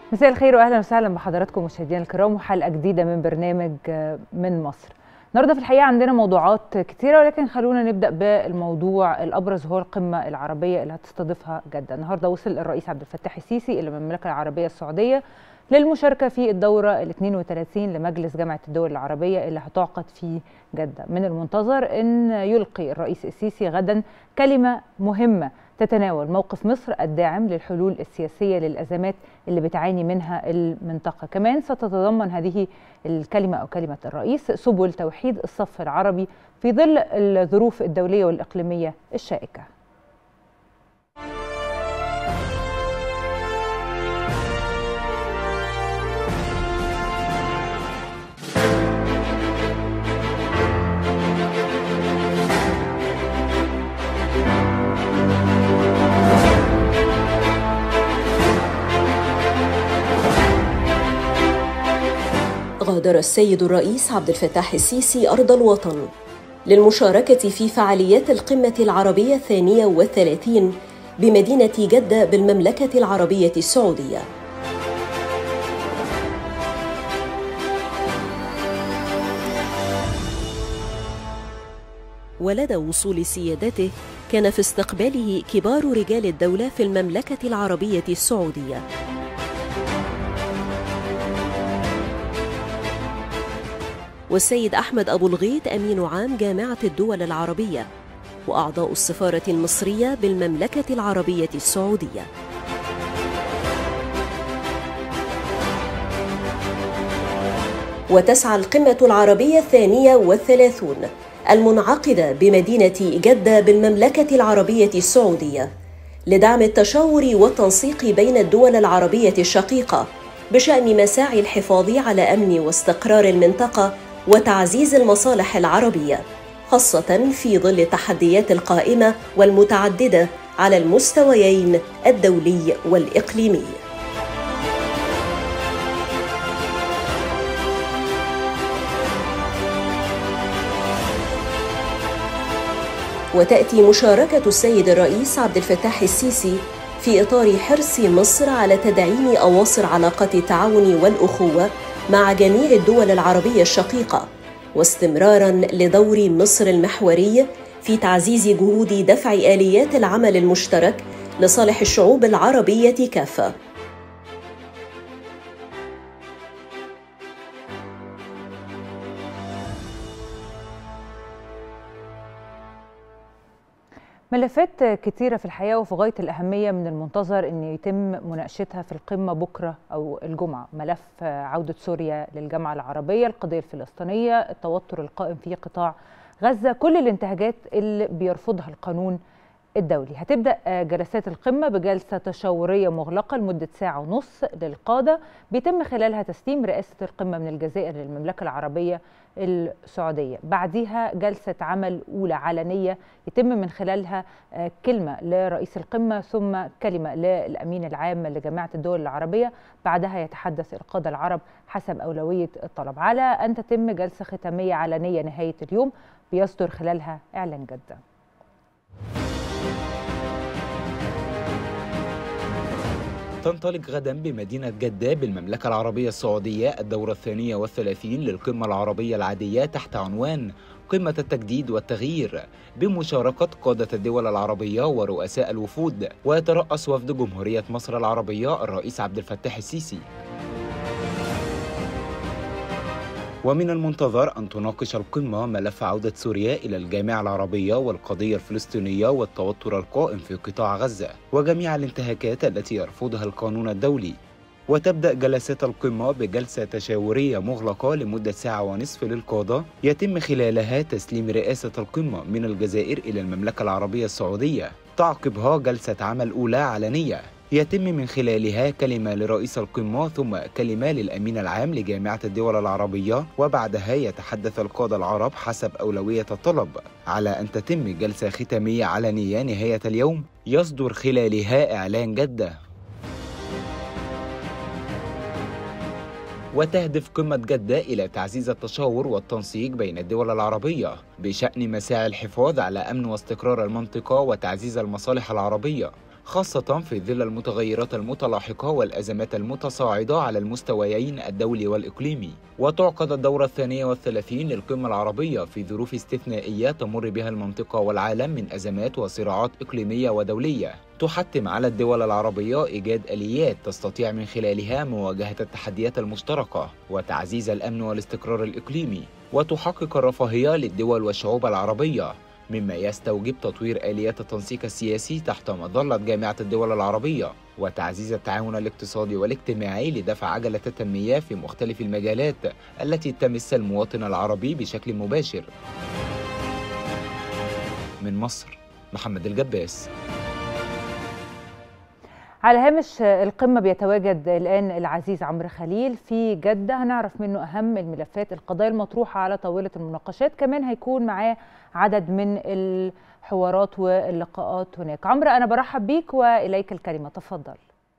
مساء الخير واهلا وسهلا بحضراتكم مشاهدينا الكرام وحلقه جديده من برنامج من مصر. النهارده في الحقيقه عندنا موضوعات كتيره ولكن خلونا نبدا بالموضوع الابرز هو القمه العربيه اللي هتستضيفها جده. النهارده وصل الرئيس عبد الفتاح السيسي الى المملكه العربيه السعوديه للمشاركه في الدوره ال 32 لمجلس جامعه الدول العربيه اللي هتعقد في جده. من المنتظر ان يلقي الرئيس السيسي غدا كلمه مهمه تتناول موقف مصر الداعم للحلول السياسيه للازمات اللي بتعاني منها المنطقه، كمان ستتضمن هذه الكلمه او كلمه الرئيس سبل توحيد الصف العربي في ظل الظروف الدوليه والاقليميه الشائكه. غادر السيد الرئيس عبد الفتاح السيسي أرض الوطن للمشاركة في فعاليات القمة العربية الثانية والثلاثين بمدينة جدة بالمملكة العربية السعودية ولدى وصول سيادته كان في استقباله كبار رجال الدولة في المملكة العربية السعودية والسيد أحمد أبو الغيط أمين عام جامعة الدول العربية وأعضاء السفارة المصرية بالمملكة العربية السعودية وتسعى القمة العربية الثانية والثلاثون المنعقدة بمدينة جدة بالمملكة العربية السعودية لدعم التشاور والتنسيق بين الدول العربية الشقيقة بشأن مساعي الحفاظ على أمن واستقرار المنطقة وتعزيز المصالح العربيه خاصه في ظل التحديات القائمه والمتعدده على المستويين الدولي والاقليمي وتاتي مشاركه السيد الرئيس عبد الفتاح السيسي في اطار حرص مصر على تدعيم اواصر علاقات التعاون والاخوه مع جميع الدول العربيه الشقيقه واستمرارا لدور مصر المحوري في تعزيز جهود دفع اليات العمل المشترك لصالح الشعوب العربيه كافه ملفات كتيرة في الحياة وفي غاية الأهمية من المنتظر أن يتم مناقشتها في القمة بكرة أو الجمعة ملف عودة سوريا للجامعة العربية القضية الفلسطينية التوتر القائم في قطاع غزة كل الانتهاجات اللي بيرفضها القانون الدولي هتبدأ جلسات القمة بجلسة تشاورية مغلقة لمدة ساعة ونص للقادة بيتم خلالها تسليم رئاسة القمة من الجزائر للمملكة العربية السعودية بعدها جلسة عمل أولى علنية يتم من خلالها كلمة لرئيس القمة ثم كلمة للأمين العام لجامعة الدول العربية بعدها يتحدث القادة العرب حسب أولوية الطلب على أن تتم جلسة ختامية علنية نهاية اليوم بيصدر خلالها إعلان جدة تنطلق غدا بمدينة جدة بالمملكة العربية السعودية الدورة الثانية والثلاثين للقمة العربية العادية تحت عنوان قمة التجديد والتغيير بمشاركة قادة الدول العربية ورؤساء الوفود ويترأس وفد جمهورية مصر العربية الرئيس عبد الفتاح السيسي ومن المنتظر أن تناقش القمة ملف عودة سوريا إلى الجامعة العربية والقضية الفلسطينية والتوتر القائم في قطاع غزة وجميع الانتهاكات التي يرفضها القانون الدولي وتبدأ جلسات القمة بجلسة تشاورية مغلقة لمدة ساعة ونصف للقادة يتم خلالها تسليم رئاسة القمة من الجزائر إلى المملكة العربية السعودية تعقبها جلسة عمل أولى علنية يتم من خلالها كلمة لرئيس القمة ثم كلمة للأمين العام لجامعة الدول العربية وبعدها يتحدث القادة العرب حسب أولوية الطلب على أن تتم جلسة ختامية علنية نهاية اليوم يصدر خلالها إعلان جدة وتهدف قمة جدة إلى تعزيز التشاور والتنسيق بين الدول العربية بشأن مساعي الحفاظ على أمن واستقرار المنطقة وتعزيز المصالح العربية خاصة في ظل المتغيرات المتلاحقة والأزمات المتصاعدة على المستويين الدولي والإقليمي وتعقد الدورة الثانية والثلاثين للقمة العربية في ظروف استثنائية تمر بها المنطقة والعالم من أزمات وصراعات إقليمية ودولية تحتم على الدول العربية إيجاد آليات تستطيع من خلالها مواجهة التحديات المشتركة وتعزيز الأمن والاستقرار الإقليمي وتحقق الرفاهية للدول والشعوب العربية مما يستوجب تطوير آليات التنسيق السياسي تحت مظلة جامعة الدول العربية وتعزيز التعاون الاقتصادي والاجتماعي لدفع عجلة التنمية في مختلف المجالات التي تمس المواطن العربي بشكل مباشر من مصر محمد الجباس على هامش القمة بيتواجد الآن العزيز عمرو خليل في جدة هنعرف منه أهم الملفات القضايا المطروحة على طاولة المناقشات كمان هيكون معاه عدد من الحوارات واللقاءات هناك عمرو أنا برحب بيك وإليك الكلمة تفضل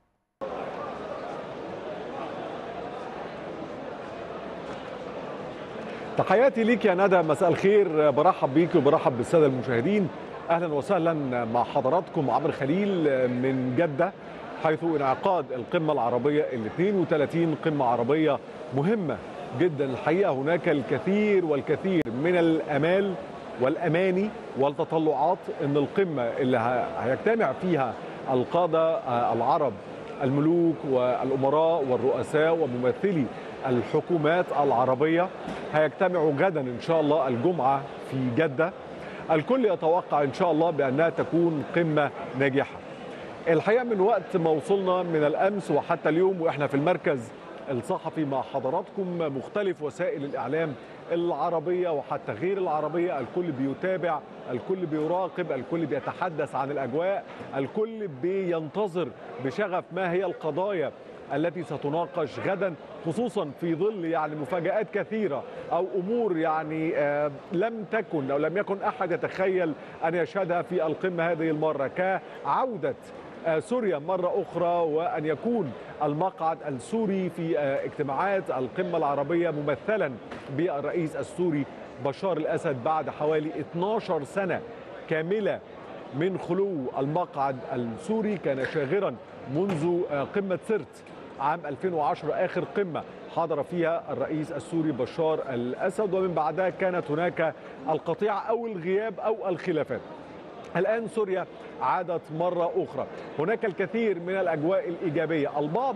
تحياتي ليك يا ندى مساء الخير برحب بيك وبرحب بالساده المشاهدين اهلا وسهلا مع حضراتكم عمرو خليل من جده حيث انعقاد القمه العربيه ال 32 قمه عربيه مهمه جدا الحقيقه هناك الكثير والكثير من الامال والاماني والتطلعات ان القمه اللي هيجتمع فيها القاده العرب الملوك والامراء والرؤساء وممثلي الحكومات العربيه هيجتمعوا غدا ان شاء الله الجمعه في جده الكل يتوقع ان شاء الله بانها تكون قمه ناجحه. الحقيقه من وقت ما وصلنا من الامس وحتى اليوم واحنا في المركز الصحفي مع حضراتكم مختلف وسائل الاعلام العربيه وحتى غير العربيه الكل بيتابع الكل بيراقب الكل بيتحدث عن الاجواء الكل بينتظر بشغف ما هي القضايا التي ستناقش غدا خصوصا في ظل يعني مفاجآت كثيرة أو أمور يعني آه لم تكن أو لم يكن أحد يتخيل أن يشهدها في القمة هذه المرة كعودة آه سوريا مرة أخرى وأن يكون المقعد السوري في آه اجتماعات القمة العربية ممثلا بالرئيس السوري بشار الأسد بعد حوالي 12 سنة كاملة من خلو المقعد السوري كان شاغرا منذ قمة سرت عام 2010 آخر قمة حضر فيها الرئيس السوري بشار الأسد ومن بعدها كانت هناك القطيعة أو الغياب أو الخلافات الآن سوريا عادت مرة أخرى هناك الكثير من الأجواء الإيجابية البعض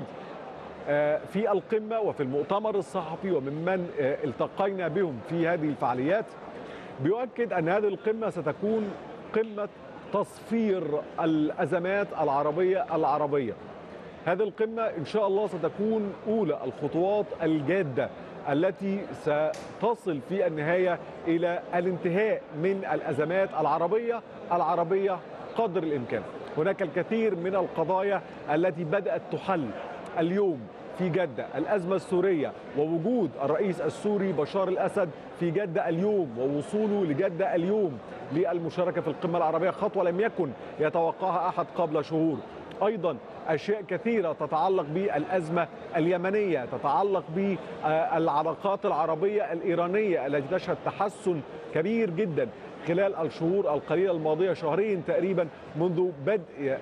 في القمة وفي المؤتمر الصحفي وممن التقينا بهم في هذه الفعاليات بيؤكد أن هذه القمة ستكون قمة تصفير الأزمات العربية العربية هذه القمة إن شاء الله ستكون أولى الخطوات الجادة التي ستصل في النهاية إلى الانتهاء من الأزمات العربية العربية قدر الإمكان هناك الكثير من القضايا التي بدأت تحل اليوم في جدة الأزمة السورية ووجود الرئيس السوري بشار الأسد في جدة اليوم ووصوله لجدة اليوم للمشاركة في القمة العربية خطوة لم يكن يتوقعها أحد قبل شهور أيضا أشياء كثيرة تتعلق بالأزمة اليمنية تتعلق بالعلاقات العربية الإيرانية التي تشهد تحسن كبير جدا خلال الشهور القليلة الماضية شهرين تقريبا منذ بدء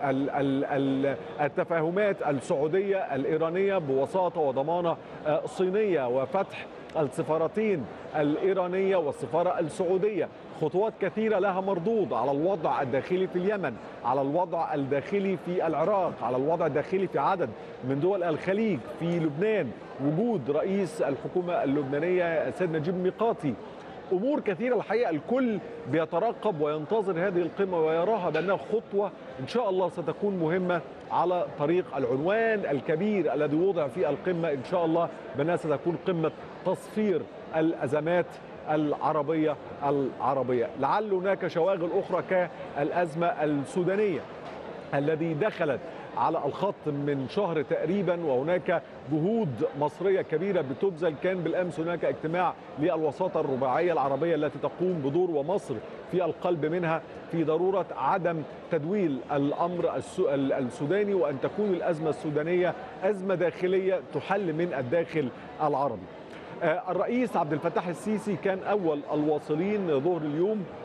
التفاهمات السعودية الإيرانية بوساطة وضمانة صينية وفتح السفارتين الإيرانية والسفارة السعودية خطوات كثيرة لها مردود على الوضع الداخلي في اليمن على الوضع الداخلي في العراق على الوضع الداخلي في عدد من دول الخليج في لبنان وجود رئيس الحكومة اللبنانية سيد نجيب ميقاتي امور كثيره الحقيقه الكل بيترقب وينتظر هذه القمه ويراها بانها خطوه ان شاء الله ستكون مهمه على طريق العنوان الكبير الذي وضع في القمه ان شاء الله بانها ستكون قمه تصفير الازمات العربيه العربيه لعل هناك شواغل اخرى كالازمه السودانيه الذي دخلت على الخط من شهر تقريبا وهناك جهود مصريه كبيره بتبذل كان بالامس هناك اجتماع للوساطه الرباعيه العربيه التي تقوم بدور ومصر في القلب منها في ضروره عدم تدويل الامر السوداني وان تكون الازمه السودانيه ازمه داخليه تحل من الداخل العربي. الرئيس عبد الفتاح السيسي كان اول الواصلين ظهر اليوم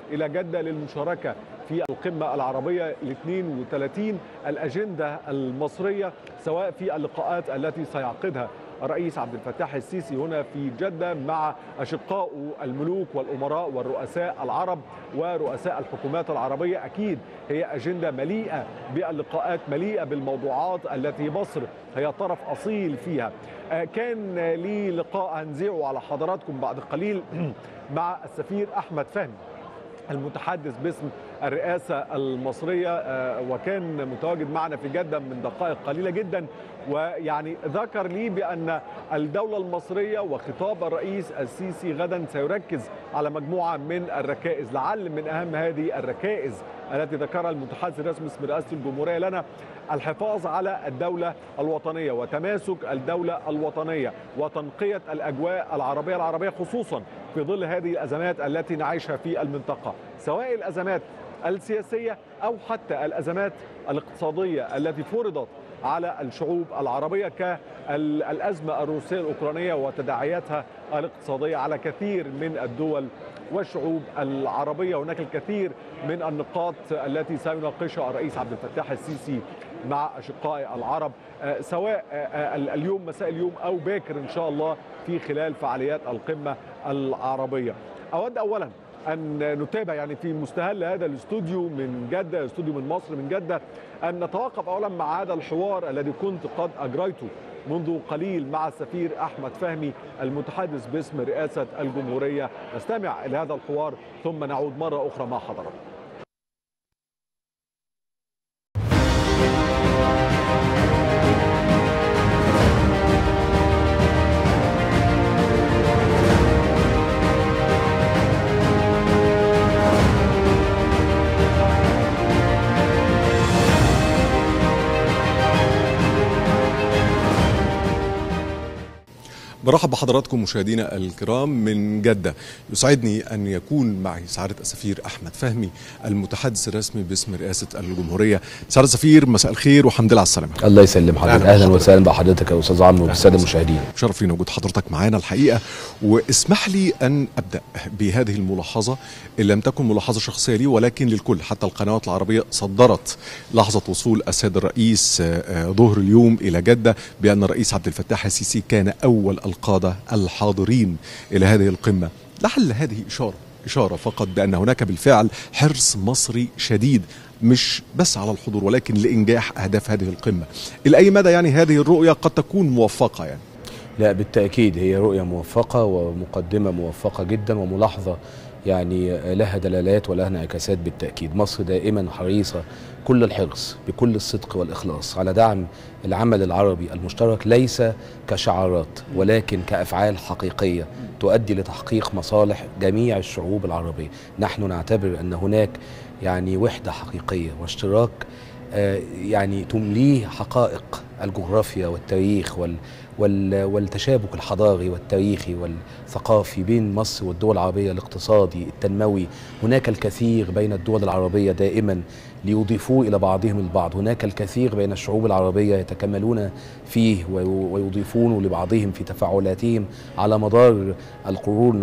إلى جدة للمشاركة في القمة العربية ال 32 الأجندة المصرية سواء في اللقاءات التي سيعقدها الرئيس عبد الفتاح السيسي هنا في جدة مع أشقائه الملوك والأمراء والرؤساء العرب ورؤساء الحكومات العربية أكيد هي أجندة مليئة باللقاءات مليئة بالموضوعات التي مصر هي طرف أصيل فيها كان لي لقاء هنذيعه على حضراتكم بعد قليل مع السفير أحمد فهمي المتحدث باسم الرئاسة المصرية وكان متواجد معنا في جدة من دقائق قليلة جدا ويعني ذكر لي بأن الدولة المصرية وخطاب الرئيس السيسي غدا سيركز على مجموعة من الركائز لعل من أهم هذه الركائز التي ذكرها المتحدث الرسمي باسم رئاسة الجمهورية لنا الحفاظ على الدولة الوطنية وتماسك الدولة الوطنية وتنقية الأجواء العربية العربية خصوصا في ظل هذه الأزمات التي نعيشها في المنطقة سواء الأزمات السياسية أو حتى الأزمات الاقتصادية التي فرضت على الشعوب العربية كالأزمة الروسية الأوكرانية وتداعياتها الاقتصادية على كثير من الدول والشعوب العربية هناك الكثير من النقاط التي سيناقشها الرئيس عبد الفتاح السيسي مع أشقائه العرب سواء اليوم مساء اليوم أو باكر إن شاء الله في خلال فعاليات القمة العربية أود أولا أن نتابع يعني في مستهل هذا الاستوديو من جدة استوديو من مصر من جدة أن نتوقف أولا مع هذا الحوار الذي كنت قد أجريته منذ قليل مع السفير أحمد فهمي المتحدث باسم رئاسة الجمهورية نستمع إلى هذا الحوار ثم نعود مرة أخرى مع حضراتكم برحب بحضراتكم مشاهدينا الكرام من جدة يسعدني أن يكون معي سعادة السفير أحمد فهمي المتحدث الرسمي باسم رئاسة الجمهورية سعادة السفير مساء الخير والحمد لله على السلامة الله يسلم حضرتك أهلا, أهلا وسهلا بحضرتك يا أستاذ عمرو والسادة المشاهدين شرف لنا وجود حضرتك معانا الحقيقة واسمح لي أن أبدأ بهذه الملاحظة اللي لم تكن ملاحظة شخصية لي ولكن للكل حتى القنوات العربية صدرت لحظة وصول السيد الرئيس ظهر اليوم إلى جدة بأن الرئيس عبد الفتاح السيسي كان أول القادة الحاضرين إلى هذه القمة لعل هذه إشارة إشارة فقط بأن هناك بالفعل حرص مصري شديد مش بس على الحضور ولكن لإنجاح أهداف هذه القمة إلى أي مدى يعني هذه الرؤية قد تكون موفقة يعني لا بالتأكيد هي رؤية موفقة ومقدمة موفقة جدا وملاحظة يعني لها دلالات ولها انعكاسات بالتأكيد مصر دائما حريصة كل الحرص بكل الصدق والإخلاص على دعم العمل العربي المشترك ليس كشعارات ولكن كأفعال حقيقية تؤدي لتحقيق مصالح جميع الشعوب العربية نحن نعتبر أن هناك يعني وحدة حقيقية واشتراك يعني تمليه حقائق الجغرافيا والتاريخ وال والتشابك الحضاري والتاريخي والثقافي بين مصر والدول العربية الاقتصادي التنموي هناك الكثير بين الدول العربية دائما ليضيفوا إلى بعضهم البعض هناك الكثير بين الشعوب العربية يتكملون فيه ويضيفون لبعضهم في تفاعلاتهم على مدار القرون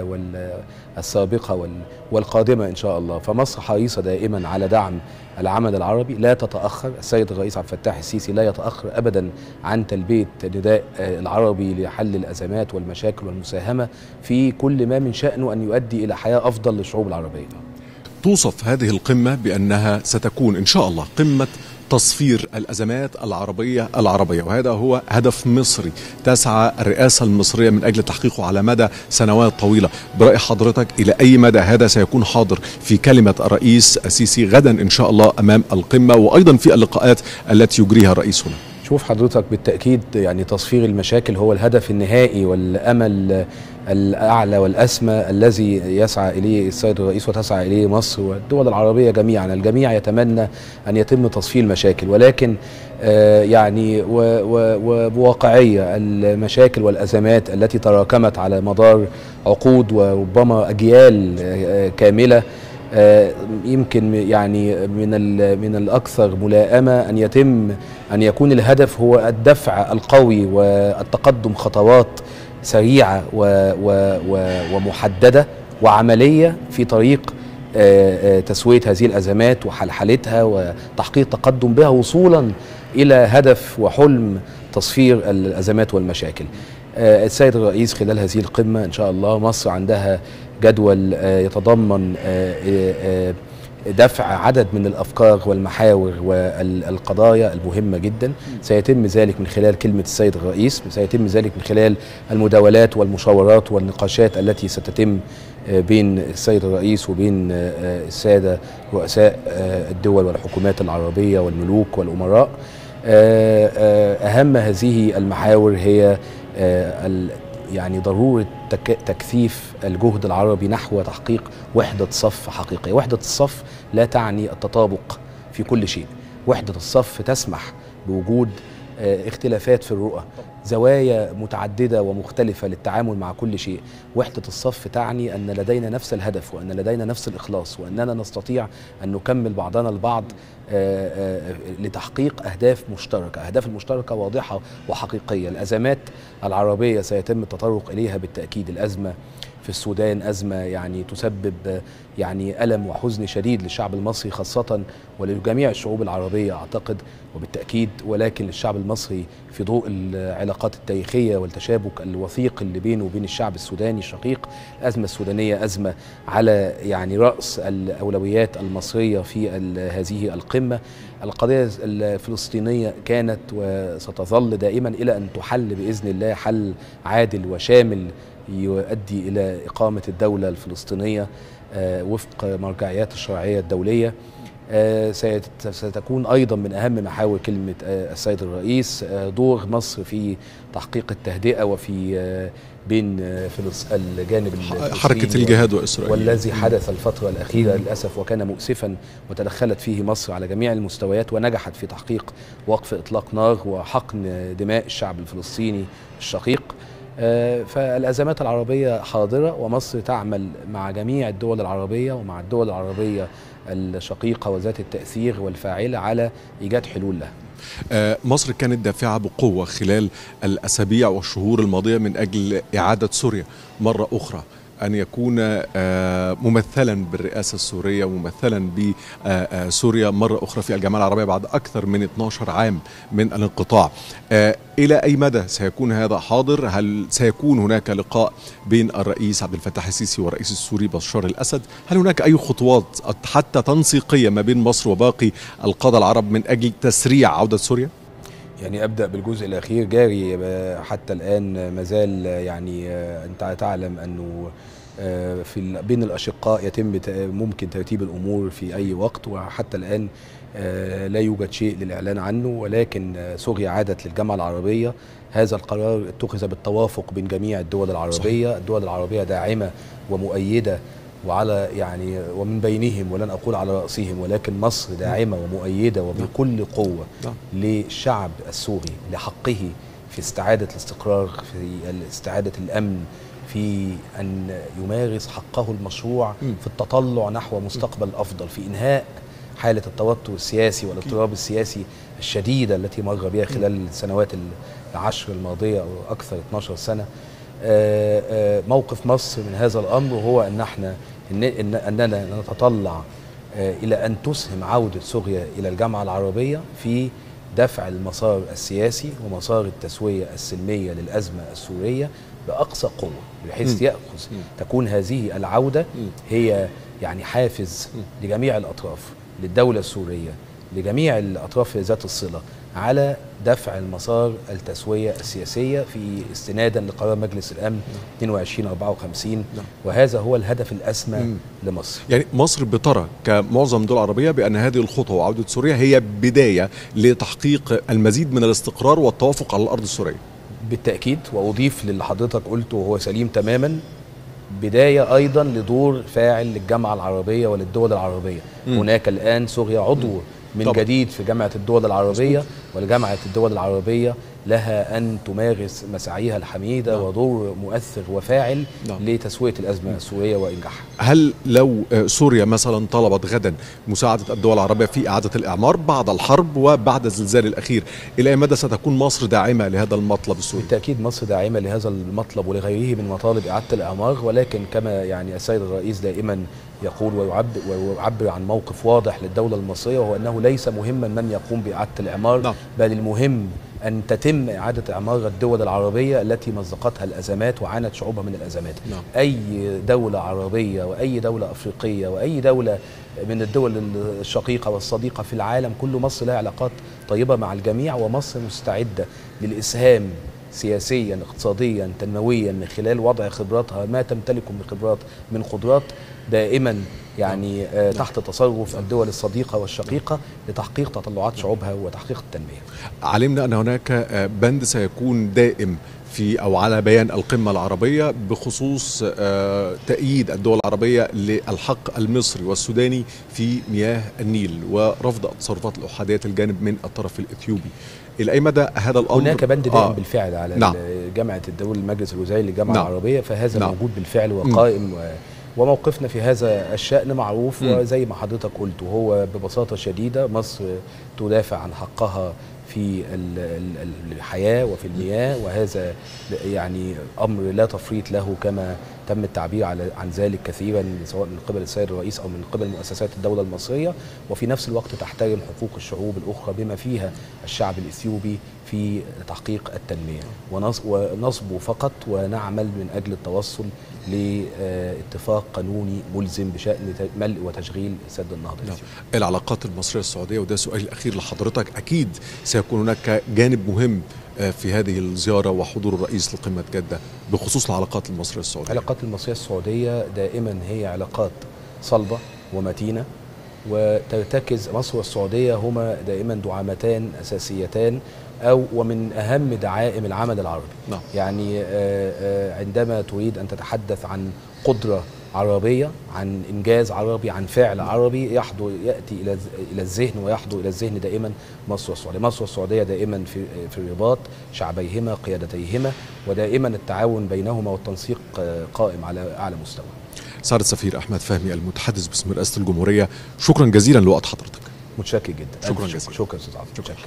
السابقة والقادمة إن شاء الله فمصر حريصة دائما على دعم العمل العربي لا تتأخر السيد الرئيس عبد الفتاح السيسي لا يتأخر أبدا عن تلبية نداء العربي لحل الأزمات والمشاكل والمساهمة في كل ما من شأنه أن يؤدي إلى حياة أفضل للشعوب العربية توصف هذه القمة بأنها ستكون إن شاء الله قمة تصفير الأزمات العربية العربية وهذا هو هدف مصري تسعى الرئاسة المصرية من أجل تحقيقه على مدى سنوات طويلة برأي حضرتك إلى أي مدى هذا سيكون حاضر في كلمة الرئيس السيسي غدا إن شاء الله أمام القمة وأيضا في اللقاءات التي يجريها الرئيس هنا شوف حضرتك بالتأكيد يعني تصفير المشاكل هو الهدف النهائي والأمل الأعلى والأسمى الذي يسعى إليه السيد الرئيس وتسعى إليه مصر والدول العربية جميعا الجميع يتمنى أن يتم تصفير المشاكل ولكن آه يعني وبواقعية المشاكل والأزمات التي تراكمت على مدار عقود وربما أجيال آه كاملة يمكن يعني من من الاكثر ملائمه ان يتم ان يكون الهدف هو الدفع القوي والتقدم خطوات سريعه و و و ومحدده وعمليه في طريق آه، آه، تسويه هذه الازمات وحلحلتها وتحقيق تقدم بها وصولا الى هدف وحلم تصفير الازمات والمشاكل. آه، السيد الرئيس خلال هذه القمه ان شاء الله مصر عندها جدول آه، يتضمن آه، آه، آه، دفع عدد من الافكار والمحاور والقضايا المهمه جدا سيتم ذلك من خلال كلمه السيد الرئيس سيتم ذلك من خلال المداولات والمشاورات والنقاشات التي ستتم آه، بين السيد الرئيس وبين آه، آه، الساده رؤساء آه، الدول والحكومات العربيه والملوك والامراء آه، آه، اهم هذه المحاور هي آه، ال- يعني ضروره تك- تكثيف الجهد العربي نحو تحقيق وحده صف حقيقيه، وحده الصف لا تعني التطابق في كل شيء، وحده الصف تسمح بوجود آه، اختلافات في الرؤى زوايا متعدده ومختلفه للتعامل مع كل شيء وحده الصف تعني ان لدينا نفس الهدف وان لدينا نفس الاخلاص واننا نستطيع ان نكمل بعضنا البعض آه، آه، لتحقيق اهداف مشتركه اهداف المشتركه واضحه وحقيقيه الازمات العربيه سيتم التطرق اليها بالتاكيد الازمه في السودان أزمة يعني تسبب آه، يعني ألم وحزن شديد للشعب المصري خاصة ولجميع الشعوب العربية أعتقد وبالتأكيد ولكن الشعب المصري في ضوء العلاقات التاريخية والتشابك الوثيق اللي بينه وبين الشعب السوداني الشقيق الأزمة السودانية أزمة على يعني رأس الأولويات المصرية في ال- هذه القمة القضية الفلسطينية كانت وستظل دائما إلى أن تحل بإذن الله حل عادل وشامل يؤدي إلى إقامة الدولة الفلسطينية آه، وفق مرجعيات الشرعية الدولية آه، سيت- ستكون أيضا من أهم محاور كلمة آه، السيد الرئيس آه، دور مصر في تحقيق التهدئة وفي آه، بين آه، فلس- الجانب الفلسطيني حركة الجهاد وإسرائيل والذي حدث الفترة الأخيرة للأسف وكان مؤسفا وتدخلت فيه مصر على جميع المستويات ونجحت في تحقيق وقف إطلاق نار وحقن دماء الشعب الفلسطيني الشقيق آه، فالأزمات العربية حاضرة ومصر تعمل مع جميع الدول العربية ومع الدول العربية الشقيقة وذات التأثير والفاعلة على إيجاد حلول لها آه، مصر كانت دافعة بقوة خلال الأسابيع والشهور الماضية من أجل إعادة سوريا مرة أخرى أن يكون آه، ممثلا بالرئاسة السورية وممثلا بسوريا مرة أخرى في الجامعة العربية بعد أكثر من 12 عام من الانقطاع آه، إلى أي مدى سيكون هذا حاضر هل سيكون هناك لقاء بين الرئيس عبد الفتاح السيسي والرئيس السوري بشار الأسد هل هناك أي خطوات حتى تنسيقية ما بين مصر وباقي القادة العرب من أجل تسريع عودة سوريا؟ يعني ابدا بالجزء الاخير جاري آه، حتى الان ما زال آه، يعني آه، انت تعلم انه آه، في ال- بين الاشقاء يتم ت- ممكن ترتيب الامور في اي وقت وحتى الان آه، لا يوجد شيء للاعلان عنه ولكن آه، سوريا عادت للجامعه العربيه هذا القرار اتخذ بالتوافق بين جميع الدول العربيه الدول العربيه داعمه ومؤيده وعلى يعني ومن بينهم ولن اقول على راسهم ولكن مصر داعمه ومؤيده وبكل قوه نعم. للشعب السوري لحقه في استعاده الاستقرار في استعاده الامن في ان يمارس حقه المشروع مم. في التطلع نحو مستقبل افضل في انهاء حاله التوتر السياسي والاضطراب السياسي الشديده التي مر بها خلال السنوات العشر الماضيه او اكثر 12 سنه آه، آه، موقف مصر من هذا الامر هو ان احنا إن إن اننا نتطلع آه، الى ان تسهم عوده سوريا الى الجامعه العربيه في دفع المسار السياسي ومسار التسويه السلميه للازمه السوريه باقصى قوه بحيث مم. ياخذ مم. تكون هذه العوده مم. هي يعني حافز لجميع الاطراف للدوله السوريه لجميع الاطراف ذات الصله على دفع المسار التسويه السياسيه في استنادا لقرار مجلس الامن 2254 نعم. وهذا هو الهدف الاسمى مم. لمصر يعني مصر بترى كمعظم الدول العربية بأن هذه الخطوة وعودة سوريا هي بداية لتحقيق المزيد من الاستقرار والتوافق على الأرض السورية بالتاكيد واضيف للي حضرتك قلته وهو سليم تماما بدايه ايضا لدور فاعل للجامعه العربيه وللدول العربيه مم. هناك الان سوريا عضو من طبعا. جديد في جامعه الدول العربيه ولجامعه الدول العربيه لها ان تمارس مساعيها الحميده نعم. ودور مؤثر وفاعل نعم. لتسويه الازمه السوريه وانجاحها هل لو آه، سوريا مثلا طلبت غدا مساعدة الدول العربية في إعادة الإعمار بعد الحرب وبعد الزلزال الأخير إلى أي مدى ستكون مصر داعمة لهذا المطلب السوري؟ بالتاكيد مصر داعمه لهذا المطلب ولغيره من مطالب اعاده الاعمار ولكن كما يعني السيد الرئيس دائما يقول ويعبر, ويعبر عن موقف واضح للدولة المصرية وهو أنه ليس مهما من يقوم بإعادة الإعمار نعم. بل المهم أن تتم إعادة إعمار الدول العربية التي مزقتها الأزمات وعانت شعوبها من الأزمات نعم. أي دولة عربية وأي دولة أفريقية وأي دولة من الدول الشقيقة والصديقة في العالم كل مصر لها علاقات طيبة مع الجميع ومصر مستعدة للإسهام سياسيا اقتصاديا تنمويا من خلال وضع خبراتها ما تمتلكه من خبرات من قدرات دائما يعني آه، تحت تصرف الدول الصديقة والشقيقة لتحقيق تطلعات شعوبها وتحقيق التنمية علمنا ان هناك آه، بند سيكون دائم في او على بيان القمه العربيه بخصوص آه، تأييد الدول العربيه للحق المصري والسوداني في مياه النيل ورفض التصرفات الاحاديه الجانب من الطرف الاثيوبي. الى اي مدى هذا الامر هناك بند دائم آه، بالفعل على نعم. ال- جامعة الدول المجلس الوزاري للجامعة نعم. العربية فهذا نعم. موجود بالفعل وقائم و وموقفنا في هذا الشأن معروف مم. وزي ما حضرتك قلت وهو ببساطة شديدة مصر تدافع عن حقها في ال- ال- الحياة وفي المياه وهذا يعني أمر لا تفريط له كما تم التعبير على عن ذلك كثيرا سواء من قبل السيد الرئيس أو من قبل مؤسسات الدولة المصرية وفي نفس الوقت تحترم حقوق الشعوب الأخرى بما فيها الشعب الإثيوبي في تحقيق التنمية ونص- ونصبو فقط ونعمل من أجل التوصل لاتفاق قانوني ملزم بشأن ت- ملء وتشغيل سد النهضة نعم. الإثيوبي. العلاقات المصريه السعوديه وده سؤالي الاخير لحضرتك اكيد سيكون هناك جانب مهم آه، في هذه الزياره وحضور الرئيس لقمه جده بخصوص العلاقات المصريه السعوديه. العلاقات المصرية السعودية دائما هي علاقات صلبة ومتينة وترتكز مصر والسعودية هما دائما دعامتان أساسيتان أو ومن أهم دعائم العمل العربي نعم. يعني آه، آه، عندما تريد أن تتحدث عن قدرة عربية عن إنجاز عربي عن فعل عربي يحضر يأتي إلى إلى الذهن ويحضر إلى الذهن دائما مصر والسعودية مصر والسعودية دائما في في رباط شعبيهما قيادتيهما ودائما التعاون بينهما والتنسيق آه، قائم على أعلى مستوى سعادة السفير احمد فهمي المتحدث باسم رئاسه الجمهوريه شكرا جزيلا لوقت حضرتك. متشكر جدا شكراً ألف جزيلاً. شكرا استاذ عبد شكراً. متشكر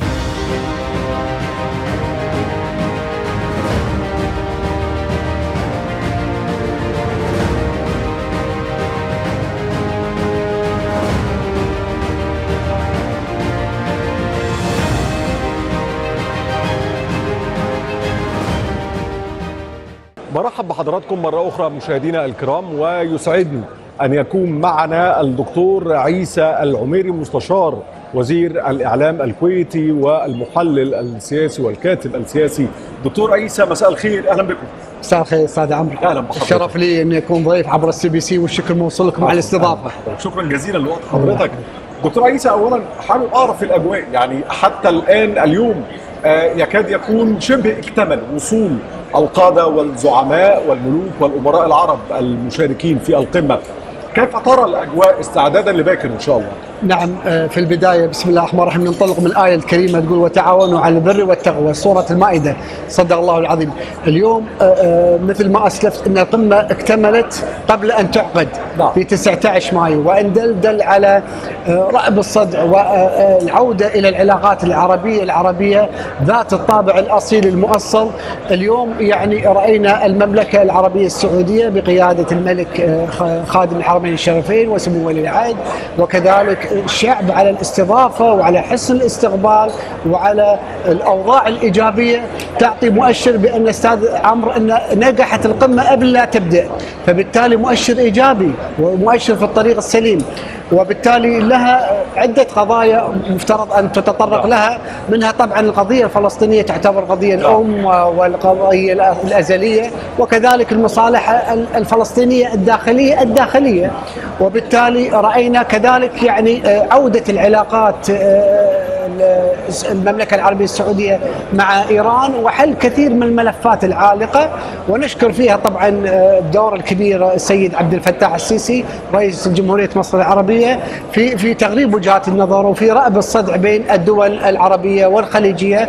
برحب بحضراتكم مرة أخرى مشاهدينا الكرام ويسعدني أن يكون معنا الدكتور عيسى العميري مستشار وزير الإعلام الكويتي والمحلل السياسي والكاتب السياسي دكتور عيسى مساء الخير أهلا بكم مساء الخير استاذ عمرو أهلا بحضرتك. الشرف لي اني اكون ضيف عبر السي بي سي والشكر موصول لكم على الاستضافه شكرا جزيلا لوقت حضرتك دكتور عيسى اولا حابب اعرف الاجواء يعني حتى الان اليوم آه، يكاد يكون شبه اكتمل وصول القاده والزعماء والملوك والامراء العرب المشاركين في القمه كيف ترى الاجواء استعدادا لباكر ان شاء الله نعم آه، في البدايه بسم الله الرحمن الرحيم ننطلق من الايه الكريمه تقول وتعاونوا على البر والتقوى سوره المائده صدق الله العظيم اليوم آه، آه، مثل ما اسلفت ان القمه اكتملت قبل ان تعقد نعم. في 19 مايو وان دل دل على آه، رأب الصدع والعوده الى العلاقات العربيه العربيه ذات الطابع الاصيل المؤصل اليوم يعني راينا المملكه العربيه السعوديه بقياده الملك آه، خ- خادم الحرمين الشريفين وسمو ولي العهد وكذلك الشعب على الاستضافه وعلى حسن الاستقبال وعلى الاوضاع الايجابيه تعطي مؤشر بان استاذ عمرو ان نجحت القمه قبل لا تبدا فبالتالي مؤشر ايجابي ومؤشر في الطريق السليم وبالتالي لها عده قضايا مفترض ان تتطرق لها منها طبعا القضيه الفلسطينيه تعتبر قضيه الام والقضيه الازليه وكذلك المصالح الفلسطينيه الداخليه الداخليه وبالتالي راينا كذلك يعني آه، عوده العلاقات آه، المملكه العربيه السعوديه مع ايران وحل كثير من الملفات العالقه ونشكر فيها طبعا آه، الدور الكبير السيد عبد الفتاح السيسي رئيس جمهوريه مصر العربيه في في تغريب وجهات النظر وفي رأب الصدع بين الدول العربيه والخليجيه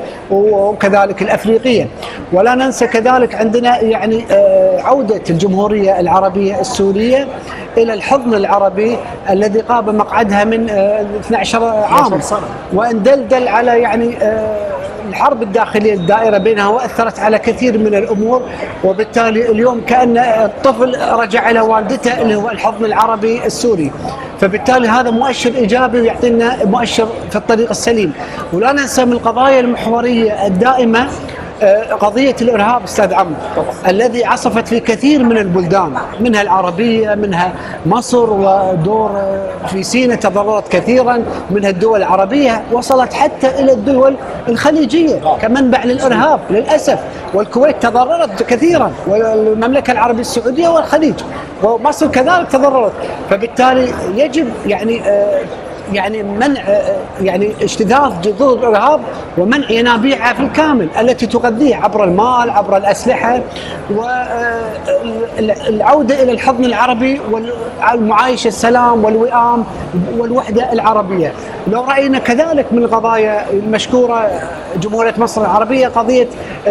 وكذلك الافريقيه ولا ننسى كذلك عندنا يعني آه، عوده الجمهوريه العربيه السوريه الى الحضن العربي الذي قاب مقعدها من آه، 12 عام سنة. وان دلدل على يعني آه، الحرب الداخليه الدائره بينها واثرت على كثير من الامور وبالتالي اليوم كان الطفل رجع الى والدته اللي هو الحضن العربي السوري فبالتالي هذا مؤشر ايجابي ويعطينا مؤشر في الطريق السليم ولا ننسى من القضايا المحوريه الدائمه آه، قضية الإرهاب أستاذ عمرو الذي عصفت في كثير من البلدان منها العربية منها مصر ودور آه، في سيناء تضررت كثيرا منها الدول العربية وصلت حتى إلى الدول الخليجية كمنبع للإرهاب للأسف والكويت تضررت كثيرا والمملكة العربية السعودية والخليج ومصر كذلك تضررت فبالتالي يجب يعني آه، يعني منع يعني اجتذاذ جذور الارهاب ومنع ينابيعها في الكامل التي تغذيه عبر المال عبر الاسلحه والعوده الى الحضن العربي والمعايشه السلام والوئام والوحده العربيه. لو راينا كذلك من القضايا المشكوره جمهوريه مصر العربيه قضيه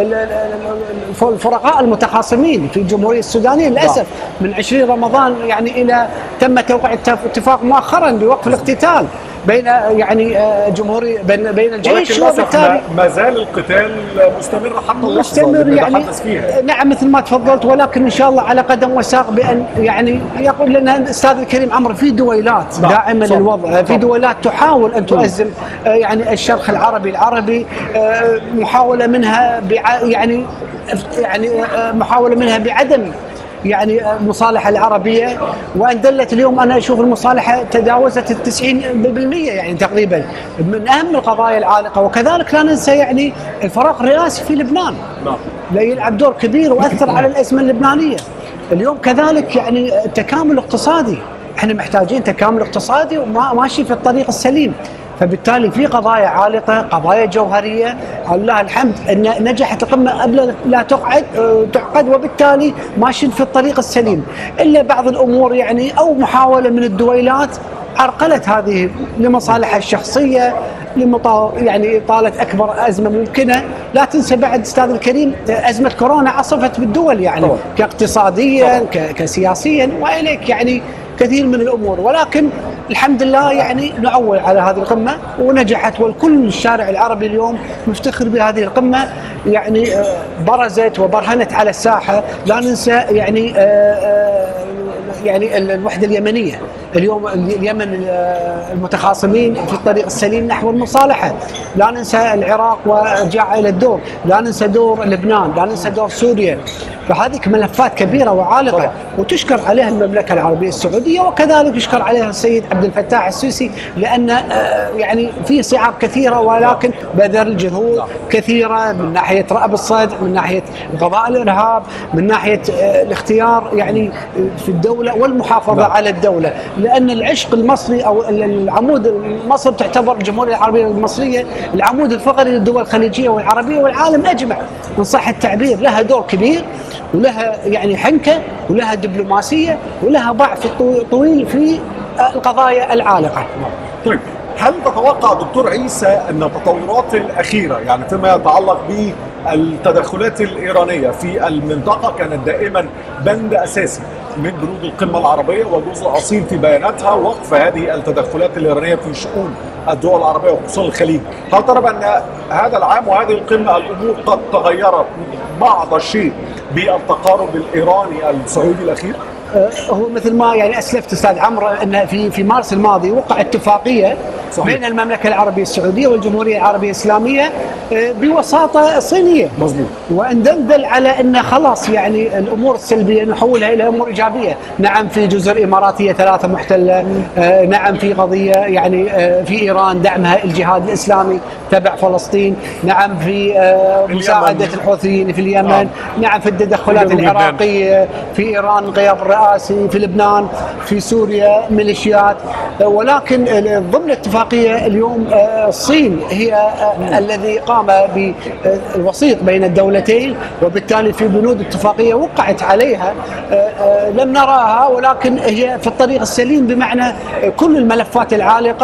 الفرقاء المتخاصمين في الجمهوريه السودانيه للاسف من 20 رمضان يعني الى تم توقيع اتفاق مؤخرا بوقف الاقتتال بين يعني آه، جمهوري بين بين الجيش وبالتالي ما زال القتال مستمر حتى مستمر يعني فيها. نعم مثل ما تفضلت ولكن ان شاء الله على قدم وساق بان يعني يقول لنا الاستاذ الكريم عمرو في دويلات نعم. داعمه للوضع في دويلات تحاول ان تؤزم آه، يعني الشرخ العربي العربي آه، محاوله منها يعني يعني محاوله منها بعدم يعني المصالحه العربيه وان دلت اليوم انا اشوف المصالحه تجاوزت ال 90% يعني تقريبا من اهم القضايا العالقه وكذلك لا ننسى يعني الفراغ الرئاسي في لبنان نعم لا يلعب دور كبير واثر على الازمه اللبنانيه اليوم كذلك يعني التكامل الاقتصادي احنا محتاجين تكامل اقتصادي وماشي في الطريق السليم فبالتالي في قضايا عالقه قضايا جوهريه لله الحمد ان نجحت القمه قبل لا تقعد آه، تعقد وبالتالي ماشيين في الطريق السليم الا بعض الامور يعني او محاوله من الدويلات عرقلت هذه لمصالحها الشخصيه لمطا يعني طالت اكبر ازمه ممكنه، لا تنسى بعد استاذ الكريم ازمه كورونا عصفت بالدول يعني كاقتصاديا كسياسيا واليك يعني كثير من الامور ولكن الحمد لله يعني نعول على هذه القمه ونجحت والكل الشارع العربي اليوم مفتخر بهذه القمه يعني آه، برزت وبرهنت على الساحه لا ننسى يعني آه، آه، يعني الوحده اليمنيه اليوم اليمن المتخاصمين في الطريق السليم نحو المصالحه لا ننسى العراق ورجع الى الدور لا ننسى دور لبنان لا ننسى دور سوريا فهذه ملفات كبيره وعالقه وتشكر عليها المملكه العربيه السعوديه وكذلك يشكر عليها السيد عبد الفتاح السيسي لان آه، يعني في صعاب كثيره ولكن بذل جهود كثيره من ناحيه رأب الصدع من ناحيه قضاء الارهاب من ناحيه آه، الاختيار يعني في الدوله والمحافظه على الدوله لان العشق المصري او العمود مصر تعتبر الجمهوريه العربيه المصريه العمود الفقري للدول الخليجيه والعربيه والعالم اجمع ان صح التعبير لها دور كبير ولها يعني حنكه ولها دبلوماسيه ولها ضعف طويل في القضايا العالقه. طيب هل تتوقع دكتور عيسى ان التطورات الاخيره يعني فيما يتعلق بالتدخلات الايرانيه في المنطقه كانت دائما بند اساسي من بنود القمه العربيه وجزء اصيل في بياناتها وقف هذه التدخلات الايرانيه في شؤون الدول العربيه وخصوصا الخليج، هل ترى بان هذا العام وهذه القمه الامور قد تغيرت بعض الشيء بالتقارب الايراني السعودي الاخير؟ أه، هو مثل ما يعني اسلفت استاذ عمرو ان في في مارس الماضي وقع اتفاقيه صحيح. بين المملكه العربيه السعوديه والجمهوريه العربيه الاسلاميه أه، بوساطه صينيه مظبوط وان دلدل على ان خلاص يعني الامور السلبيه نحولها الى امور ايجابيه، نعم في جزر اماراتيه ثلاثه محتله، أه، نعم في قضيه يعني في ايران دعمها الجهاد الاسلامي تبع فلسطين، نعم في مساعده الحوثيين في اليمن، نعم, نعم في التدخلات العراقيه في ايران غياب الرئاسي في لبنان في سوريا ميليشيات ولكن ضمن الاتفاقيه اليوم آه، الصين هي آه، الذي قام بالوسيط بين الدولتين وبالتالي في بنود اتفاقيه وقعت عليها آه، لم نراها ولكن هي في الطريق السليم بمعنى كل الملفات العالقه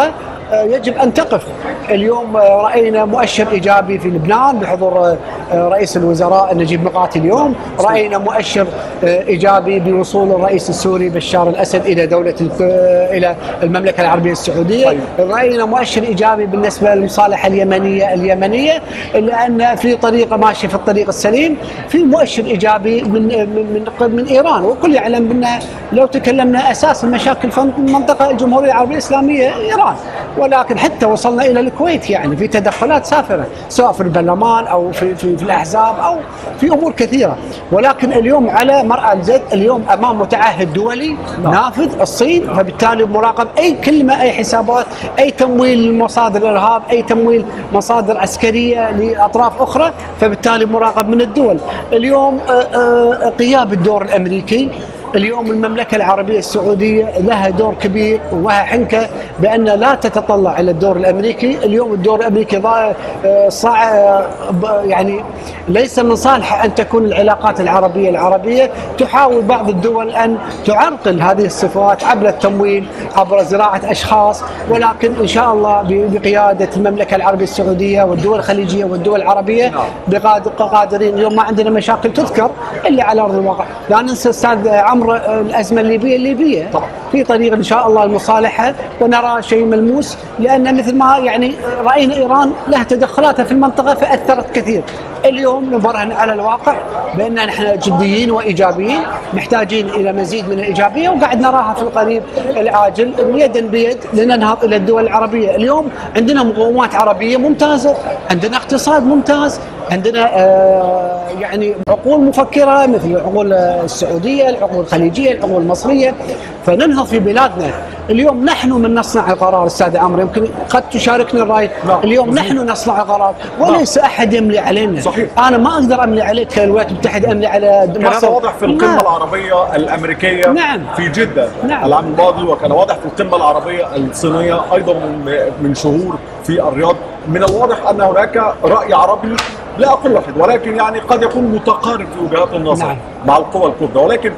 آه، يجب ان تقف اليوم آه، راينا مؤشر ايجابي في لبنان بحضور آه، رئيس الوزراء نجيب مقاتي اليوم راينا مؤشر آه، ايجابي بوصول الرئيس السوري بشار الاسد الى دوله الك- آه، الى المملكه العربيه السعوديه طيب. راينا مؤشر ايجابي بالنسبه للمصالحه اليمنيه اليمنيه لان في طريقه ماشيه في الطريق السليم في مؤشر ايجابي من من من, من ايران والكل يعلم ان لو تكلمنا اساس المشاكل في المنطقه الجمهوريه العربيه الاسلاميه ايران ولكن حتى وصلنا الى الكويت يعني في تدخلات سافره سواء في البرلمان او في في, في الاحزاب او في امور كثيره ولكن اليوم على مرأى الزد اليوم امام متعهد دولي نافذ الصين فبالتالي مراقب اي كلمه اي حسابات اي تمويل لمصادر الارهاب اي تمويل مصادر عسكريه لاطراف اخرى فبالتالي مراقب من الدول اليوم آه، آه، غياب الدور الامريكي اليوم المملكة العربية السعودية لها دور كبير وها حنكة بأن لا تتطلع إلى الدور الأمريكي اليوم الدور الأمريكي ضا- آه، صع آه، ب- يعني ليس من صالحه أن تكون العلاقات العربية العربية تحاول بعض الدول أن تعرقل هذه الصفات عبر التمويل عبر زراعة أشخاص ولكن إن شاء الله ب- بقيادة المملكة العربية السعودية والدول الخليجية والدول العربية بقاد- قادرين اليوم ما عندنا مشاكل تذكر إلا على أرض الواقع لا ننسى أستاذ عمرو آه، الأزمة الليبية الليبية طبعا. في طريق ان شاء الله المصالحه ونرى شيء ملموس لان مثل ما يعني راينا ايران لها تدخلاتها في المنطقه فاثرت كثير. اليوم نبرهن على الواقع بان نحن جديين وايجابيين محتاجين الى مزيد من الايجابيه وقاعد نراها في القريب العاجل يدا بيد لننهض الى الدول العربيه، اليوم عندنا مقومات عربيه ممتازه، عندنا اقتصاد ممتاز، عندنا آه، يعني عقول مفكره مثل العقول السعوديه، العقول الخليجيه، العقول المصريه فننهض في بلادنا اليوم نحن من نصنع القرار استاذ عمرو يمكن قد تشاركني الراي نعم. اليوم مظبوط. نحن نصنع القرار وليس احد يملي علينا صحيح. انا ما اقدر املي عليك كالولايات المتحده املي على كان هذا مصر واضح في القمه نعم. العربيه الامريكيه نعم. في جده نعم. العام الماضي وكان واضح في القمه العربيه الصينيه ايضا من من شهور في الرياض من الواضح ان هناك راي عربي لا اقول واحد ولكن يعني قد يكون متقارب في وجهات النظر نعم. مع القوى الكبرى ولكن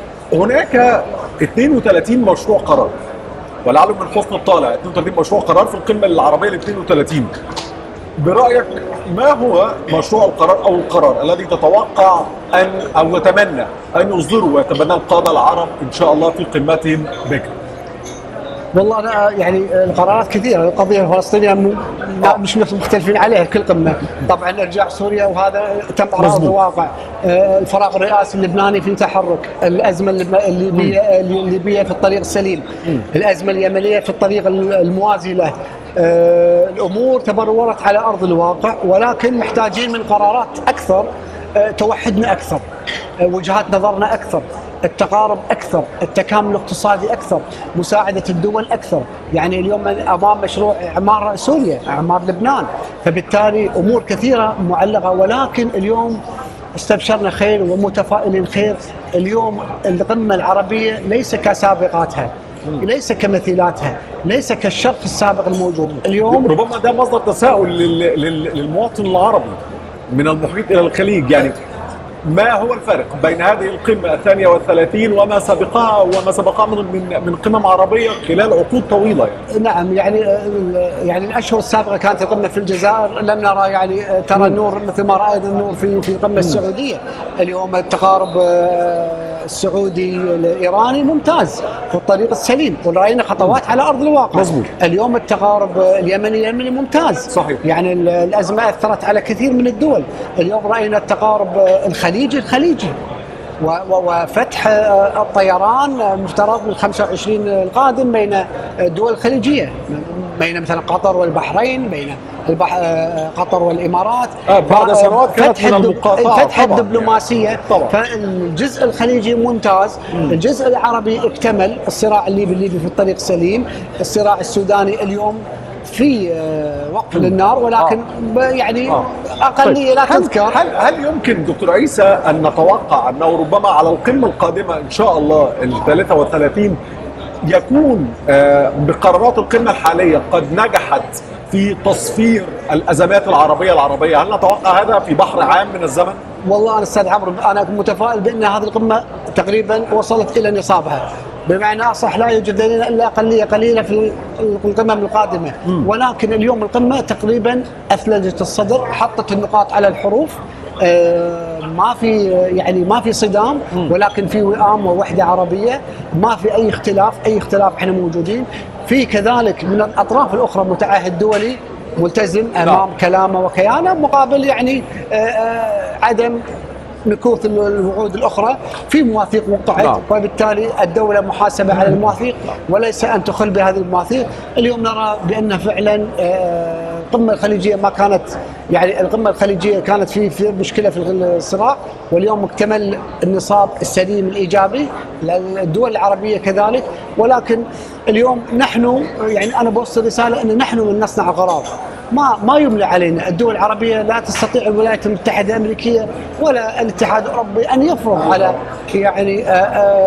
هناك 32 مشروع قرار ولعله من حسن الطالع 32 مشروع قرار في القمه العربيه ال 32 برايك ما هو مشروع القرار او القرار الذي تتوقع ان او تتمنى ان يصدره ويتبناه القاده العرب ان شاء الله في قمتهم بكره والله انا يعني القرارات كثيره القضيه الفلسطينيه م... لا مش مختلفين عليها كل قمه طبعا ارجاع سوريا وهذا تم على ارض مظبوط. الواقع آه، الفراغ الرئاسي اللبناني في تحرك الازمه اللب- الليبيه الليبيه في الطريق السليم الازمه اليمنيه في الطريق الموازي له آه، الامور تبرورت على ارض الواقع ولكن محتاجين من قرارات اكثر آه، توحدنا اكثر آه، وجهات نظرنا اكثر التقارب اكثر، التكامل الاقتصادي اكثر، مساعده الدول اكثر، يعني اليوم امام مشروع اعمار سوريا، اعمار لبنان، فبالتالي امور كثيره معلقه ولكن اليوم استبشرنا خير ومتفائلين خير، اليوم القمه العربيه ليس كسابقاتها، ليس كمثيلاتها، ليس كالشرق السابق الموجود، اليوم ربما ده مصدر تساؤل لل- لل- للمواطن العربي من المحيط الى الخليج يعني ما هو الفرق بين هذه القمه الثانيه والثلاثين وما سبقها وما سبقها من من من قمم عربيه خلال عقود طويله يعني نعم يعني يعني الاشهر السابقه كانت القمه في الجزائر لم نرى يعني ترى النور مثل ما راينا النور في في القمه السعوديه اليوم التقارب آه، السعودي الايراني ممتاز في الطريق السليم وراينا خطوات على ارض الواقع مظبوط. اليوم التقارب اليمني اليمني ممتاز صحيح. يعني ال- الازمه اثرت على كثير من الدول اليوم راينا التقارب الخليجي الخليجي و- و- وفتح آه، الطيران آه، مفترض من 25 القادم بين الدول الخليجيه بين مثلا قطر والبحرين بين البح... آه، قطر والامارات آه، بعد ف- سنوات كانت فتح من الدب- المقاطعة فتح طبعاً الدبلوماسيه يعني. طبعاً. فالجزء الخليجي ممتاز الجزء العربي اكتمل الصراع الليبي الليبي في الطريق سليم الصراع السوداني اليوم في آه، وقف للنار ولكن ب- يعني آه. اقليه لا هل, تذكر هل هل يمكن دكتور عيسى ان نتوقع انه ربما على القمه القادمه ان شاء الله ال 33 يكون آه، بقرارات القمه الحاليه قد نجحت في تصفير الازمات العربيه العربيه، هل نتوقع هذا في بحر عام من الزمن؟ والله انا استاذ عمرو انا متفائل بان هذه القمه تقريبا وصلت الى نصابها بمعنى اصح لا يوجد لدينا الا اقليه قليله في القمم القادمه ولكن اليوم القمه تقريبا اثلجت الصدر حطت النقاط على الحروف آه، ما في يعني ما في صدام ولكن في وئام ووحده عربيه ما في اي اختلاف اي اختلاف احنا موجودين في كذلك من الاطراف الاخرى متعهد دولي ملتزم امام كلامه وكيانه مقابل يعني آه، آه، عدم نكوث الوعود الاخرى في مواثيق وقعت نعم. وبالتالي الدوله محاسبه على المواثيق وليس ان تخل بهذه المواثيق اليوم نرى بان فعلا آه، القمه الخليجيه ما كانت يعني القمه الخليجيه كانت في في مشكله في الصراع واليوم اكتمل النصاب السليم الايجابي الدول العربيه كذلك ولكن اليوم نحن يعني انا بوصل رساله ان نحن من نصنع القرار ما ما يملى علينا الدول العربيه لا تستطيع الولايات المتحده الامريكيه ولا الاتحاد الاوروبي ان يفرض على يعني آه،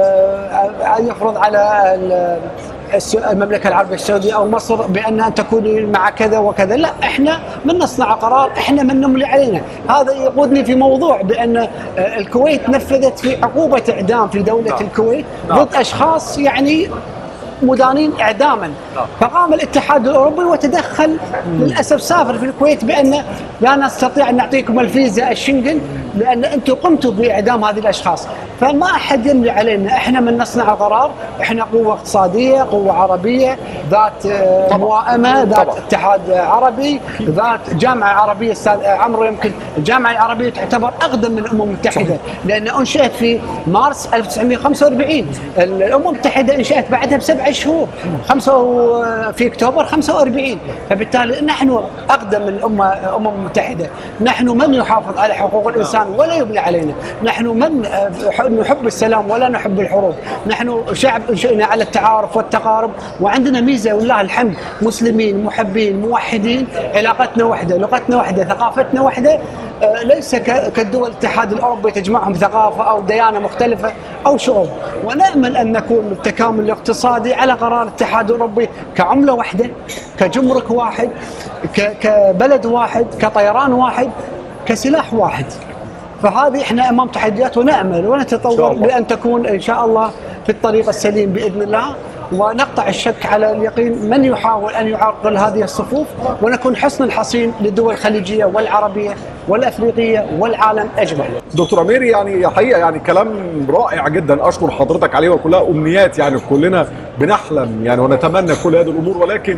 آه، ان يفرض على ال- الس- المملكه العربيه السعوديه او مصر بان ان تكوني مع كذا وكذا لا احنا من نصنع قرار احنا من نملي علينا هذا يقودني في موضوع بان آه، الكويت نفذت في عقوبه اعدام في دوله الكويت ضد اشخاص يعني مدانين اعداما فقام الاتحاد الاوروبي وتدخل للاسف سافر في الكويت بان لا نستطيع ان نعطيكم الفيزا الشنغن لان انتم قمتوا باعدام هذه الاشخاص فما احد يملي علينا احنا من نصنع القرار احنا قوه اقتصاديه قوه عربيه ذات آه، موائمه ذات اتحاد عربي ذات جامعه عربيه استاذ عمرو يمكن الجامعه العربيه تعتبر اقدم من الامم المتحده لان انشئت في مارس 1945 الامم المتحده انشئت بعدها بسبع شهور خمسة و- في اكتوبر 45 فبالتالي نحن اقدم من الامه الامم المتحده نحن من يحافظ على حقوق الانسان ولا يبني علينا نحن من آه، نحب السلام ولا نحب الحروب نحن شعب انشئنا على التعارف والتقارب وعندنا ميزه ولله الحمد مسلمين محبين موحدين علاقتنا واحده لغتنا واحده ثقافتنا واحده آه، ليس ك- كالدول الاتحاد الاوروبي تجمعهم ثقافه او ديانه مختلفه او شعوب ونامل ان نكون بالتكامل الاقتصادي على قرار الاتحاد الاوروبي كعمله واحده كجمرك واحد ك- كبلد واحد كطيران واحد كسلاح واحد فهذه احنا امام تحديات ونامل شاء ونتطور الله. بان تكون ان شاء الله في الطريق السليم باذن الله ونقطع الشك على اليقين من يحاول ان يعرقل هذه الصفوف ونكون حصن الحصين للدول الخليجيه والعربيه والافريقيه والعالم اجمع. دكتور امير يعني حقيقه يعني كلام رائع جدا اشكر حضرتك عليه وكلها امنيات يعني كلنا بنحلم يعني ونتمنى كل هذه الامور ولكن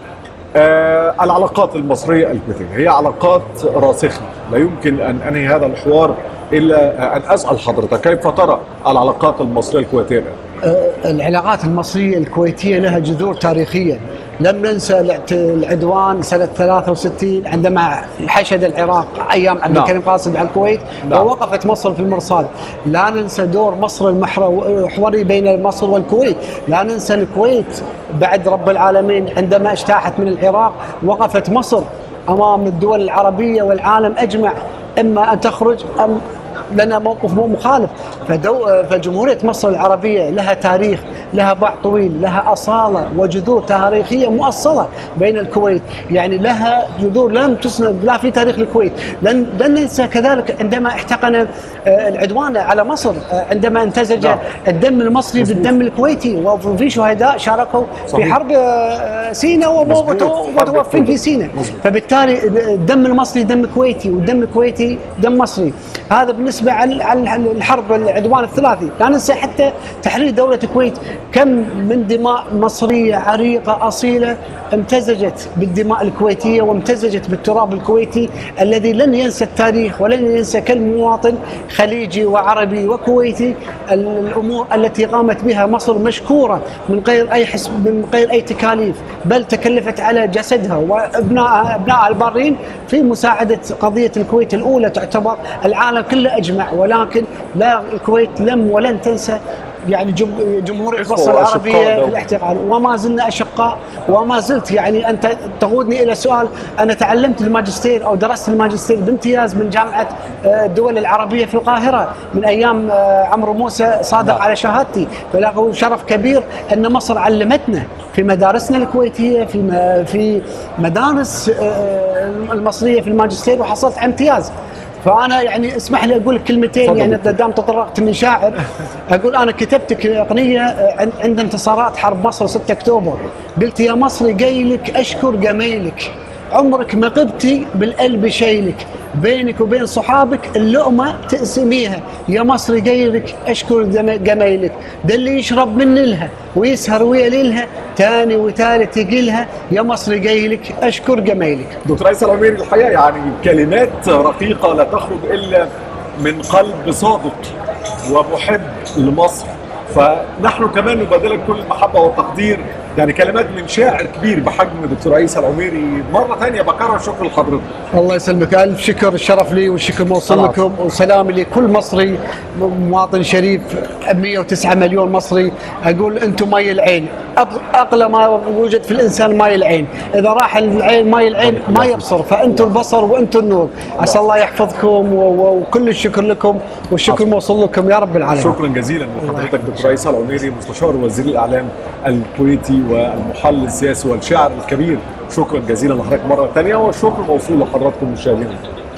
آه العلاقات المصريه الكويتيه هي علاقات راسخه لا يمكن ان انهي هذا الحوار الا ان اسال حضرتك كيف ترى العلاقات المصريه الكويتيه الآن؟ آه، العلاقات المصرية الكويتية لها جذور تاريخية لم ننسى الاعت- العدوان سنة 63 عندما حشد العراق أيام عبد نعم. الكريم قاسم على الكويت نعم. ووقفت مصر في المرصاد لا ننسى دور مصر المحوري بين مصر والكويت لا ننسى الكويت بعد رب العالمين عندما اجتاحت من العراق وقفت مصر أمام الدول العربية والعالم أجمع إما أن تخرج أم لنا موقف مو مخالف فدو فجمهورية مصر العربية لها تاريخ لها باع طويل لها أصالة وجذور تاريخية مؤصلة بين الكويت يعني لها جذور لم تسند لا في تاريخ الكويت لن, لن ننسى كذلك عندما احتقن آه، العدوان على مصر آه، عندما امتزج نعم. الدم المصري بالدم الكويتي وفي شهداء شاركوا في صحيح. حرب آه، سيناء مظبوط. ومتوفين في سيناء فبالتالي الدم المصري دم كويتي والدم الكويتي دم مصري هذا بالنسبه على على الحرب العدوان الثلاثي لا ننسى حتى تحرير دوله الكويت كم من دماء مصريه عريقه اصيله امتزجت بالدماء الكويتيه وامتزجت بالتراب الكويتي الذي لن ينسى التاريخ ولن ينسى كل مواطن خليجي وعربي وكويتي الامور التي قامت بها مصر مشكوره من غير اي حسب من غير اي تكاليف بل تكلفت على جسدها وابنائها ابنائها البارين في مساعده قضيه الكويت الاولى تعتبر العالم كله اجمع ولكن لا الكويت لم ولن تنسى يعني جم- جمهوريه إخوة مصر وأشقاء العربيه دولة. في الاحتقان وما زلنا اشقاء وما زلت يعني انت تقودني الى سؤال انا تعلمت الماجستير او درست الماجستير بامتياز من جامعه آه، الدول العربيه في القاهره من ايام آه، عمرو موسى صادق على شهادتي فله شرف كبير ان مصر علمتنا في مدارسنا الكويتيه في م- في مدارس آه، المصريه في الماجستير وحصلت على امتياز فانا يعني اسمح لي اقول كلمتين تفضل يعني دكتور. دام تطرقت من شاعر اقول انا كتبت اغنيه عن- عند انتصارات حرب مصر 6 اكتوبر قلت يا مصري جايلك اشكر جميلك عمرك ما غبتي بالقلب شيلك بينك وبين صحابك اللقمه تقسميها يا مصري جايلك اشكر جم- جميلك ده اللي يشرب من نيلها ويسهر ويا ليلها تاني وتالت يجيلها يا مصري جايلك اشكر جميلك دكتور عيسى العميري الحقيقه يعني كلمات رقيقه لا تخرج الا من قلب صادق ومحب لمصر فنحن كمان نبادلك كل المحبه والتقدير يعني كلمات من شاعر كبير بحجم دكتور عيسى العميري مره ثانيه بكرر شكر لحضرتك الله يسلمك الف شكر الشرف لي والشكر موصول خلاص. لكم وسلامي لكل مصري مواطن شريف 109 مليون مصري اقول انتم مي العين أق- اغلى ما يوجد في الانسان مي العين اذا راح العين مي العين ما يبصر فانتم البصر وانتم النور عسى الله يحفظكم و- و- وكل الشكر لكم والشكر موصول لكم يا رب العالمين شكرا جزيلا لحضرتك دكتور عيسى العميري مستشار وزير الاعلام الكويتي والمحلل السياسي والشاعر الكبير شكرا جزيلا لحضرتك مره ثانيه والشكر موصول لحضراتكم مشاهدينا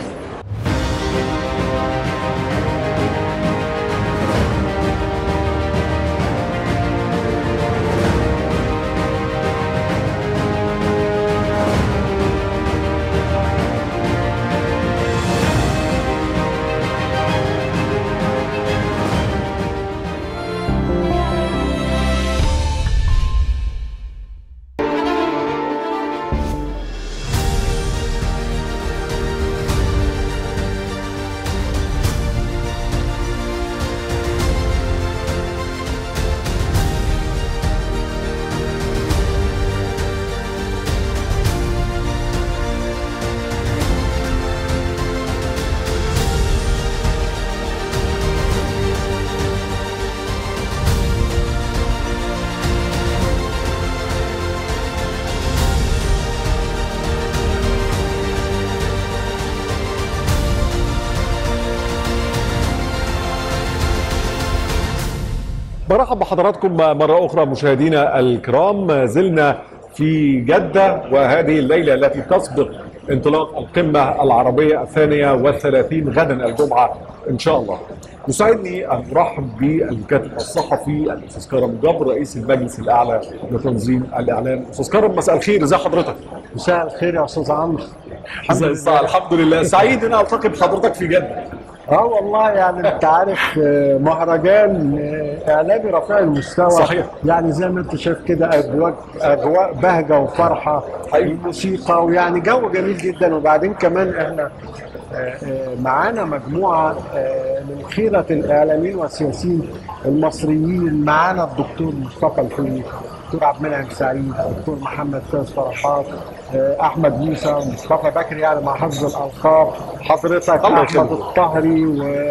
برحب بحضراتكم مرة أخرى مشاهدينا الكرام ما زلنا في جدة وهذه الليلة التي تسبق انطلاق القمة العربية الثانية والثلاثين غدا الجمعة إن شاء الله يسعدني أن أرحب بالكاتب الصحفي الأستاذ كرم جبر رئيس المجلس الأعلى لتنظيم الإعلام أستاذ كرم مساء الخير إزي حضرتك؟ مساء الخير يا استاذ عمرو الحمد لله الحمد لله سعيد أن ألتقي بحضرتك في جدة اه والله يعني انت عارف آه، مهرجان آه، اعلامي رفيع المستوى صحيح. يعني زي ما انت شايف كده اجواء اجواء بهجه وفرحه حقيقي. الموسيقى ويعني جو جميل جدا وبعدين كمان احنا آه، آه، معانا مجموعه آه، من خيره الاعلاميين والسياسيين المصريين معانا الدكتور مصطفى الحلمي الدكتور عبد المنعم سعيد الدكتور محمد فايز فرحات آه، احمد موسى مصطفى بكري يعني مع حفظ الالقاب حضرتك الله احمد يخليك. الطهري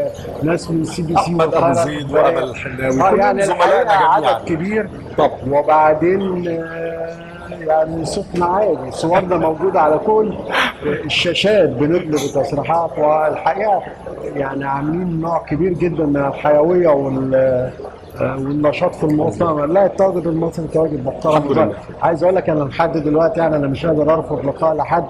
وناس من سي بي سي أحمد أبو زيد وأمل الحناوي آه، كلهم يعني زملائنا الحقيقه جميعا عدد كبير طبعا وبعدين آه، يعني صوتنا عالي صورنا موجودة على كل الشاشات بندلب تصريحات والحقيقة يعني عاملين نوع كبير جدا من الحيوية وال آه، والنشاط في المؤتمر لا التواجد المصري تواجد محترم الحمد لله. عايز اقول لك انا لحد دلوقتي يعني انا مش قادر ارفض لقاء لحد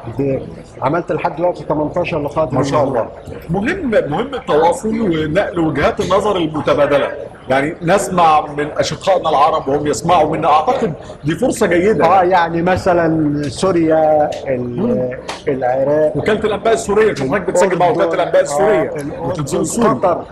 عملت لحد دلوقتي 18 لقاء ما شاء الله مهم مهم التواصل ونقل وجهات النظر المتبادله يعني نسمع من اشقائنا العرب وهم يسمعوا منا اعتقد دي فرصه جيده اه يعني مثلا سوريا ال- العراق وكاله الانباء السوريه شوف حضرتك بتسجل مع وكاله الانباء السوريه آه، والتلفزيون السوري قطر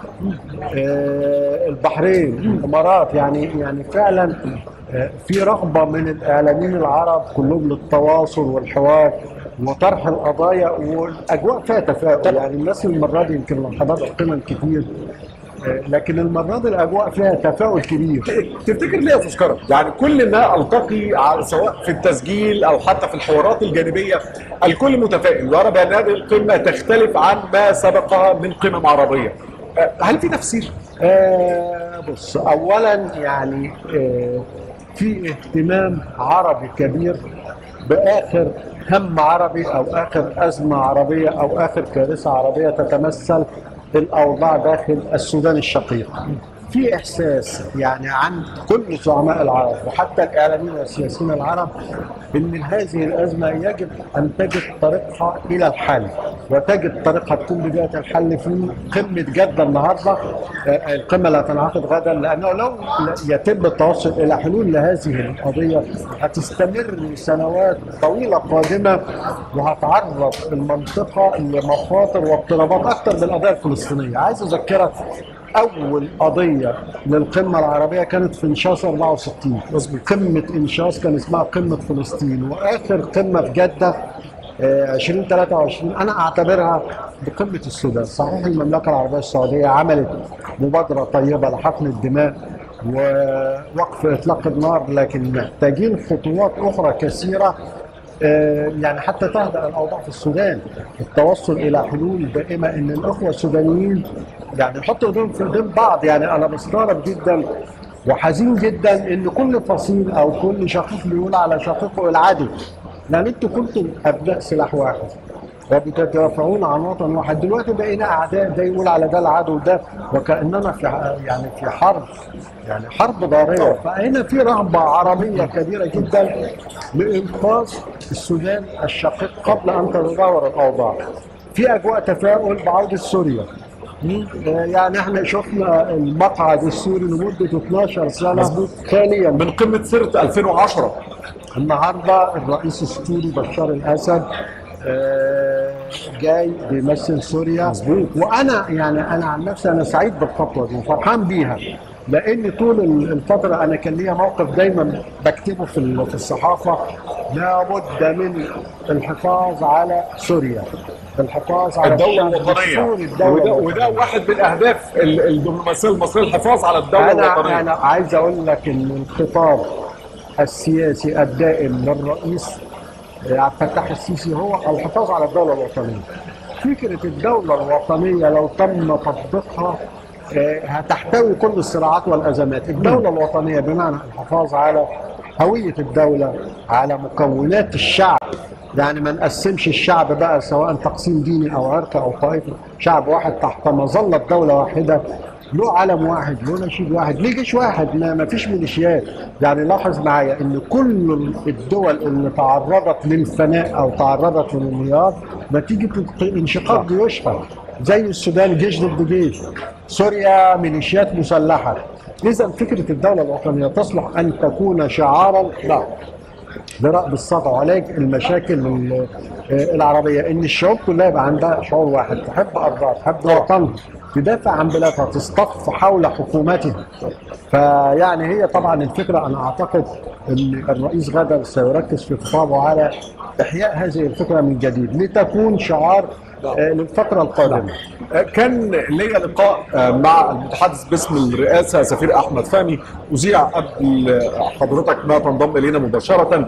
آه، البحرين الامارات يعني يعني فعلا آه، في رغبه من الاعلاميين العرب كلهم للتواصل والحوار وطرح القضايا والاجواء فيها تفاؤل يعني الناس المره دي يمكن لو حضرت قمم كتير آه، لكن المره دي الاجواء فيها تفاؤل كبير تفتكر ليه يا فسكرة؟ يعني كل ما التقي على سواء في التسجيل او حتى في الحوارات الجانبيه الكل متفائل ويرى بان هذه القمه تختلف عن ما سبقها من قمم عربيه. أه، هل في تفسير؟ آه بص اولا يعني آه في اهتمام عربي كبير باخر هم عربي او اخر ازمه عربيه او اخر كارثه عربيه تتمثل الاوضاع داخل السودان الشقيق في احساس يعني عند كل زعماء العرب وحتى الاعلاميين والسياسيين العرب ان هذه الازمه يجب ان تجد طريقها الى الحل وتجد طريقها تكون بدايه الحل في قمه جده النهارده آه، القمه اللي هتنعقد غدا لانه لو يتم التوصل الى حلول لهذه القضيه هتستمر سنوات طويله قادمه وهتعرض المنطقه لمخاطر واضطرابات اكثر من القضيه الفلسطينيه عايز اذكرك اول قضيه للقمه العربيه كانت في انشاص 64 قمه انشاص كان اسمها قمه فلسطين واخر قمه في جده آه، 2023 انا اعتبرها بقمه السودان صحيح المملكه العربيه السعوديه عملت مبادره طيبه لحقن الدماء ووقف اطلاق النار لكن محتاجين خطوات اخرى كثيره آه، يعني حتى تهدأ الأوضاع في السودان التوصل إلى حلول دائمة إن الأخوة السودانيين يعني يحطوا ايديهم في ايدين بعض يعني أنا بستغرب جدا وحزين جدا إن كل فصيل أو كل شقيق بيقول على شقيقه العدو يعني أنتوا كنتم أبناء سلاح واحد وبتتدافعون عن وطن واحد دلوقتي بقينا اعداء ده يقول على ده العدو ده وكاننا في ح- يعني في حرب يعني حرب ضاريه فهنا في رغبه عربيه كبيره جدا لانقاذ السودان الشقيق قبل ان تتدهور الاوضاع في اجواء تفاؤل بعوده سوريا مم. آه، يعني احنا شفنا المقعد السوري لمده 12 سنه ثانيا من قمه سرت 2010 النهارده الرئيس السوري بشار الاسد آه، جاي بيمثل سوريا مظبوط وانا يعني انا عن نفسي انا سعيد بالخطوه دي وفرحان بيها لان طول الفتره انا كان ليا موقف دايما بكتبه في ال- في الصحافه لابد من الحفاظ على سوريا الحفاظ على الدوله الشعب الوطنيه السوري، الدولة وده, الوطنية. وده واحد من اهداف ال- الدبلوماسيه المصريه الحفاظ على الدوله انا الوطنيه انا عايز اقول لك ان الخطاب السياسي الدائم للرئيس عبد الفتاح السيسي هو الحفاظ على الدوله الوطنيه. فكره الدوله الوطنيه لو تم تطبيقها آه، هتحتوي كل الصراعات والازمات، الدوله الوطنيه بمعنى الحفاظ على هويه الدوله، على مكونات الشعب يعني ما نقسمش الشعب بقى سواء تقسيم ديني او عرقي او طائفي، شعب واحد تحت مظله دوله واحده له علم واحد له نشيد واحد ليه جيش واحد ما ما فيش ميليشيات يعني لاحظ معايا ان كل الدول اللي تعرضت للفناء او تعرضت للانهيار نتيجه انشقاق جيوشها زي السودان جيش ضد جيش سوريا ميليشيات مسلحه اذا فكره الدوله الوطنيه تصلح ان تكون شعارا لا لرأب الصدع وعلاج المشاكل ال- آه، العربية إن الشعوب كلها يبقى عندها شعور واحد تحب أرضها تحب وطنها تدافع عن بلادها تصطف حول حكومتها فيعني هي طبعا الفكرة أنا أعتقد أن الرئيس غدا سيركز في خطابه على إحياء هذه الفكرة من جديد لتكون شعار آه، للفترة القادمة كان ليا لقاء آه، مع المتحدث باسم الرئاسه سفير احمد فهمي اذيع قبل حضرتك ما تنضم الينا مباشره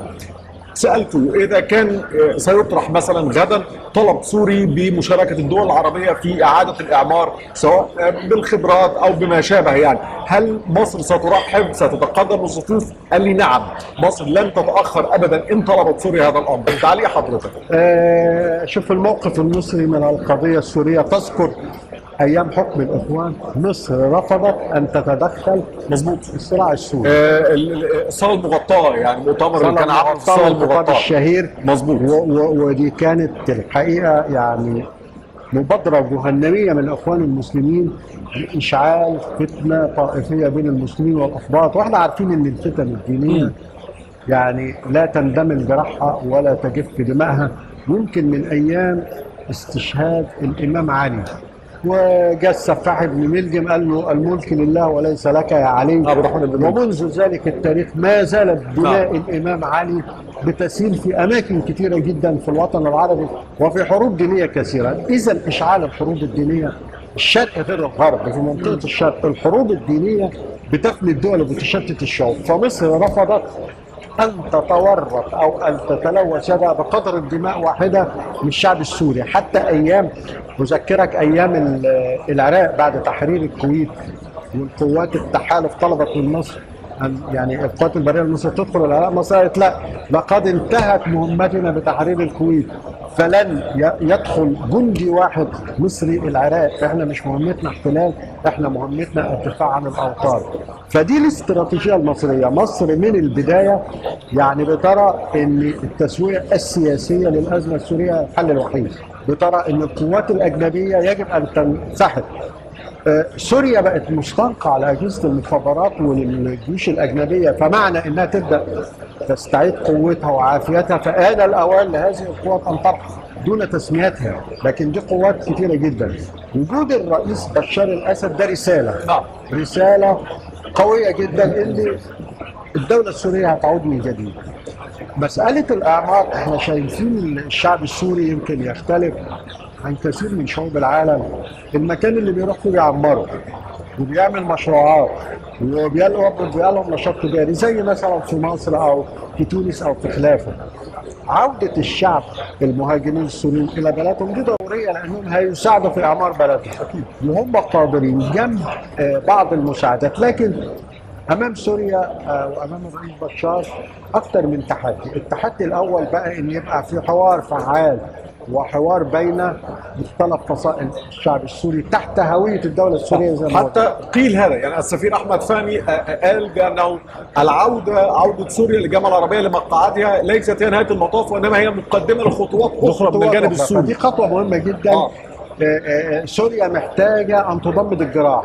سالته اذا كان آه، سيطرح مثلا غدا طلب سوري بمشاركه الدول العربيه في اعاده الاعمار سواء آه، بالخبرات او بما شابه يعني هل مصر سترحب ستتقدم الصفوف قال لي نعم مصر لن تتاخر ابدا ان طلبت سوريا هذا الامر تعليق حضرتك آه، شوف الموقف المصري من القضية السورية تذكر أيام حكم الإخوان مصر رفضت أن تتدخل مظبوط في الصراع السوري آه، ال- ال- الصاله المغطاه يعني مؤتمر اللي كان عامل في الصاله الخطاب المغطاه الشهير مظبوط و- و- ودي كانت الحقيقة يعني مبادرة جهنمية من الإخوان المسلمين لإشعال فتنة طائفية بين المسلمين والأخباط وإحنا عارفين إن الفتن الدينية يعني لا تندمل جراحها ولا تجف دماءها يمكن من أيام استشهاد الإمام علي وجاء السفاح بن ملجم قال له الملك لله وليس لك يا علي أبو الرحمن بن ملجم. ومنذ ذلك التاريخ ما زالت دماء الإمام علي بتسيل في أماكن كثيرة جدا في الوطن العربي وفي حروب دينية كثيرة إذا إشعال الحروب الدينية الشرق غير الغرب في منطقة الشرق الحروب الدينية بتفني الدول وبتشتت الشعوب فمصر رفضت أن تتورط أو أن تتلوث يدها بقدر الدماء واحدة من الشعب السوري حتى أيام أذكرك أيام ال- العراق بعد تحرير الكويت والقوات التحالف طلبت من مصر أن يعني القوات البريه المصريه تدخل العراق مصر قالت لا لقد انتهت مهمتنا بتحرير الكويت فلن ي- يدخل جندي واحد مصري العراق احنا مش مهمتنا احتلال احنا مهمتنا الدفاع عن الاوطان فدي الاستراتيجيه المصريه مصر من البدايه يعني بترى ان التسويه السياسيه للازمه السوريه الحل الوحيد بترى ان القوات الاجنبيه يجب ان تنسحب آه، سوريا بقت مستنقع على اجهزه المخابرات والجيوش الاجنبيه فمعنى انها تبدا تستعيد قوتها وعافيتها فآن الاوان لهذه القوات ان ترحل دون تسميتها لكن دي قوات كثيره جدا وجود الرئيس بشار الاسد ده رساله رساله قويه جدا ان الدوله السوريه هتعود من جديد مسألة الإعمار احنا شايفين الشعب السوري يمكن يختلف عن كثير من شعوب العالم المكان اللي بيروح فيه بيعمره وبيعمل مشروعات وبيلعب بيلعب نشاط تجاري زي مثلا في مصر او في تونس او في خلافه عودة الشعب المهاجرين السوريين إلى بلدهم دي ضرورية لأنهم هيساعدوا في إعمار بلدهم وهم قادرين جنب آه، بعض المساعدات لكن امام سوريا آه، وامام الرئيس بشار اكثر من تحدي، التحدي الاول بقى ان يبقى في حوار فعال وحوار بين مختلف فصائل الشعب السوري تحت هويه الدوله السوريه زي ما قلت. حتى قيل هذا يعني السفير احمد فهمي آه، آه، قال بانه العوده عوده سوريا للجامعه العربيه لمقاعدها ليست هي نهايه المطاف وانما هي مقدمه لخطوات اخرى من الجانب أخرى. السوري فدي خطوه مهمه جدا آه. آه، آه، سوريا محتاجه ان تضمد الجراح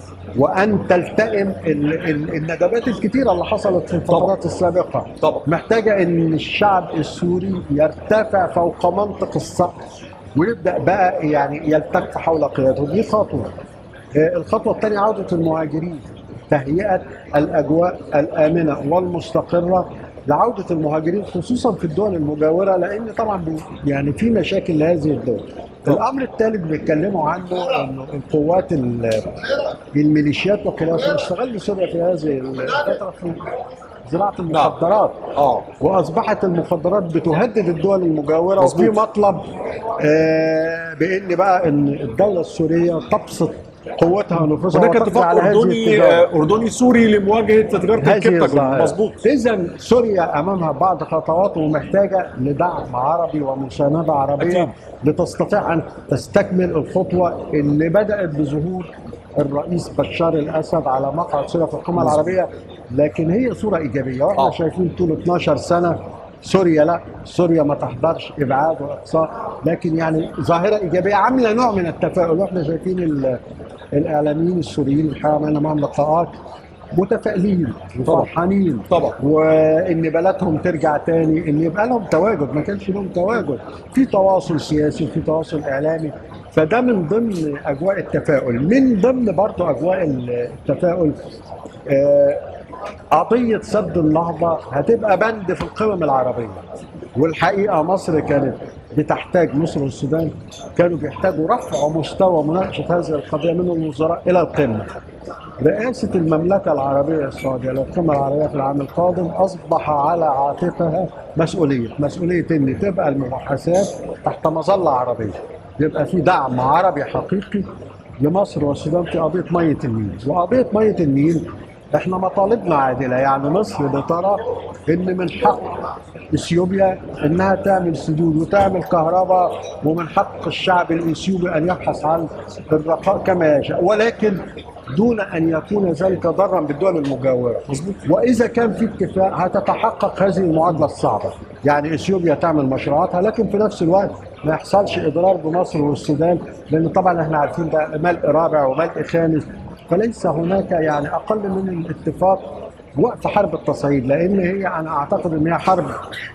وان تلتئم ال- ال- الندبات الكثيره اللي حصلت في الفترات السابقه طبعا. محتاجه ان الشعب السوري يرتفع فوق منطق الصقر ويبدا بقى يعني يلتف حول قيادته دي خطوه آه، الخطوه الثانيه عوده المهاجرين تهيئه الاجواء الامنه والمستقره لعوده المهاجرين خصوصا في الدول المجاوره لان طبعا بي- يعني في مشاكل لهذه الدول. الامر الثالث بيتكلموا عنه انه القوات ال- الميليشيات وخلافه استغل سوريا في هذه الفتره في زراعه المخدرات اه واصبحت المخدرات بتهدد الدول المجاوره وفي مظبوط. مطلب آه بان بقى ان الدوله السوريه تبسط قوتها ونفوذها هناك وتقضي اتفاق على هذه اردني التجاره آه، اردني سوري لمواجهه تجاره هذه الكبتة الظاهرة. مظبوط اذا سوريا امامها بعض خطوات ومحتاجه لدعم عربي ومسانده عربيه أكيد. لتستطيع ان تستكمل الخطوه اللي بدات بظهور الرئيس بشار الاسد على مقعد سوريا في القمه العربيه لكن هي صوره ايجابيه واحنا آه. شايفين طول 12 سنه سوريا لا سوريا ما تحضرش ابعاد واقصاء لكن يعني ظاهره ايجابيه عامله نوع من التفاؤل واحنا شايفين ال- الاعلاميين السوريين الحقيقه عملنا معاهم لقاءات متفائلين وفرحانين طبعا. وان بلدهم ترجع تاني ان يبقى لهم تواجد ما كانش لهم تواجد في تواصل سياسي وفي تواصل اعلامي فده من ضمن اجواء التفاؤل من ضمن برضه اجواء التفاؤل آه، قضيه سد النهضه هتبقى بند في القمم العربيه والحقيقه مصر كانت بتحتاج مصر والسودان كانوا بيحتاجوا رفع مستوى مناقشه هذه القضيه من الوزراء الى القمه رئاسة المملكة العربية السعودية للقمة العربية في العام القادم أصبح على عاتقها مسؤولية مسؤولية أن تبقى المباحثات تحت مظلة عربية يبقى في دعم عربي حقيقي لمصر والسودان في قضية مية النيل وقضية مية النيل احنا مطالبنا عادلة يعني مصر بترى ان من حق اثيوبيا انها تعمل سدود وتعمل كهرباء ومن حق الشعب الاثيوبي ان يبحث عن الرخاء كما يشاء ولكن دون ان يكون ذلك ضرا بالدول المجاوره واذا كان في اتفاق هتتحقق هذه المعادله الصعبه يعني اثيوبيا تعمل مشروعاتها لكن في نفس الوقت ما يحصلش اضرار بمصر والسودان لان طبعا احنا عارفين ده ملء رابع وملء خامس فليس هناك يعني اقل من الاتفاق وقف حرب التصعيد لان هي انا اعتقد ان هي حرب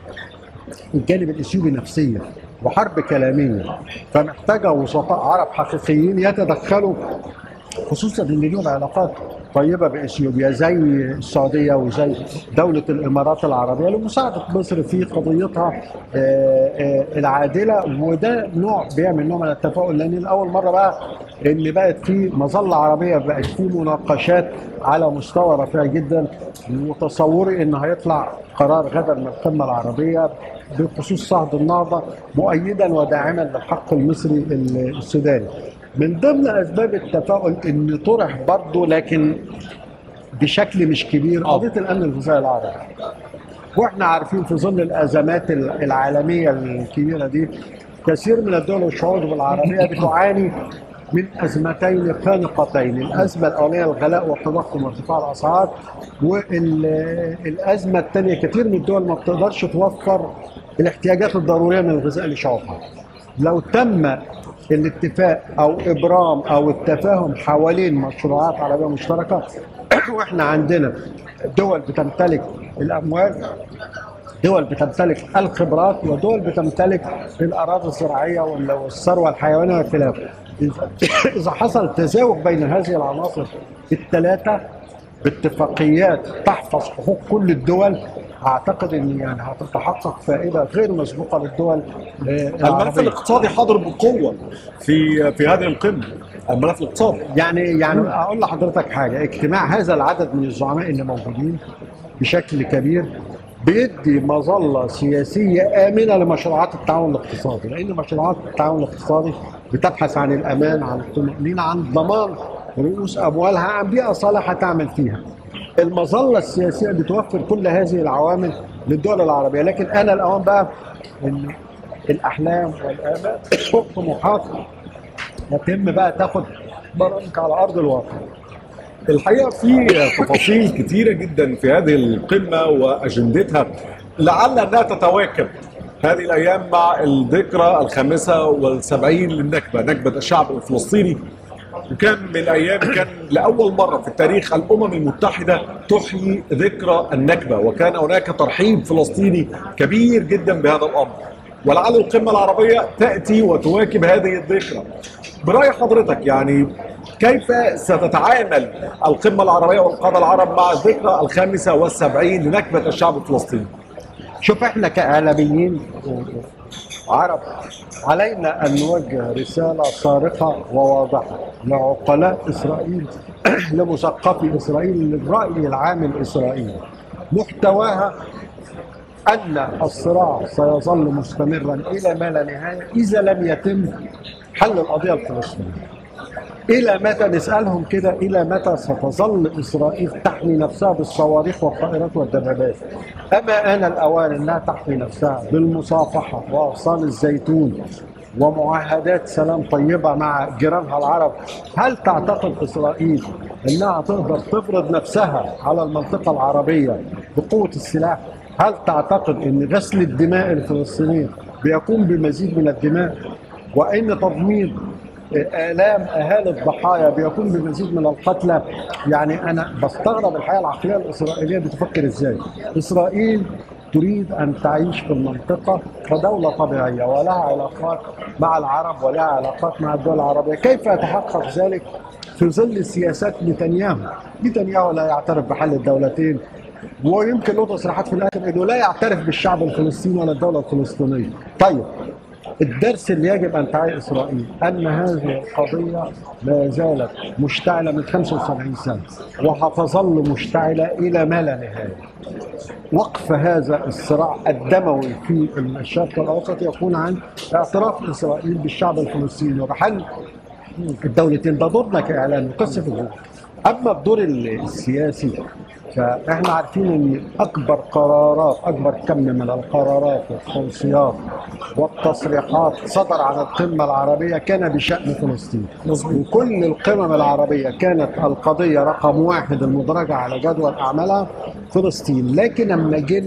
الجانب الاثيوبي نفسيا وحرب كلاميه فمحتاجه وسطاء عرب حقيقيين يتدخلوا خصوصا ان ليهم علاقات طيبه باثيوبيا زي السعوديه وزي دوله الامارات العربيه لمساعده مصر في قضيتها آه، آه، العادله وده نوع بيعمل نوع من التفاؤل لان الاول مره بقى ان بقت في مظله عربيه بقت في مناقشات على مستوى رفيع جدا وتصوري ان هيطلع قرار غدا من القمه العربيه بخصوص صعد النهضه مؤيدا وداعما للحق المصري السوداني من ضمن اسباب التفاؤل ان طرح برضه لكن بشكل مش كبير آه. قضيه الامن الغذائي العربي واحنا عارفين في ظل الازمات العالميه الكبيره دي كثير من الدول والشعوب العربيه بتعاني من ازمتين خانقتين، الازمه الاولانيه الغلاء والتضخم وارتفاع الاسعار والازمه الثانيه كثير من الدول ما بتقدرش توفر الاحتياجات الضروريه من الغذاء لشعوبها. لو تم الاتفاق او ابرام او التفاهم حوالين مشروعات عربيه مشتركه واحنا عندنا دول بتمتلك الاموال دول بتمتلك الخبرات ودول بتمتلك الاراضي الزراعيه وال- والثروه الحيوانيه وخلافه. إذا- اذا حصل تزاوج بين هذه العناصر الثلاثه باتفاقيات تحفظ حقوق كل الدول اعتقد ان يعني هتتحقق فائده غير مسبوقه للدول آه، الملف العربيه. الاقتصادي حاضر بقوه في في هذه القمه الملف الاقتصادي يعني يعني اقول لحضرتك حاجه اجتماع هذا العدد من الزعماء اللي موجودين بشكل كبير بيدي مظله سياسيه امنه لمشروعات التعاون الاقتصادي لان مشروعات التعاون الاقتصادي بتبحث عن الامان عن الطمانينه عن ضمان رؤوس اموالها عن بيئه صالحه تعمل فيها المظله السياسيه بتوفر كل هذه العوامل للدول العربيه لكن انا الاوان بقى ان الاحلام والامال والطموحات يتم بقى تاخد برامج على ارض الواقع الحقيقه في تفاصيل كثيره جدا في هذه القمه واجندتها لعل انها تتواكب هذه الايام مع الذكرى الخامسه والسبعين للنكبه نكبه الشعب الفلسطيني وكان من ايام كان لاول مره في التاريخ الامم المتحده تحيي ذكرى النكبه وكان هناك ترحيب فلسطيني كبير جدا بهذا الامر ولعل القمه العربيه تاتي وتواكب هذه الذكرى براي حضرتك يعني كيف ستتعامل القمه العربيه والقاده العرب مع الذكرى الخامسه والسبعين لنكبه الشعب الفلسطيني شوف احنا كاعلاميين عرب علينا ان نوجه رساله صارخه وواضحه لعقلاء اسرائيل لمثقفي اسرائيل للراي العام الاسرائيلي محتواها ان الصراع سيظل مستمرا الى ما لا نهايه اذا لم يتم حل القضيه الفلسطينيه الى متى نسالهم كده الى متى ستظل اسرائيل تحمي نفسها بالصواريخ والطائرات والدبابات اما ان الاوان انها تحمي نفسها بالمصافحه واغصان الزيتون ومعاهدات سلام طيبه مع جيرانها العرب هل تعتقد اسرائيل انها تقدر تفرض نفسها على المنطقه العربيه بقوه السلاح هل تعتقد ان غسل الدماء الفلسطينيه بيقوم بمزيد من الدماء وان تضميد آلام أهالي الضحايا بيكون بمزيد من القتلى يعني أنا بستغرب الحياة العقلية الإسرائيلية بتفكر إزاي إسرائيل تريد أن تعيش في المنطقة كدولة طبيعية ولها علاقات مع العرب ولها علاقات مع الدول العربية كيف يتحقق ذلك في ظل سياسات نتنياهو نتنياهو لا يعترف بحل الدولتين ويمكن له تصريحات في الاخر انه لا يعترف بالشعب الفلسطيني ولا الدوله الفلسطينيه. طيب الدرس اللي يجب ان تعي اسرائيل ان هذه القضيه لا زالت مشتعله من 75 سنه وهتظل مشتعله الى ما لا نهايه. وقف هذا الصراع الدموي في الشرق الاوسط يكون عن اعتراف اسرائيل بالشعب الفلسطيني وبحل الدولتين ده دورنا كاعلام قصه الجهود. اما الدور السياسي فاحنا عارفين ان اكبر قرارات اكبر كم من القرارات والتوصيات والتصريحات صدر عن القمه العربيه كان بشان فلسطين وكل القمم العربيه كانت القضيه رقم واحد المدرجه على جدول اعمالها فلسطين لكن لما جه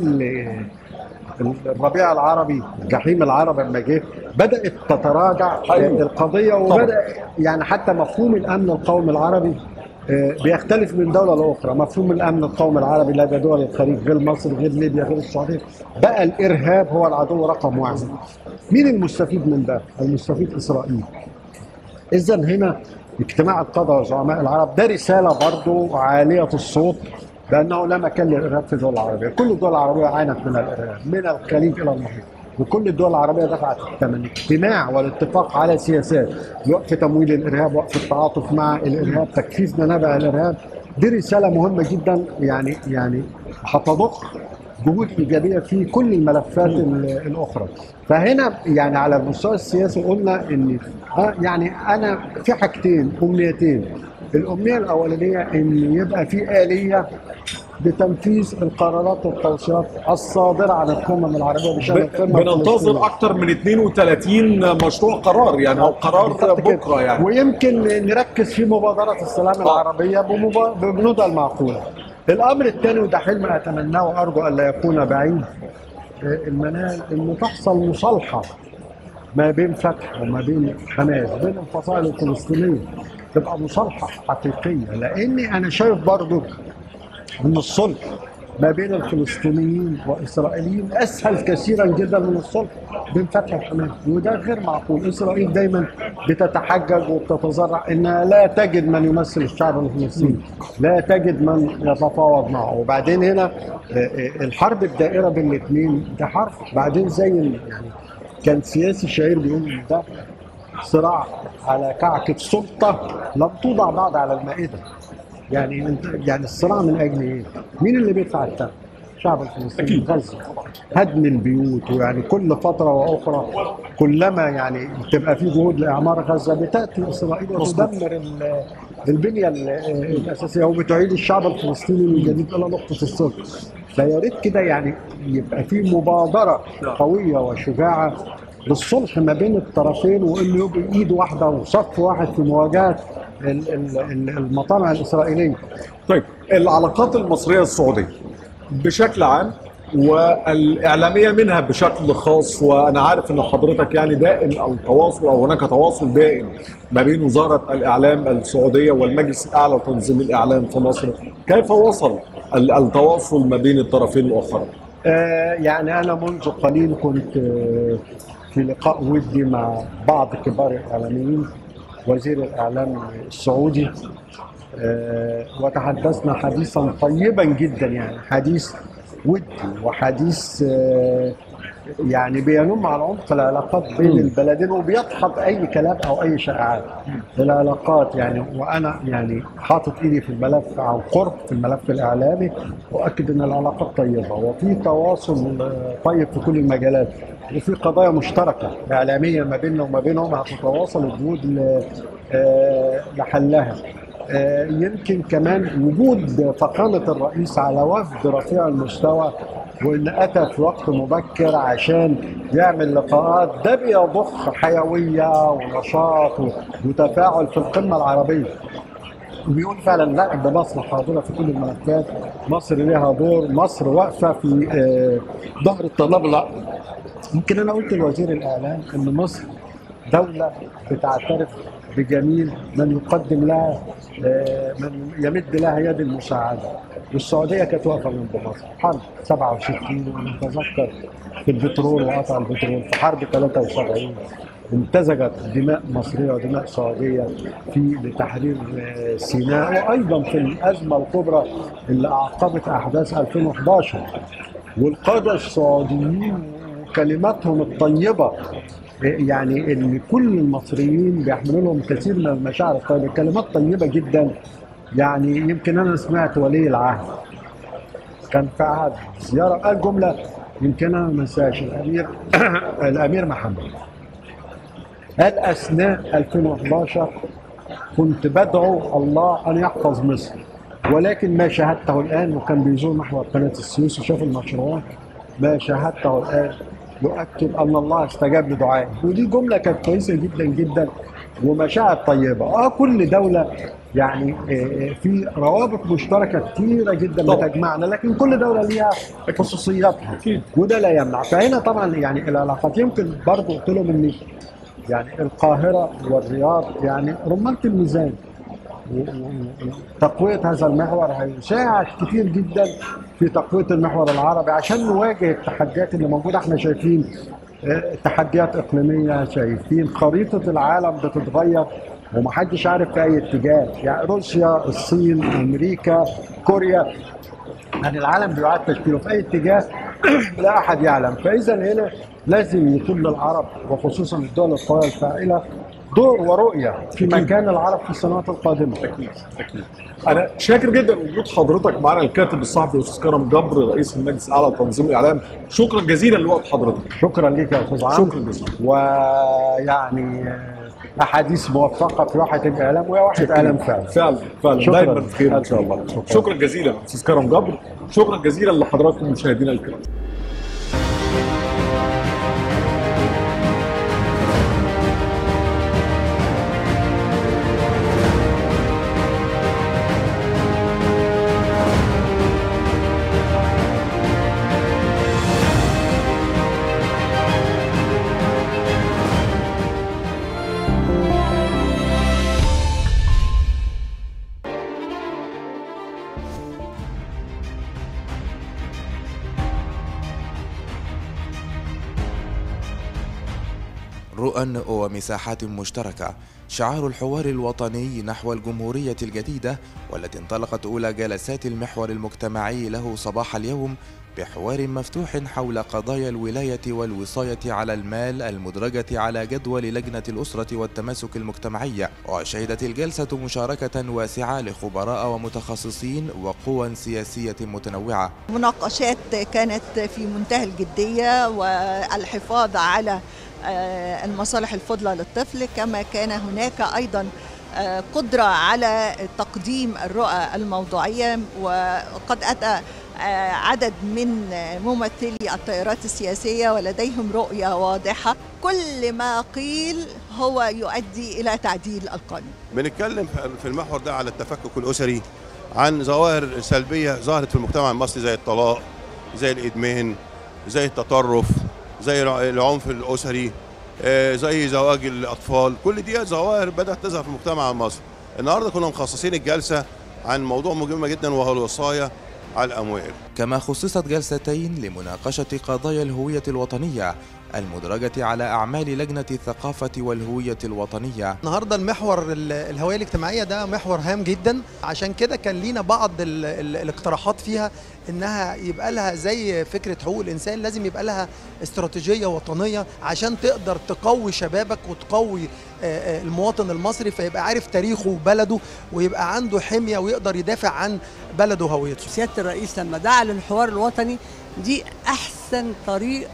الربيع العربي جحيم العرب لما جه بدات تتراجع أيوة. القضيه وبدا يعني حتى مفهوم الامن القومي العربي آه، بيختلف من دوله لاخرى مفهوم الامن القومي العربي لدى دول الخليج غير مصر غير ليبيا غير السعوديه بقى الارهاب هو العدو رقم واحد مين المستفيد من ده المستفيد اسرائيل اذا هنا اجتماع القاده وزعماء العرب ده رساله برضو عاليه الصوت بانه لا مكان للارهاب في الدول العربيه، كل الدول العربيه عانت من الارهاب من الخليج الى المحيط وكل الدول العربيه دفعت الثمن، اجتماع والاتفاق على سياسات لوقف تمويل الارهاب، وقف التعاطف مع الارهاب، تكثيف منابع الارهاب، دي رساله مهمه جدا يعني يعني هتضخ جهود ايجابيه في كل الملفات ال- الاخرى فهنا يعني على المستوى السياسي قلنا ان آه يعني انا في حاجتين امنيتين الامنيه الاولانيه ان يبقى في اليه بتنفيذ القرارات والتوصيات الصادره عن القمم العربيه بشان القمه بننتظر الفلسطينية. اكتر من 32 مشروع قرار يعني او قرار بالظبط كده. بكره يعني ويمكن نركز في مبادره السلام العربيه بمبا- ببنودها المعقوله. الامر الثاني وده حلم اتمناه وارجو الا يكون بعيد آه، المنال انه تحصل مصالحه ما بين فتح وما بين حماس بين الفصائل الفلسطينيه تبقى مصالحه حقيقيه لاني انا شايف برضو ان الصلح ما بين الفلسطينيين والاسرائيليين اسهل كثيرا جدا من الصلح بين فتح وحماس وده غير معقول اسرائيل دايما بتتحجج وبتتذرع انها لا تجد من يمثل الشعب الفلسطيني لا تجد من يتفاوض معه وبعدين هنا آه، آه، الحرب الدائره بين الاثنين ده حرب بعدين زي ال- يعني كان سياسي شهير بيقول إن ده صراع على كعكه سلطه لم توضع بعد على المائده يعني انت يعني الصراع من اجل ايه؟ مين اللي بيدفع الثمن؟ الشعب الفلسطيني أكيد. غزه هدم البيوت ويعني كل فتره واخرى كلما يعني تبقى في جهود لاعمار غزه بتاتي اسرائيل وتدمر ال- البنيه ال- الاساسيه وبتعيد الشعب الفلسطيني من جديد الى نقطه الصفر فيا ريت كده يعني يبقى في مبادره قويه وشجاعه للصلح ما بين الطرفين وانه يبقى ايد واحده وصف واحد في مواجهه ال- ال- ال- المطامع الاسرائيليه طيب العلاقات المصريه السعوديه بشكل عام والاعلاميه منها بشكل خاص وانا عارف ان حضرتك يعني دائم التواصل او هناك تواصل دائم ما بين وزاره الاعلام السعوديه والمجلس الاعلى لتنظيم الاعلام في مصر كيف وصل ال- التواصل ما بين الطرفين الاخرين آه، يعني أنا منذ قليل كنت آه، في لقاء ودي مع بعض كبار الإعلاميين وزير الإعلام السعودي آه، وتحدثنا حديثا طيبا جدا يعني حديث ودي وحديث آه، يعني بينم على عمق العلاقات بين البلدين وبيدحض اي كلام او اي شائعات العلاقات يعني وانا يعني حاطط ايدي في الملف عن قرب في الملف الاعلامي واكد ان العلاقات طيبه وفي تواصل آه، طيب في كل المجالات وفي قضايا مشتركه اعلاميه ما بيننا وما بينهم هتتواصل الجهود ل- آه، لحلها آه، يمكن كمان وجود فخامة الرئيس على وفد رفيع المستوى وإن أتى في وقت مبكر عشان يعمل لقاءات ده بيضخ حيوية ونشاط وتفاعل في القمة العربية وبيقول فعلا لا ده مصر حاضرة في كل الملفات مصر لها دور مصر واقفة في آه، ظهر الطلاب لا يمكن أنا قلت لوزير الإعلام إن مصر دولة بتعترف بجميل من يقدم لها آه، من يمد لها يد المساعدة والسعودية كانت واقفة جنب مصر حرب 67 ونتذكر في البترول وقطع البترول في حرب 73 امتزجت دماء مصرية ودماء سعودية في لتحرير آه، سيناء وأيضا في الأزمة الكبرى اللي أعقبت أحداث 2011 والقادة السعوديين وكلماتهم الطيبة يعني ان كل المصريين بيحملوا لهم كثير من المشاعر الطيبه كلمات طيبه جدا يعني يمكن انا سمعت ولي العهد كان في عهد زياره قال جمله يمكن انا ما انساش الامير الامير محمد قال اثناء 2011 كنت بدعو الله ان يحفظ مصر ولكن ما شاهدته الان وكان بيزور محور قناه السويس وشاف المشروعات ما شاهدته الان يؤكد ان الله استجاب لدعائي ودي جمله كانت كويسه جدا جدا ومشاعر طيبه اه كل دوله يعني آه، آه، في روابط مشتركه كثيره جدا طبعا. بتجمعنا لكن كل دوله ليها خصوصياتها أكيد. وده لا يمنع فهنا طبعا يعني العلاقات يمكن برضه قلت لهم ان يعني القاهره والرياض يعني رمانه الميزان و- و- تقوية هذا المحور هيساعد كتير جدا في تقوية المحور العربي عشان نواجه التحديات اللي موجودة احنا شايفين آه، تحديات إقليمية شايفين خريطة العالم بتتغير ومحدش عارف في أي اتجاه يعني روسيا الصين أمريكا كوريا يعني العالم بيعاد تشكيله في أي اتجاه لا أحد يعلم فإذا هنا لازم يكون للعرب وخصوصا الدول القوية الفاعلة دور ورؤية في مكان العرب في السنوات القادمة اكيد اكيد انا شاكر جدا وجود حضرتك معنا الكاتب الصحفي الاستاذ كرم جبر رئيس المجلس الاعلى لتنظيم الاعلام شكرا جزيلا لوقت حضرتك شكرا لك يا استاذ عمرو شكرا جزيلا ويعني احاديث موفقه في واحد الاعلام وهي واحد اعلام فعلا فعلا فعلا شكراً. دايما بخير ان شاء الله شكراً. شكرا جزيلا استاذ كرم جبر شكرا جزيلا لحضراتكم مشاهدينا الكرام رؤى ومساحات مشتركة شعار الحوار الوطني نحو الجمهورية الجديدة والتي انطلقت أولى جلسات المحور المجتمعي له صباح اليوم بحوار مفتوح حول قضايا الولاية والوصاية على المال المدرجة على جدول لجنة الأسرة والتماسك المجتمعي وشهدت الجلسة مشاركة واسعة لخبراء ومتخصصين وقوى سياسية متنوعة مناقشات كانت في منتهى الجدية والحفاظ على آه، المصالح الفضلى للطفل كما كان هناك أيضا آه، قدرة على تقديم الرؤى الموضوعية وقد أتى آه، عدد من ممثلي التيارات السياسية ولديهم رؤية واضحة كل ما قيل هو يؤدي إلى تعديل القانون بنتكلم في المحور ده على التفكك الاسري عن ظواهر سلبيه ظهرت في المجتمع المصري زي الطلاق زي الادمان زي التطرف زي العنف الاسري آه، زي زواج الاطفال كل دي ظواهر بدات تظهر في المجتمع المصري النهارده كنا مخصصين الجلسه عن موضوع مهم جدا وهو الوصايا على الاموال كما خصصت جلستين لمناقشة قضايا الهوية الوطنية المدرجة على أعمال لجنة الثقافة والهوية الوطنية النهارده المحور ال- الهويه الاجتماعيه ده محور هام جدا عشان كده كان لينا بعض ال ال الاقتراحات فيها انها يبقى لها زي فكره حقوق الانسان لازم يبقى لها استراتيجيه وطنيه عشان تقدر تقوي شبابك وتقوي آه، آه، المواطن المصري فيبقى عارف تاريخه وبلده ويبقى عنده حميه ويقدر يدافع عن بلده وهويته سياده الرئيس لما دعا للحوار الوطني دي احسن طريق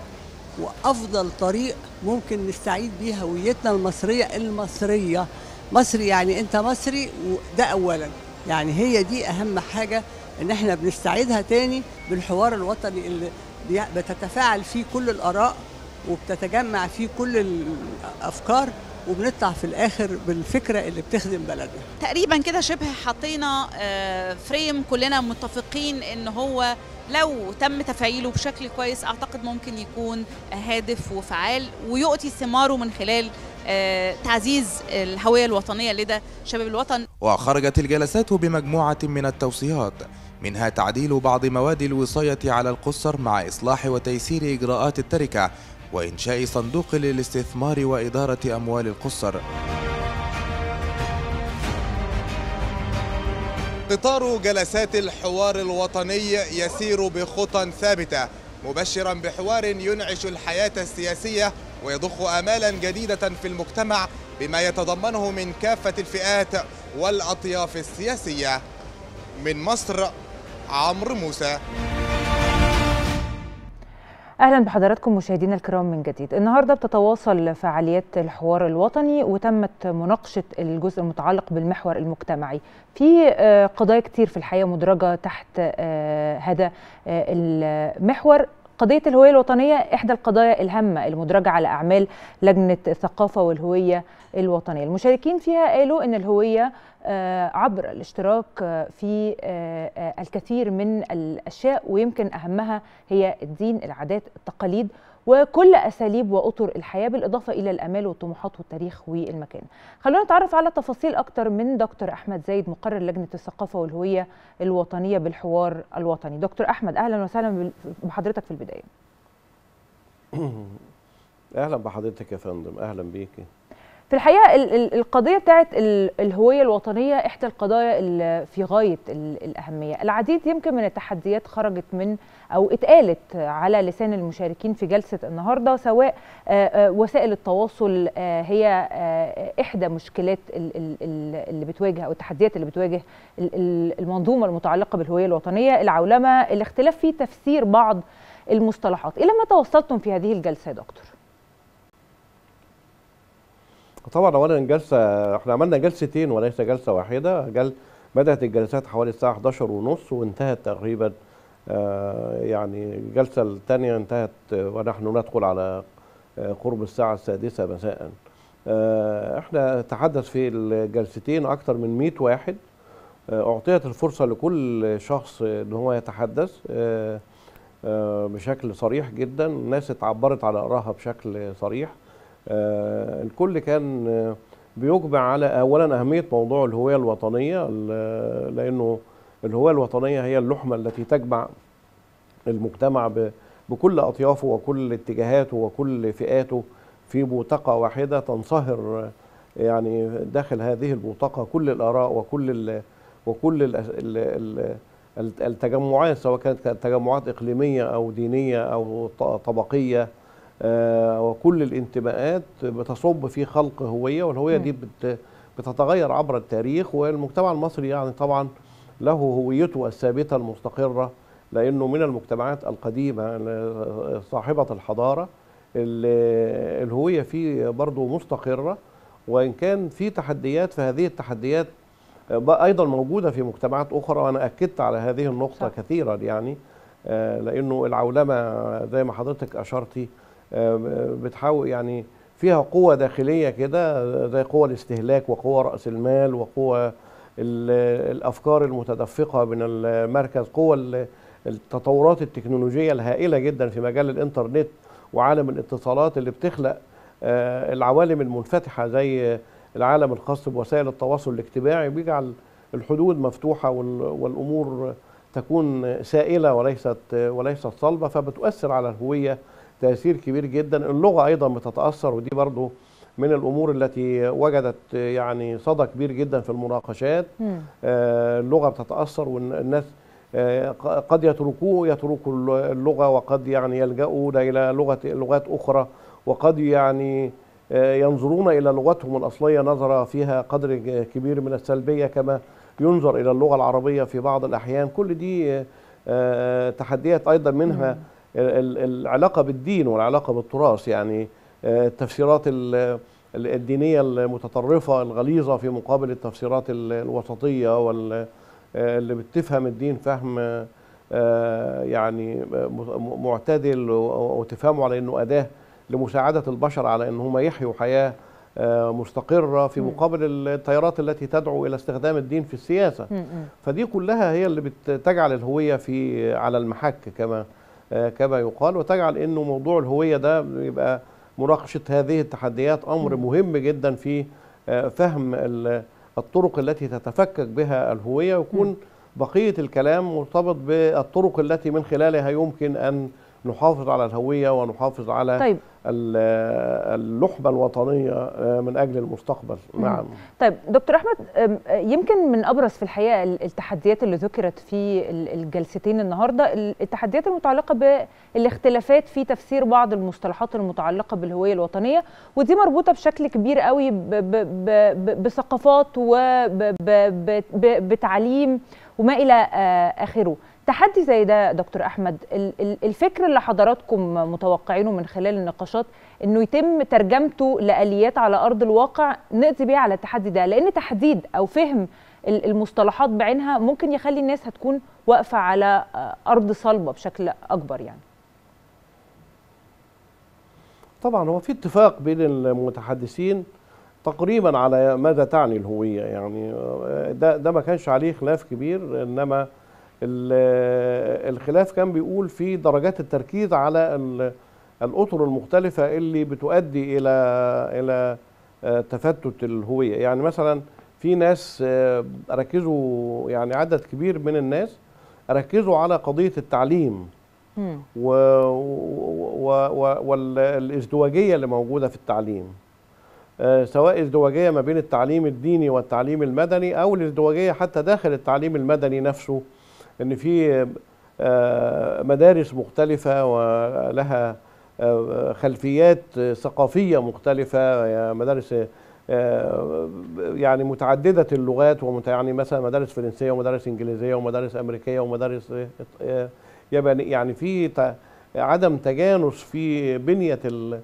وافضل طريق ممكن نستعيد بيه هويتنا المصريه المصريه مصري يعني انت مصري وده اولا يعني هي دي اهم حاجه ان احنا بنستعيدها تاني بالحوار الوطني اللي بي- بتتفاعل فيه كل الاراء وبتتجمع فيه كل الافكار وبنطلع في الاخر بالفكره اللي بتخدم بلدنا تقريبا كده شبه حطينا آه، فريم كلنا متفقين ان هو لو تم تفعيله بشكل كويس اعتقد ممكن يكون هادف وفعال ويؤتي ثماره من خلال آه، تعزيز الهويه الوطنيه لدى شباب الوطن وخرجت الجلسات بمجموعة من التوصيات منها تعديل بعض مواد الوصاية على القصر مع إصلاح وتيسير إجراءات التركة وإنشاء صندوق للاستثمار وإدارة أموال القصر قطار جلسات الحوار الوطني يسير بخطى ثابتة مبشرا بحوار ينعش الحياة السياسية ويضخ آمالا جديدة في المجتمع بما يتضمنه من كافة الفئات والأطياف السياسية من مصر عمرو موسى اهلا بحضراتكم مشاهدينا الكرام من جديد النهارده بتتواصل فعاليات الحوار الوطني وتمت مناقشه الجزء المتعلق بالمحور المجتمعي في آه، قضايا كتير في الحياه مدرجه تحت آه، هذا آه، المحور قضيه الهويه الوطنيه احدى القضايا الهامه المدرجه على اعمال لجنه الثقافه والهويه الوطنيه المشاركين فيها قالوا ان الهويه آه، عبر الاشتراك آه، في آه، آه، الكثير من الاشياء ويمكن اهمها هي الدين العادات التقاليد وكل اساليب واطر الحياه بالاضافه الى الامال والطموحات والتاريخ والمكان. خلونا نتعرف على تفاصيل اكتر من دكتور احمد زايد مقرر لجنه الثقافه والهويه الوطنيه بالحوار الوطني. دكتور احمد اهلا وسهلا بال- بحضرتك في البدايه. اهلا بحضرتك يا فندم اهلا بيكي في الحقيقه ال- ال- القضيه بتاعت ال- الهويه الوطنيه احدى القضايا اللي في غايه ال- الاهميه العديد يمكن من التحديات خرجت من او اتقالت على لسان المشاركين في جلسه النهارده سواء آه، آه، وسائل التواصل آه، هي آه، احدى مشكلات ال- ال- ال- اللي بتواجه او التحديات اللي بتواجه ال- ال- المنظومه المتعلقه بالهويه الوطنيه العولمه الاختلاف في تفسير بعض المصطلحات الى ما توصلتم في هذه الجلسه يا دكتور طبعا اولا جلسه احنا عملنا جلستين وليس جلسه واحده جل بدات الجلسات حوالي الساعه 11 ونص وانتهت تقريبا آه، يعني الجلسه الثانيه انتهت آه، ونحن ندخل على آه، قرب الساعه السادسه مساء آه، احنا تحدث في الجلستين اكثر من 100 واحد آه، اعطيت الفرصه لكل شخص ان هو يتحدث آه، آه، بشكل صريح جدا الناس اتعبرت على ارائها بشكل صريح آه، الكل كان آه، بيجمع على اولا اهميه موضوع الهويه الوطنيه ل- لانه الهويه الوطنيه هي اللحمه التي تجمع المجتمع ب- بكل اطيافه وكل اتجاهاته وكل فئاته في بوتقه واحده تنصهر آه، يعني داخل هذه البوتقه كل الاراء وكل ال وكل ال ال ال ال- التجمعات سواء كانت كانت تجمعات اقليميه او دينيه او ط- طبقيه آه، وكل الانتماءات بتصب في خلق هويه والهويه دي بت بتتغير عبر التاريخ والمجتمع المصري يعني طبعا له هويته الثابته المستقره لانه من المجتمعات القديمه ال- صاحبه الحضاره ال- الهويه فيه برضه مستقره وان كان في تحديات فهذه التحديات بقى ايضا موجوده في مجتمعات اخرى وانا اكدت على هذه النقطه صح. كثيرا يعني آه، لانه العولمه زي ما حضرتك اشرتي آه، بتحاول يعني فيها قوة داخلية كده زي قوة الاستهلاك وقوة رأس المال وقوة ال- الأفكار المتدفقة من المركز قوة ال- التطورات التكنولوجية الهائلة جدا في مجال الإنترنت وعالم الاتصالات اللي بتخلق آه، العوالم المنفتحة زي العالم الخاص بوسائل التواصل الاجتماعي بيجعل الحدود مفتوحة وال- والأمور تكون سائلة وليست وليست صلبة فبتؤثر على الهوية تأثير كبير جدا اللغة أيضا بتتأثر ودي برضو من الأمور التي وجدت يعني صدى كبير جدا في المناقشات مم. آه، اللغة بتتأثر والناس آه، ق- قد يتركوه يتركوا اللغة وقد يعني يلجأوا إلى لغة لغات أخرى وقد يعني آه، ينظرون إلى لغتهم الأصلية نظرة فيها قدر ج- كبير من السلبية كما ينظر إلى اللغة العربية في بعض الأحيان كل دي آه، آه، تحديات أيضا منها ال- ال- العلاقة بالدين والعلاقة بالتراث يعني آه، التفسيرات ال- ال- الدينية المتطرفة الغليظة في مقابل التفسيرات ال- الوسطية وال آه، اللي بتفهم الدين فهم آه، آه، يعني م- معتدل و- وتفهمه على انه اداه لمساعده البشر على ان هم يحيوا حياه آه، مستقره في مقابل التيارات التي تدعو الى استخدام الدين في السياسه مم. فدي كلها هي اللي بتجعل الهويه في على المحك كما آه، كما يقال وتجعل انه موضوع الهويه ده يبقى مناقشه هذه التحديات امر مهم جدا في آه، فهم ال- الطرق التي تتفكك بها الهويه ويكون بقيه الكلام مرتبط بالطرق التي من خلالها يمكن ان نحافظ على الهويه ونحافظ على طيب. ال- اللحمه الوطنيه آه، من اجل المستقبل مم. نعم طيب دكتور احمد أم، يمكن من ابرز في الحقيقه ال- التحديات اللي ذكرت في ال- الجلستين النهارده ال- التحديات المتعلقه بالاختلافات في تفسير بعض المصطلحات المتعلقه بالهويه الوطنيه ودي مربوطه بشكل كبير قوي ب- ب- ب- ب- بثقافات وبتعليم وما الى آه، اخره تحدي زي ده يا دكتور احمد ال- ال- الفكر اللي حضراتكم متوقعينه من خلال النقاشات انه يتم ترجمته لاليات على ارض الواقع نقضي بيها على التحدي ده لان تحديد او فهم ال- المصطلحات بعينها ممكن يخلي الناس هتكون واقفه على آه، ارض صلبه بشكل اكبر يعني طبعا هو في اتفاق بين المتحدثين تقريبا على ماذا تعني الهوية يعني آه، ده ده ما كانش عليه خلاف كبير انما ال- الخلاف كان بيقول في درجات التركيز على ال- الاطر المختلفة اللي بتؤدي الى الى آه، تفتت الهوية يعني مثلا في ناس آه، ركزوا يعني عدد كبير من الناس ركزوا على قضية التعليم و... و... و... والازدواجيه اللي موجوده في التعليم آه، سواء ازدواجيه ما بين التعليم الديني والتعليم المدني او الازدواجيه حتى داخل التعليم المدني نفسه ان في آه، مدارس مختلفه ولها آه، خلفيات آه، ثقافيه مختلفه يا مدارس آه، يعني متعدده اللغات ومت يعني مثلا مدارس فرنسيه ومدارس انجليزيه ومدارس امريكيه ومدارس آه، آه، ياباني يعني في ت- عدم تجانس في بنيه ال-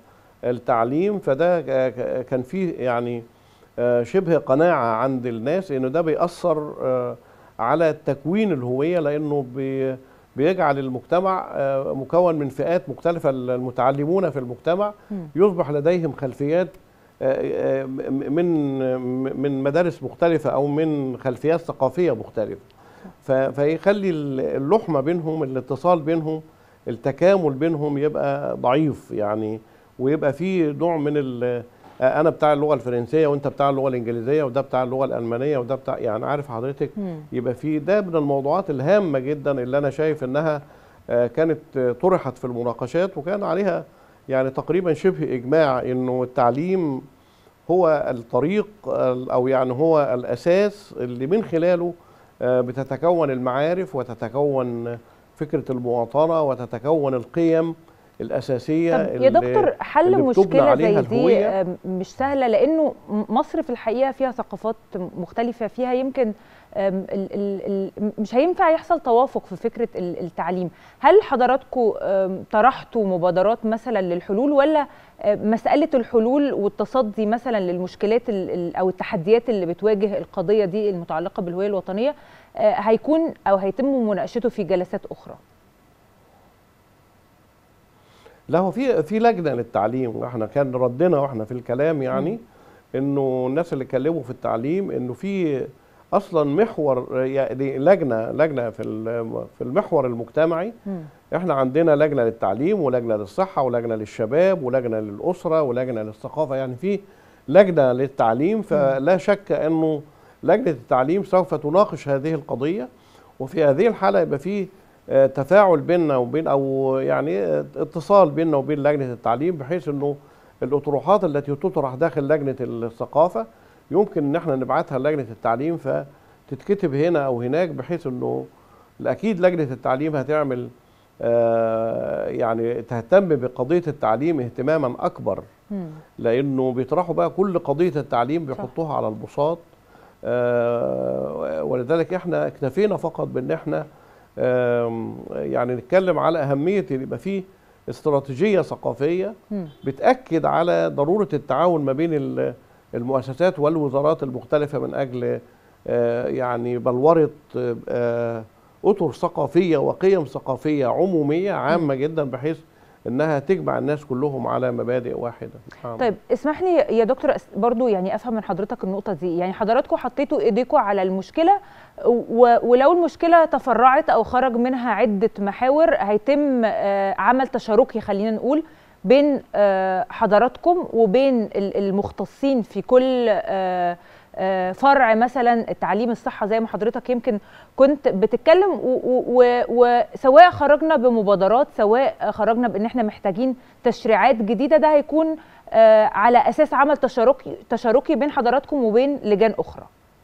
التعليم فده ك- كان فيه يعني آه، شبه قناعة عند الناس إنه ده بيأثر آه، على تكوين الهوية لأنه بي- بيجعل المجتمع آه، مكون من فئات مختلفة المتعلمون في المجتمع يصبح لديهم خلفيات آه، آه، م- من من مدارس مختلفة أو من خلفيات ثقافية مختلفة ف- فيخلي اللحمة بينهم الاتصال بينهم التكامل بينهم يبقى ضعيف يعني ويبقى فيه نوع من ال آه، انا بتاع اللغه الفرنسيه وانت بتاع اللغه الانجليزيه وده بتاع اللغه الالمانيه وده بتاع يعني عارف حضرتك مم. يبقى في ده من الموضوعات الهامه جدا اللي انا شايف انها آه، كانت آه، طرحت في المناقشات وكان عليها يعني تقريبا شبه اجماع انه التعليم هو الطريق ال- او يعني هو الاساس اللي من خلاله آه، بتتكون المعارف وتتكون فكره المواطنه وتتكون القيم الاساسيه طب يا دكتور حل اللي بتبنى مشكله عليها زي دي الهوية. آه، مش سهله لانه م- مصر في الحقيقه فيها ثقافات مختلفه فيها يمكن آم، ال- ال- ال- مش هينفع يحصل توافق في فكره ال- التعليم هل حضراتكم آم، طرحتوا مبادرات مثلا للحلول ولا آه، مساله الحلول والتصدي مثلا للمشكلات ال- ال- او التحديات اللي بتواجه القضيه دي المتعلقه بالهويه الوطنيه آه، هيكون او هيتم مناقشته في جلسات اخرى لا هو في في لجنه للتعليم واحنا كان ردنا واحنا في الكلام يعني انه الناس اللي اتكلموا في التعليم انه في اصلا محور يعني لجنه لجنه في ال- في المحور المجتمعي احنا عندنا لجنه للتعليم ولجنه للصحه ولجنه للشباب ولجنه للاسره ولجنه للثقافه يعني في لجنه للتعليم فلا شك انه لجنه التعليم سوف تناقش هذه القضيه وفي هذه الحاله يبقى في آه، تفاعل بيننا وبين او يعني آه، اتصال بيننا وبين لجنه التعليم بحيث انه الاطروحات التي تطرح داخل لجنه الثقافه يمكن ان احنا نبعتها لجنه التعليم فتتكتب هنا او هناك بحيث انه اكيد لجنه التعليم هتعمل آه، يعني تهتم بقضيه التعليم اهتماما اكبر لانه بيطرحوا بقى كل قضيه التعليم بيحطوها على البساط آه، ولذلك احنا اكتفينا فقط بان احنا آم، يعني نتكلم على اهميه ان يبقى فيه استراتيجيه ثقافيه بتاكد على ضروره التعاون ما بين ال- المؤسسات والوزارات المختلفه من اجل آه، يعني بلوره آه، اطر ثقافيه وقيم ثقافيه عموميه عامه جدا بحيث انها تجمع الناس كلهم على مبادئ واحده نعم. طيب اسمح لي يا دكتور أس- برضو يعني افهم من حضرتك النقطه دي يعني حضراتكم حطيتوا ايديكم على المشكله و- ولو المشكله تفرعت او خرج منها عده محاور هيتم آه، عمل تشاركي خلينا نقول بين آه، حضراتكم وبين ال- المختصين في كل آه، آه، فرع مثلا التعليم الصحه زي ما حضرتك يمكن كنت بتتكلم و- و- و- وسواء خرجنا بمبادرات سواء خرجنا بان احنا محتاجين تشريعات جديده ده هيكون آه، على اساس عمل تشاركي تشاركي بين حضراتكم وبين لجان اخرى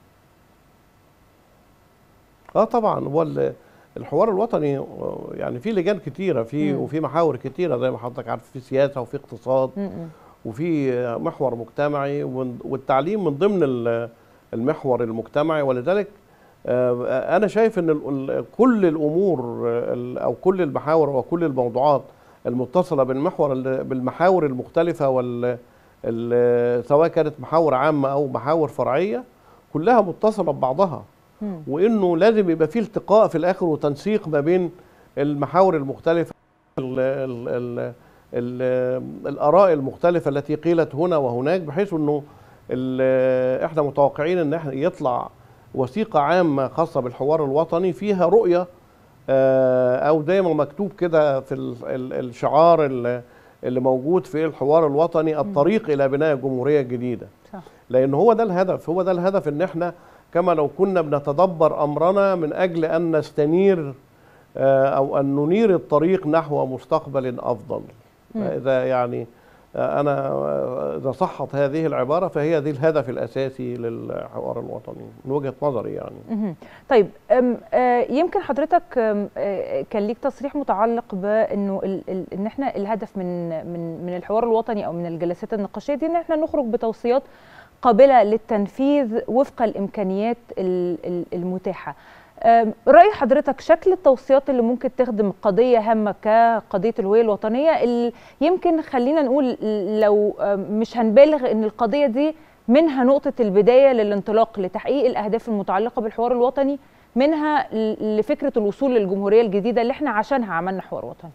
اه طبعا هو ال- الحوار الوطني آه، يعني في لجان كتيره في مم. وفي محاور كتيره زي ما حضرتك عارف في سياسه وفي اقتصاد وفي آه، محور مجتمعي وال- والتعليم من ضمن ال- المحور المجتمعي ولذلك آه، انا شايف ان ال- ال- كل الامور آه، ال- او كل المحاور وكل الموضوعات المتصله بالمحور ال- بالمحاور المختلفه وال ال- سواء كانت محاور عامه او محاور فرعيه كلها متصله ببعضها وانه لازم يبقى في التقاء في الاخر وتنسيق ما بين المحاور المختلفه ال ال ال ال الاراء المختلفه التي قيلت هنا وهناك بحيث انه ال- احنا متوقعين ان احنا يطلع وثيقه عامه خاصه بالحوار الوطني فيها رؤيه آه، او زي ما مكتوب كده في ال- ال- الشعار اللي اللي موجود في الحوار الوطني الطريق الى بناء جمهوريه جديده صح. لان هو ده الهدف هو ده الهدف ان احنا كما لو كنا بنتدبر امرنا من اجل ان نستنير آه، او ان ننير الطريق نحو مستقبل افضل مم. اذا يعني آه، انا آه، اذا صحت هذه العباره فهي دي الهدف الاساسي للحوار الوطني من وجهه نظري يعني مهم. طيب أم، آه، يمكن حضرتك أم، آه، كان ليك تصريح متعلق بانه ال- ال- ان احنا الهدف من من من الحوار الوطني او من الجلسات النقاشيه دي ان احنا نخرج بتوصيات قابله للتنفيذ وفق الامكانيات ال- ال- المتاحه آم، رأي حضرتك شكل التوصيات اللي ممكن تخدم قضية هامة كقضية الهوية الوطنية اللي يمكن خلينا نقول لو آم، مش هنبالغ ان القضية دي منها نقطة البداية للانطلاق لتحقيق الأهداف المتعلقة بالحوار الوطني منها ل- لفكرة الوصول للجمهورية الجديدة اللي احنا عشانها عملنا حوار وطني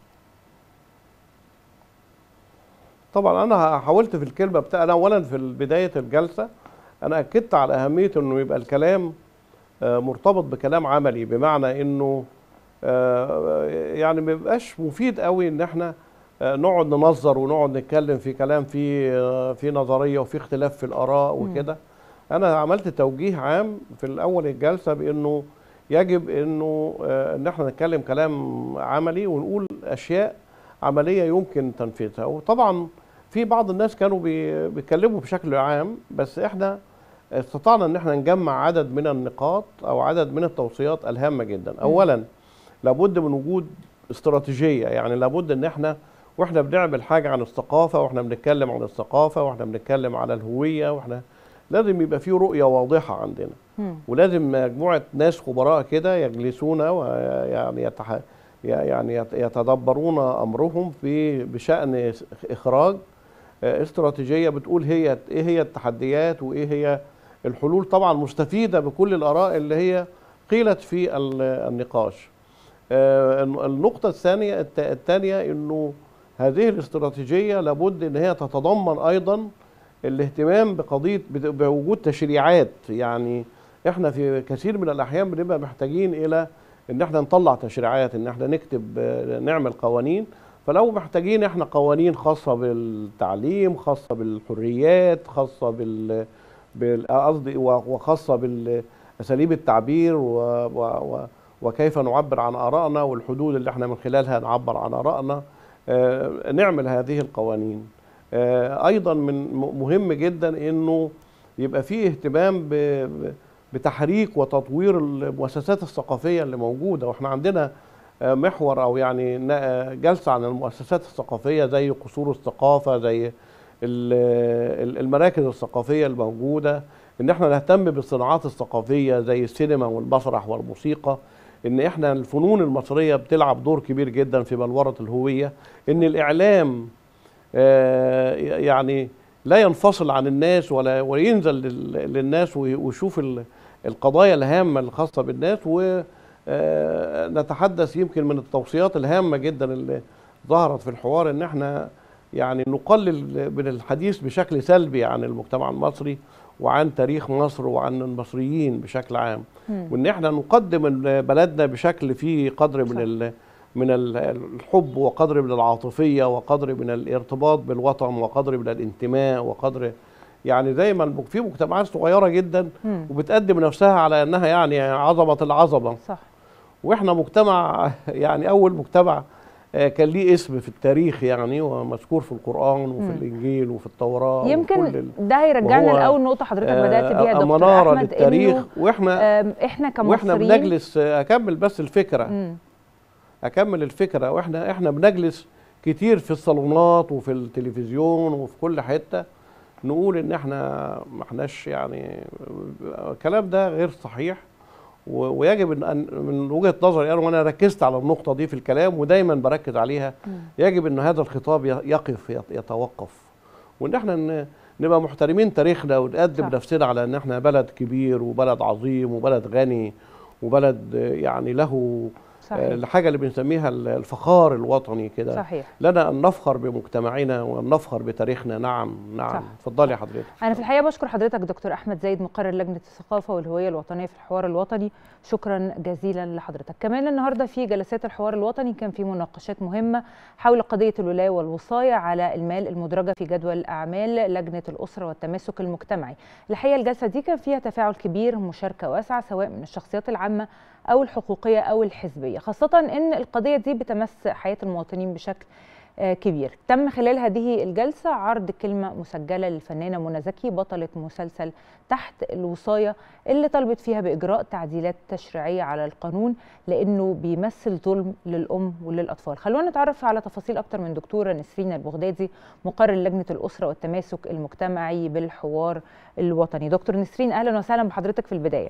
طبعا انا حاولت في الكلمه بتاع انا اولا في بدايه الجلسه انا اكدت على اهميه انه يبقى الكلام آه، مرتبط بكلام عملي بمعنى انه آه، يعني ما بيبقاش مفيد قوي ان احنا آه، نقعد ننظر ونقعد نتكلم في كلام في آه، في نظريه وفي اختلاف في الاراء مم. وكده انا عملت توجيه عام في الاول الجلسه بانه يجب انه آه، ان احنا نتكلم كلام عملي ونقول اشياء عمليه يمكن تنفيذها وطبعا في بعض الناس كانوا بي- بيتكلموا بشكل عام بس احنا استطعنا ان احنا نجمع عدد من النقاط او عدد من التوصيات الهامه جدا اولا لابد من وجود استراتيجيه يعني لابد ان احنا واحنا بنعمل حاجه عن الثقافه واحنا بنتكلم عن الثقافه واحنا بنتكلم على الهويه واحنا لازم يبقى في رؤيه واضحه عندنا ولازم مجموعه ناس خبراء كده يجلسون ويعني يتح... يعني يت- يتدبرون امرهم في بشان اخراج آه، استراتيجيه بتقول هي ايه هي التحديات وايه هي الحلول طبعا مستفيده بكل الاراء اللي هي قيلت في ال- النقاش آه، النقطه الثانيه الت- الثانيه انه هذه الاستراتيجيه لابد ان هي تتضمن ايضا الاهتمام بقضيه بت- بوجود تشريعات يعني احنا في كثير من الاحيان بنبقى محتاجين الى ان احنا نطلع تشريعات ان احنا نكتب آه، نعمل قوانين فلو محتاجين احنا قوانين خاصه بالتعليم خاصه بالحريات خاصه بال بال- قصدي و- وخاصه بالاساليب التعبير و و و وكيف نعبر عن ارائنا والحدود اللي احنا من خلالها نعبر عن ارائنا آه، نعمل هذه القوانين آه، ايضا من م- مهم جدا انه يبقى فيه اهتمام ب- ب- بتحريك وتطوير المؤسسات الثقافيه اللي موجوده واحنا عندنا آه، محور او يعني ن- آه، جلسه عن المؤسسات الثقافيه زي قصور الثقافه زي ال- ال- المراكز الثقافيه الموجوده ان احنا نهتم بالصناعات الثقافيه زي السينما والمسرح والموسيقى ان احنا الفنون المصريه بتلعب دور كبير جدا في بلوره الهويه ان الاعلام آه، يعني لا ينفصل عن الناس ولا وينزل لل- للناس وي- ويشوف ال- القضايا الهامه الخاصه بالناس ونتحدث يمكن من التوصيات الهامه جدا اللي ظهرت في الحوار ان احنا يعني نقلل من الحديث بشكل سلبي عن المجتمع المصري وعن تاريخ مصر وعن المصريين بشكل عام مم. وان احنا نقدم ال- بلدنا بشكل فيه قدر من ال من ال- الحب وقدر من العاطفيه وقدر من الارتباط بالوطن وقدر من الانتماء وقدر يعني زي ما الم- في مجتمعات صغيره جدا مم. وبتقدم نفسها على انها يعني عظمه العظمه صح واحنا مجتمع يعني اول مجتمع آه، كان ليه اسم في التاريخ يعني ومذكور في القران وفي مم. الانجيل وفي التوراه وكل يمكن ال- ده هيرجعنا وهو، لاول نقطه حضرتك آه، بدات بيها يا دكتور منارة احمد للتاريخ إنه، واحنا آم، احنا كمصريين واحنا بنجلس آه، اكمل بس الفكره مم. اكمل الفكره واحنا احنا بنجلس كتير في الصالونات وفي التلفزيون وفي كل حته نقول ان احنا ما احناش يعني الكلام ده غير صحيح و- ويجب ان أن- من وجهه نظري انا وانا ركزت على النقطه دي في الكلام ودايما بركز عليها يجب ان هذا الخطاب ي- يقف يت- يتوقف وان احنا ن- نبقى محترمين تاريخنا ونقدم صح. نفسنا على ان احنا بلد كبير وبلد عظيم وبلد غني وبلد آه، يعني له صحيح. آه، الحاجه اللي بنسميها ال- الفخار الوطني كده صحيح. لنا ان نفخر بمجتمعنا وان نفخر بتاريخنا نعم نعم صح. اتفضلي يا حضرتك أنا في الحقيقة بشكر حضرتك دكتور أحمد زايد مقرر لجنة الثقافة والهوية الوطنية في الحوار الوطني شكرا جزيلا لحضرتك كمان النهاردة في جلسات الحوار الوطني كان في مناقشات مهمة حول قضية الولاية والوصاية على المال المدرجة في جدول أعمال لجنة الأسرة والتماسك المجتمعي الحقيقة الجلسة دي كان فيها تفاعل كبير مشاركة واسعة سواء من الشخصيات العامة أو الحقوقية أو الحزبية خاصة أن القضية دي بتمس حياة المواطنين بشكل آه، كبير تم خلال هذه الجلسة عرض كلمة مسجلة للفنانة منى زكي بطلة مسلسل تحت الوصاية اللي طلبت فيها بإجراء تعديلات تشريعية على القانون لأنه بيمثل ظلم للأم وللأطفال خلونا نتعرف على تفاصيل أكتر من دكتورة نسرين البغدادي مقرر لجنة الأسرة والتماسك المجتمعي بالحوار الوطني دكتور نسرين أهلا وسهلا بحضرتك في البداية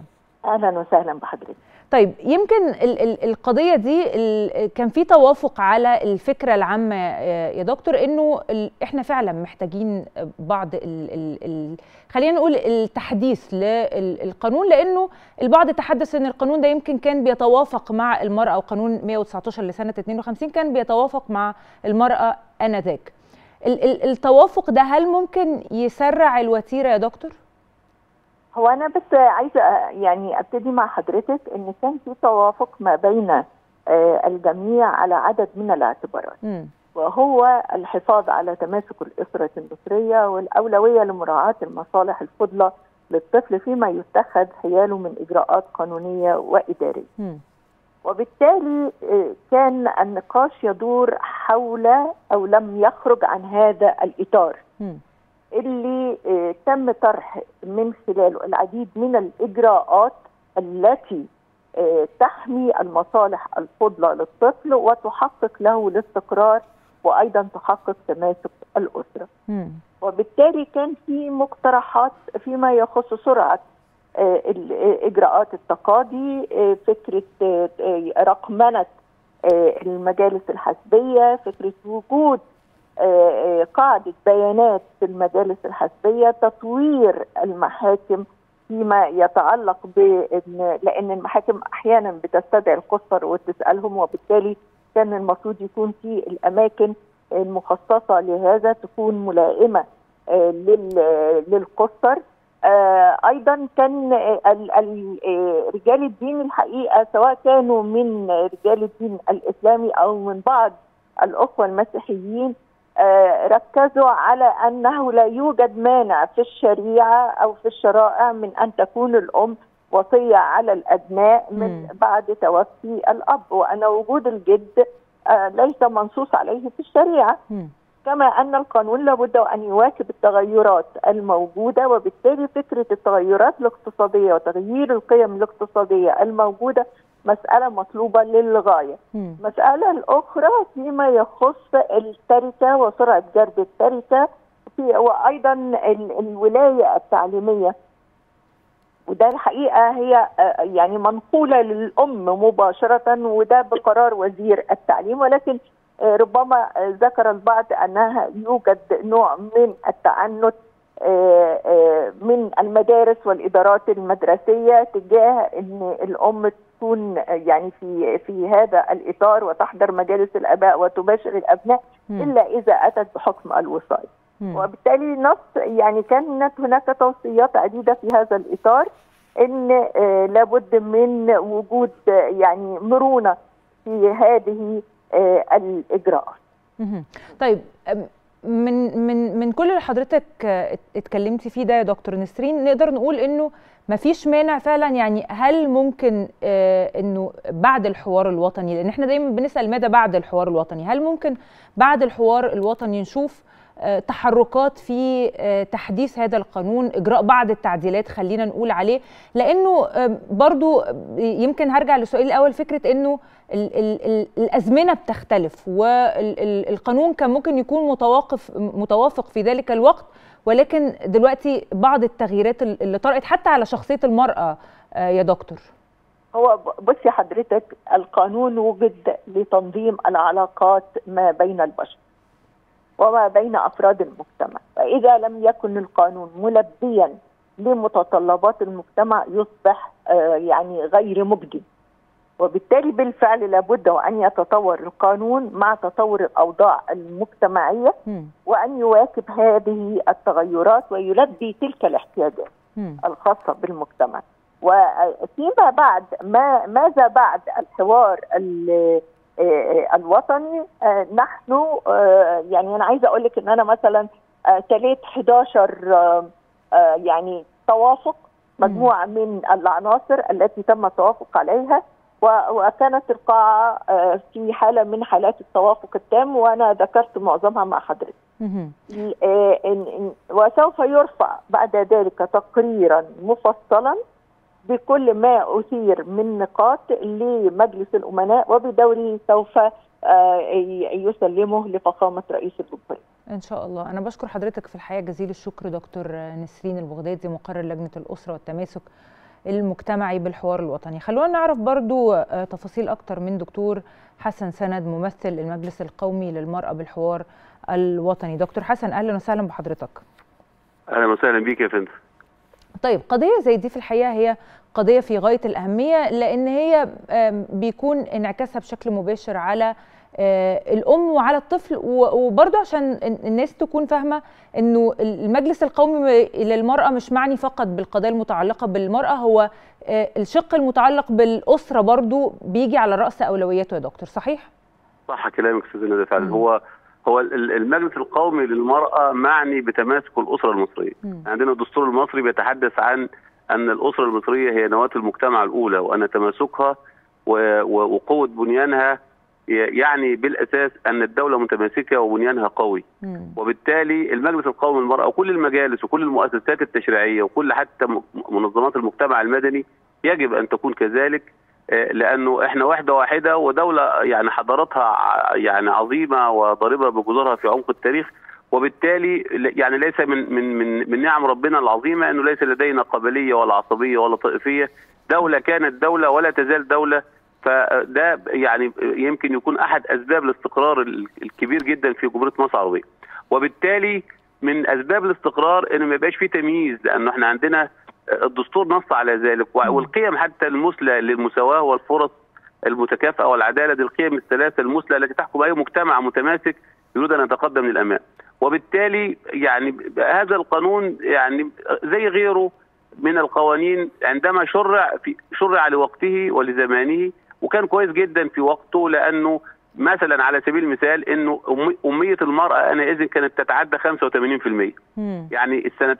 اهلا وسهلا بحضرتك طيب يمكن ال ال القضيه دي ال كان في توافق على الفكره العامه يا دكتور انه احنا فعلا محتاجين بعض ال ال ال خلينا نقول التحديث للقانون لانه البعض تحدث ان القانون ده يمكن كان بيتوافق مع المراه او قانون 119 لسنه 52 كان بيتوافق مع المراه انذاك التوافق ده هل ممكن يسرع الوتيره يا دكتور؟ هو انا بس عايزه يعني ابتدي مع حضرتك ان كان في توافق ما بين الجميع على عدد من الاعتبارات م. وهو الحفاظ على تماسك الاسره المصريه والاولويه لمراعاه المصالح الفضلى للطفل فيما يتخذ حياله من اجراءات قانونيه واداريه. م. وبالتالي كان النقاش يدور حول او لم يخرج عن هذا الاطار. م. اللي تم طرح من خلاله العديد من الاجراءات التي تحمي المصالح الفضلى للطفل وتحقق له الاستقرار وايضا تحقق تماسك الاسره. م. وبالتالي كان في مقترحات فيما يخص سرعه اجراءات التقاضي فكره رقمنه المجالس الحزبيه فكره وجود قاعدة بيانات في المجالس الحزبية تطوير المحاكم فيما يتعلق بان لان المحاكم احيانا بتستدعي القصر وتسالهم وبالتالي كان المفروض يكون في الاماكن المخصصه لهذا تكون ملائمه للقصر ايضا كان رجال الدين الحقيقه سواء كانوا من رجال الدين الاسلامي او من بعض الاخوه المسيحيين ركزوا على انه لا يوجد مانع في الشريعه او في الشرائع من ان تكون الام وصيه على الابناء من بعد توفي الاب وان وجود الجد ليس منصوص عليه في الشريعه كما ان القانون لابد ان يواكب التغيرات الموجوده وبالتالي فكره التغيرات الاقتصاديه وتغيير القيم الاقتصاديه الموجوده مسألة مطلوبة للغاية المسألة الأخرى فيما يخص التركة وسرعة جرد التركة في وأيضا الولاية التعليمية وده الحقيقة هي يعني منقولة للأم مباشرة وده بقرار وزير التعليم ولكن ربما ذكر البعض أنها يوجد نوع من التعنت من المدارس والادارات المدرسيه تجاه ان الام تكون يعني في في هذا الاطار وتحضر مجالس الاباء وتباشر الابناء م. الا اذا اتت بحكم الوصايه وبالتالي نص يعني كانت هناك توصيات عديده في هذا الاطار ان لابد من وجود يعني مرونه في هذه الاجراءات. طيب من من من كل اللي حضرتك اتكلمتي فيه ده يا دكتور نسرين نقدر نقول انه ما فيش مانع فعلا يعني هل ممكن آه انه بعد الحوار الوطني لان احنا دايما بنسال ماذا بعد الحوار الوطني هل ممكن بعد الحوار الوطني نشوف آه تحركات في آه تحديث هذا القانون اجراء بعض التعديلات خلينا نقول عليه لانه برضو يمكن هرجع للسؤال الاول فكره انه ال ال ال الازمنه بتختلف والقانون كان ممكن يكون متوافق متوافق في ذلك الوقت ولكن دلوقتي بعض التغييرات اللي طرأت حتى على شخصيه المراه يا دكتور هو بصي حضرتك القانون وجد لتنظيم العلاقات ما بين البشر وما بين افراد المجتمع فاذا لم يكن القانون ملبيا لمتطلبات المجتمع يصبح يعني غير مجدي وبالتالي بالفعل لابد وان يتطور القانون مع تطور الاوضاع المجتمعيه م. وان يواكب هذه التغيرات ويلبي تلك الاحتياجات م. الخاصه بالمجتمع وفيما بعد ما ماذا بعد الحوار الوطني نحن يعني انا عايزه اقول لك ان انا مثلا تليت 11 يعني توافق مجموعه من العناصر التي تم التوافق عليها وكانت القاعة في حالة من حالات التوافق التام وأنا ذكرت معظمها مع حضرتك وسوف يرفع بعد ذلك تقريرا مفصلا بكل ما أثير من نقاط لمجلس الأمناء وبدوره سوف يسلمه لفخامة رئيس الجمهورية ان شاء الله انا بشكر حضرتك في الحقيقه جزيل الشكر دكتور نسرين البغدادي مقرر لجنه الاسره والتماسك المجتمعي بالحوار الوطني خلونا نعرف برضو تفاصيل أكتر من دكتور حسن سند ممثل المجلس القومي للمرأة بالحوار الوطني دكتور حسن أهلا وسهلا بحضرتك أهلا وسهلا بيك يا فندم طيب قضية زي دي في الحقيقة هي قضية في غاية الأهمية لأن هي بيكون انعكاسها بشكل مباشر على الام وعلى الطفل وبرضه عشان الناس تكون فاهمه انه المجلس القومي للمراه مش معني فقط بالقضايا المتعلقه بالمراه هو الشق المتعلق بالاسره برضه بيجي على راس اولوياته يا دكتور صحيح؟ صح كلامك استاذ ندى فعلا هو هو المجلس القومي للمراه معني بتماسك الاسره المصريه مم. عندنا الدستور المصري بيتحدث عن ان الاسره المصريه هي نواه المجتمع الاولى وان تماسكها وقوه بنيانها يعني بالاساس ان الدوله متماسكه وبنيانها قوي مم. وبالتالي المجلس القومي للمراه وكل المجالس وكل المؤسسات التشريعيه وكل حتى منظمات المجتمع المدني يجب ان تكون كذلك لانه احنا وحده واحده ودوله يعني حضارتها يعني عظيمه وضاربه بجذورها في عمق التاريخ وبالتالي يعني ليس من من من من نعم ربنا العظيمه انه ليس لدينا قبليه ولا عصبيه ولا طائفيه دوله كانت دوله ولا تزال دوله فده يعني يمكن يكون احد اسباب الاستقرار الكبير جدا في جمهوريه مصر العربيه وبالتالي من اسباب الاستقرار انه ما يبقاش في تمييز لانه احنا عندنا الدستور نص على ذلك والقيم حتى المثلى للمساواه والفرص المتكافئه والعداله دي القيم الثلاثه المثلى التي تحكم اي مجتمع متماسك يريد ان يتقدم للامام وبالتالي يعني هذا القانون يعني زي غيره من القوانين عندما شرع في شرع لوقته ولزمانه وكان كويس جدا في وقته لانه مثلا على سبيل المثال انه اميه المراه انئذ كانت تتعدى 85% مم. يعني السنه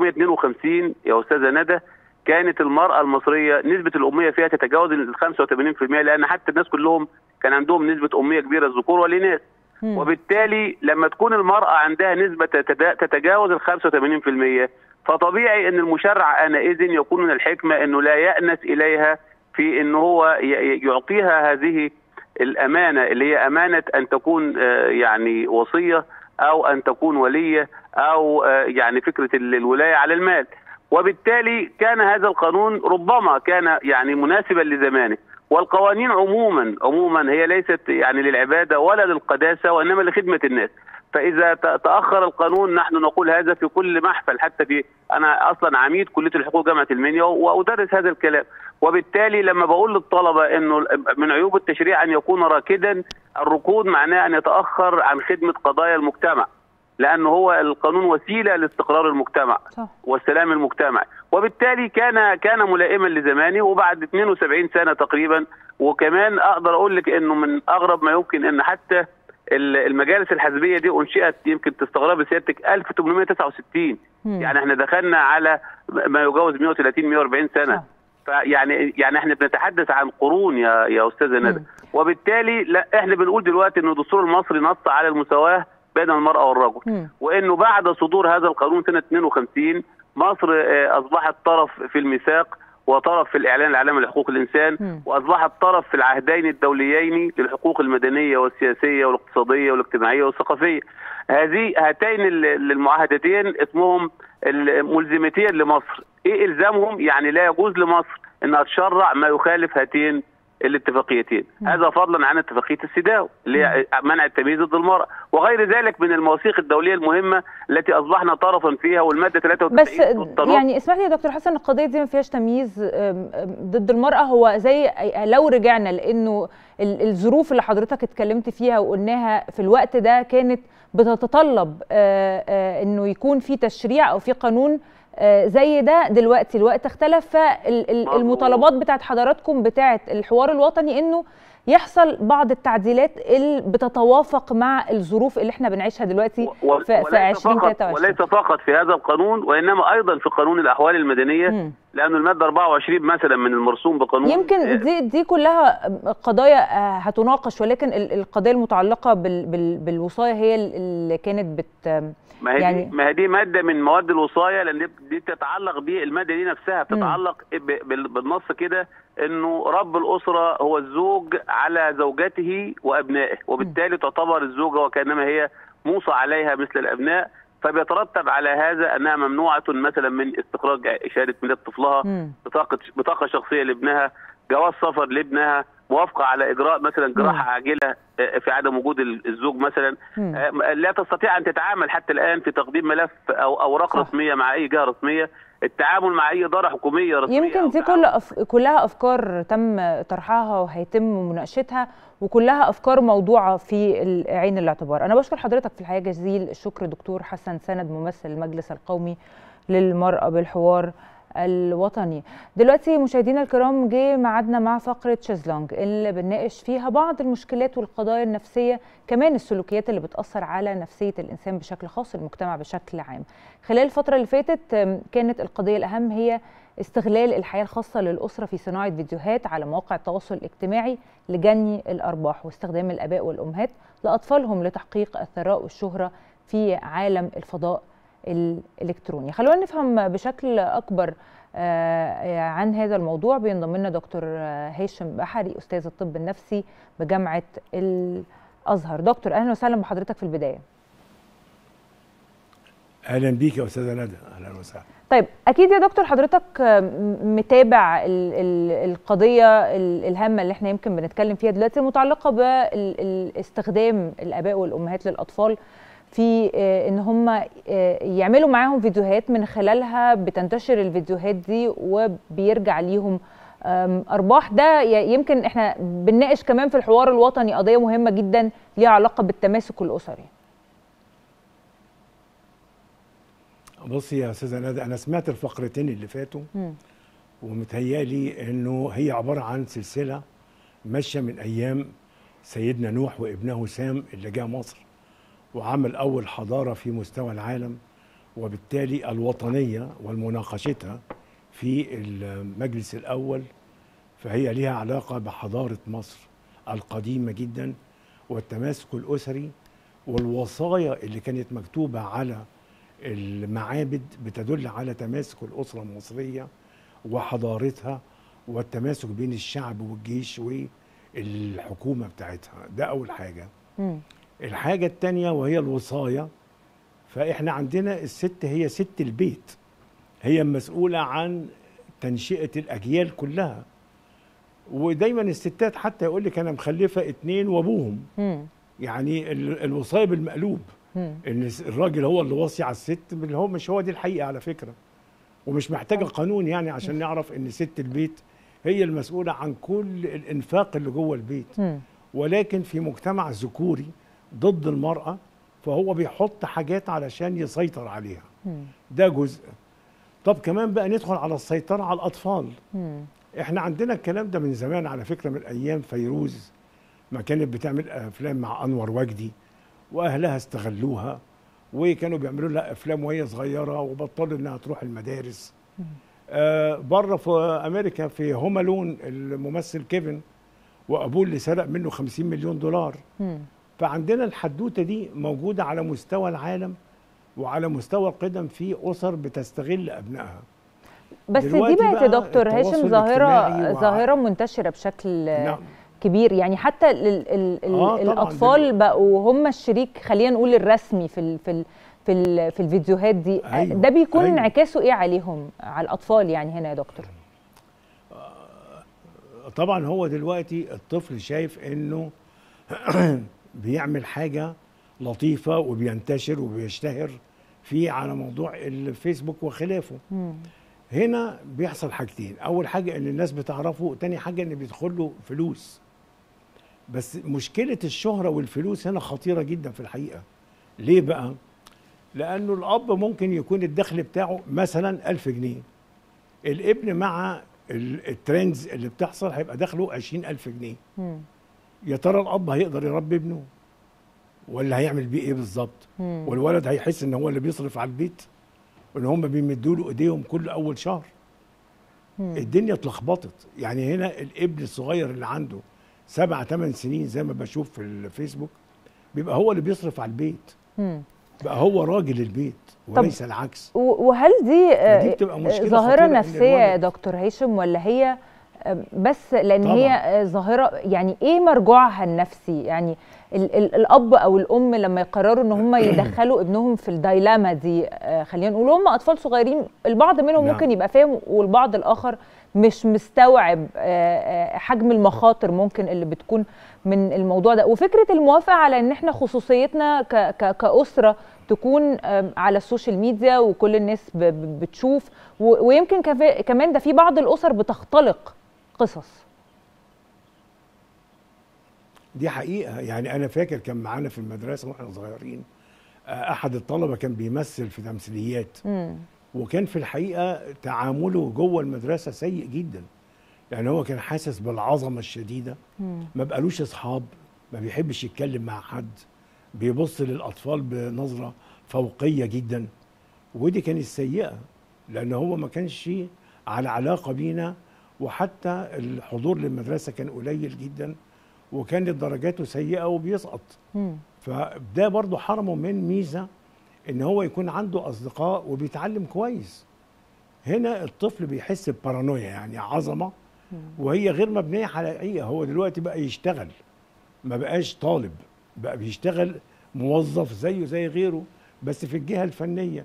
1952 يا استاذه ندى كانت المراه المصريه نسبه الاميه فيها تتجاوز ال 85% لان حتى الناس كلهم كان عندهم نسبه اميه كبيره الذكور والاناث وبالتالي لما تكون المراه عندها نسبه تتجاوز ال 85% فطبيعي ان المشرع انئذ يكون من الحكمه انه لا يأنس اليها في ان هو يعطيها هذه الامانه اللي هي امانه ان تكون يعني وصيه او ان تكون وليه او يعني فكره الولايه على المال وبالتالي كان هذا القانون ربما كان يعني مناسبا لزمانه والقوانين عموما عموما هي ليست يعني للعباده ولا للقداسه وانما لخدمه الناس فاذا تاخر القانون نحن نقول هذا في كل محفل حتى في انا اصلا عميد كليه الحقوق جامعه المنيا وادرس هذا الكلام وبالتالي لما بقول للطلبه انه من عيوب التشريع ان يكون راكدا الركود معناه ان يتاخر عن خدمه قضايا المجتمع لانه هو القانون وسيله لاستقرار المجتمع صح. والسلام المجتمعي وبالتالي كان كان ملائما لزمانه وبعد 72 سنه تقريبا وكمان اقدر اقول لك انه من اغرب ما يمكن ان حتى المجالس الحزبيه دي انشئت يمكن تستغرب سيادتك 1869 مم. يعني احنا دخلنا على ما يجاوز 130 140 سنه صح. فيعني يعني احنا بنتحدث عن قرون يا يا استاذه ندى وبالتالي لا احنا بنقول دلوقتي ان الدستور المصري نص على المساواه بين المراه والرجل م. وانه بعد صدور هذا القانون سنه 52 مصر اصبحت طرف في الميثاق وطرف في الاعلان العالمي لحقوق الانسان م. واصبحت طرف في العهدين الدوليين للحقوق المدنيه والسياسيه والاقتصاديه والاجتماعيه والثقافيه. هذه هاتين المعاهدتين اسمهم الملزمتين لمصر. ايه الزامهم؟ يعني لا يجوز لمصر انها تشرع ما يخالف هاتين الاتفاقيتين م. هذا فضلا عن اتفاقيه السيداو اللي هي منع التمييز ضد المراه وغير ذلك من المواثيق الدوليه المهمه التي اصبحنا طرفا فيها والماده 93 بس يعني اسمح لي يا دكتور حسن القضيه دي ما فيهاش تمييز ضد المراه هو زي لو رجعنا لانه الظروف اللي حضرتك اتكلمت فيها وقلناها في الوقت ده كانت بتتطلب انه يكون في تشريع او في قانون زي ده دلوقتي الوقت اختلف فالمطالبات بتاعت حضراتكم بتاعت الحوار الوطني انه يحصل بعض التعديلات اللي بتتوافق مع الظروف اللي احنا بنعيشها دلوقتي في, في 2023 وليس فقط في هذا القانون وانما ايضا في قانون الاحوال المدنيه م. لانه الماده 24 مثلا من المرسوم بقانون يمكن دي دي كلها قضايا هتناقش ولكن القضيه المتعلقه بال بال بالوصايه هي اللي كانت بت ما هي يعني دي ما هي دي ماده من مواد الوصايه لان دي تتعلق بالماده دي نفسها بتتعلق بالنص كده انه رب الاسره هو الزوج على زوجته وابنائه وبالتالي تعتبر الزوجه وكانما هي موصى عليها مثل الابناء فبيترتب على هذا انها ممنوعه مثلا من استخراج شهاده ميلاد طفلها مم. بطاقه بطاقه شخصيه لابنها جواز سفر لابنها موافقه على اجراء مثلا جراحه عاجله آه، في عدم وجود ال- الزوج مثلا مم. آه، لا تستطيع ان تتعامل حتى الان في تقديم ملف او اوراق رسميه مع اي جهه رسميه التعامل مع اي اداره حكوميه رسميه يمكن دي كل أف... كلها افكار تم طرحها وهيتم مناقشتها وكلها افكار موضوعه في ال- عين الاعتبار انا بشكر حضرتك في الحقيقه جزيل الشكر دكتور حسن سند ممثل المجلس القومي للمراه بالحوار الوطني دلوقتي مشاهدينا الكرام جه ميعادنا مع فقره شيزلونج اللي بنناقش فيها بعض المشكلات والقضايا النفسيه كمان السلوكيات اللي بتاثر على نفسيه الانسان بشكل خاص المجتمع بشكل عام خلال الفتره اللي فاتت أم، كانت القضيه الاهم هي استغلال الحياه الخاصه للاسره في صناعه فيديوهات على مواقع التواصل الاجتماعي لجني الارباح واستخدام الاباء والامهات لاطفالهم لتحقيق الثراء والشهره في عالم الفضاء الالكتروني خلونا نفهم بشكل اكبر آه، عن هذا الموضوع بينضم لنا دكتور آه، هاشم بحري استاذ الطب النفسي بجامعه الازهر دكتور اهلا وسهلا بحضرتك في البدايه اهلا بيك يا استاذه ندى اهلا وسهلا طيب اكيد يا دكتور حضرتك آه، م- متابع ال- ال- القضيه ال- الهامه اللي احنا يمكن بنتكلم فيها دلوقتي المتعلقه باستخدام الاباء والامهات للاطفال في آه، ان هم آه، يعملوا معاهم فيديوهات من خلالها بتنتشر الفيديوهات دي وبيرجع ليهم آم، ارباح ده ي- يمكن احنا بنناقش كمان في الحوار الوطني قضيه مهمه جدا ليها علاقه بالتماسك الاسري بصي يا استاذه ندى انا سمعت الفقرتين اللي فاتوا مم. ومتهيالي انه هي عباره عن سلسله ماشيه من ايام سيدنا نوح وابنه سام اللي جاء مصر وعمل اول حضاره في مستوى العالم وبالتالي الوطنيه والمناقشتها في المجلس الاول فهي لها علاقه بحضاره مصر القديمه جدا والتماسك الاسري والوصايا اللي كانت مكتوبه على المعابد بتدل على تماسك الاسره المصريه وحضارتها والتماسك بين الشعب والجيش والحكومه بتاعتها ده اول حاجه مم. الحاجه الثانيه وهي الوصايا فاحنا عندنا الست هي ست البيت هي مسؤوله عن تنشئه الاجيال كلها ودايما الستات حتى يقول لك انا مخلفه اتنين وابوهم مم. يعني ال- الوصايا بالمقلوب مم. ان الس- الراجل هو اللي وصي على الست اللي هو مش هو دي الحقيقه على فكره ومش محتاجه قانون يعني عشان نعرف ان ست البيت هي المسؤوله عن كل الانفاق اللي جوه البيت مم. ولكن في مجتمع ذكوري ضد المراه فهو بيحط حاجات علشان يسيطر عليها مم. ده جزء طب كمان بقى ندخل على السيطره على الاطفال مم. احنا عندنا الكلام ده من زمان على فكره من ايام فيروز ما كانت بتعمل افلام مع انور وجدي واهلها استغلوها وكانوا بيعملوا لها افلام وهي صغيره وبطلوا انها تروح المدارس آه بره في امريكا في هومالون الممثل كيفن وابوه اللي سرق منه 50 مليون دولار مم. فعندنا الحدوته دي موجوده على مستوى العالم وعلى مستوى القدم في اسر بتستغل ابنائها بس دي دلوقتي بقت يا بقى دكتور هاشم التواصل ظاهره الاجتماعي وع- ظاهره منتشره بشكل نعم. كبير يعني حتى ال ال ال آه طبعاً الاطفال بقوا هم الشريك خلينا نقول الرسمي في ال في ال في, ال في الفيديوهات دي أيوة، ده بيكون أيوة. انعكاسه ايه عليهم على الاطفال يعني هنا يا دكتور طبعا هو دلوقتي الطفل شايف انه بيعمل حاجه لطيفه وبينتشر وبيشتهر في على موضوع الفيسبوك وخلافه مم. هنا بيحصل حاجتين اول حاجه ان الناس بتعرفه تاني حاجه ان بيدخل له فلوس بس مشكله الشهره والفلوس هنا خطيره جدا في الحقيقه ليه بقى لانه الاب ممكن يكون الدخل بتاعه مثلا ألف جنيه الابن مع ال- الترندز اللي بتحصل هيبقى دخله عشرين ألف جنيه مم. يا ترى الاب هيقدر يربي ابنه ولا هيعمل بيه ايه بالظبط مم. والولد هيحس ان هو اللي بيصرف على البيت وان هم بيمدوا له ايديهم كل اول شهر مم. الدنيا اتلخبطت يعني هنا الابن الصغير اللي عنده سبع ثمان سنين زي ما بشوف في الفيسبوك بيبقى هو اللي بيصرف على البيت مم. بقى هو راجل البيت وليس العكس و- وهل دي آه، فدي بتبقى مشكلة ظاهرة خطيرة إن نفسية يا الولد- دكتور هاشم ولا هي آه، بس لأن طبعاً. هي آه، ظاهرة يعني إيه مرجوعها النفسي يعني ال ال الاب او الام لما يقرروا ان هم يدخلوا ابنهم في الدايلاما دي آه خلينا نقول هم اطفال صغيرين البعض منهم نعم. ممكن يبقى فاهم والبعض الاخر مش مستوعب آه، آه، حجم المخاطر ممكن اللي بتكون من الموضوع ده وفكره الموافقه على ان احنا خصوصيتنا ك- ك- كاسره تكون آم، على السوشيال ميديا وكل الناس ب- ب- بتشوف و- ويمكن كفا- كمان ده في بعض الاسر بتختلق قصص دي حقيقه يعني انا فاكر كان معانا في المدرسه واحنا صغيرين آه، احد الطلبه كان بيمثل في تمثيليات وكان في الحقيقه تعامله جوه المدرسه سيء جدا يعني هو كان حاسس بالعظمه الشديده ما بقالوش اصحاب ما بيحبش يتكلم مع حد بيبص للاطفال بنظره فوقيه جدا ودي كانت سيئه لان هو ما كانش على علاقه بينا وحتى الحضور للمدرسه كان قليل جدا وكانت درجاته سيئه وبيسقط فده برضه حرمه من ميزه ان هو يكون عنده اصدقاء وبيتعلم كويس هنا الطفل بيحس ببارانويا يعني عظمه وهي غير مبنيه على حقيقه هو دلوقتي بقى يشتغل ما بقاش طالب بقى بيشتغل موظف زيه زي غيره بس في الجهه الفنيه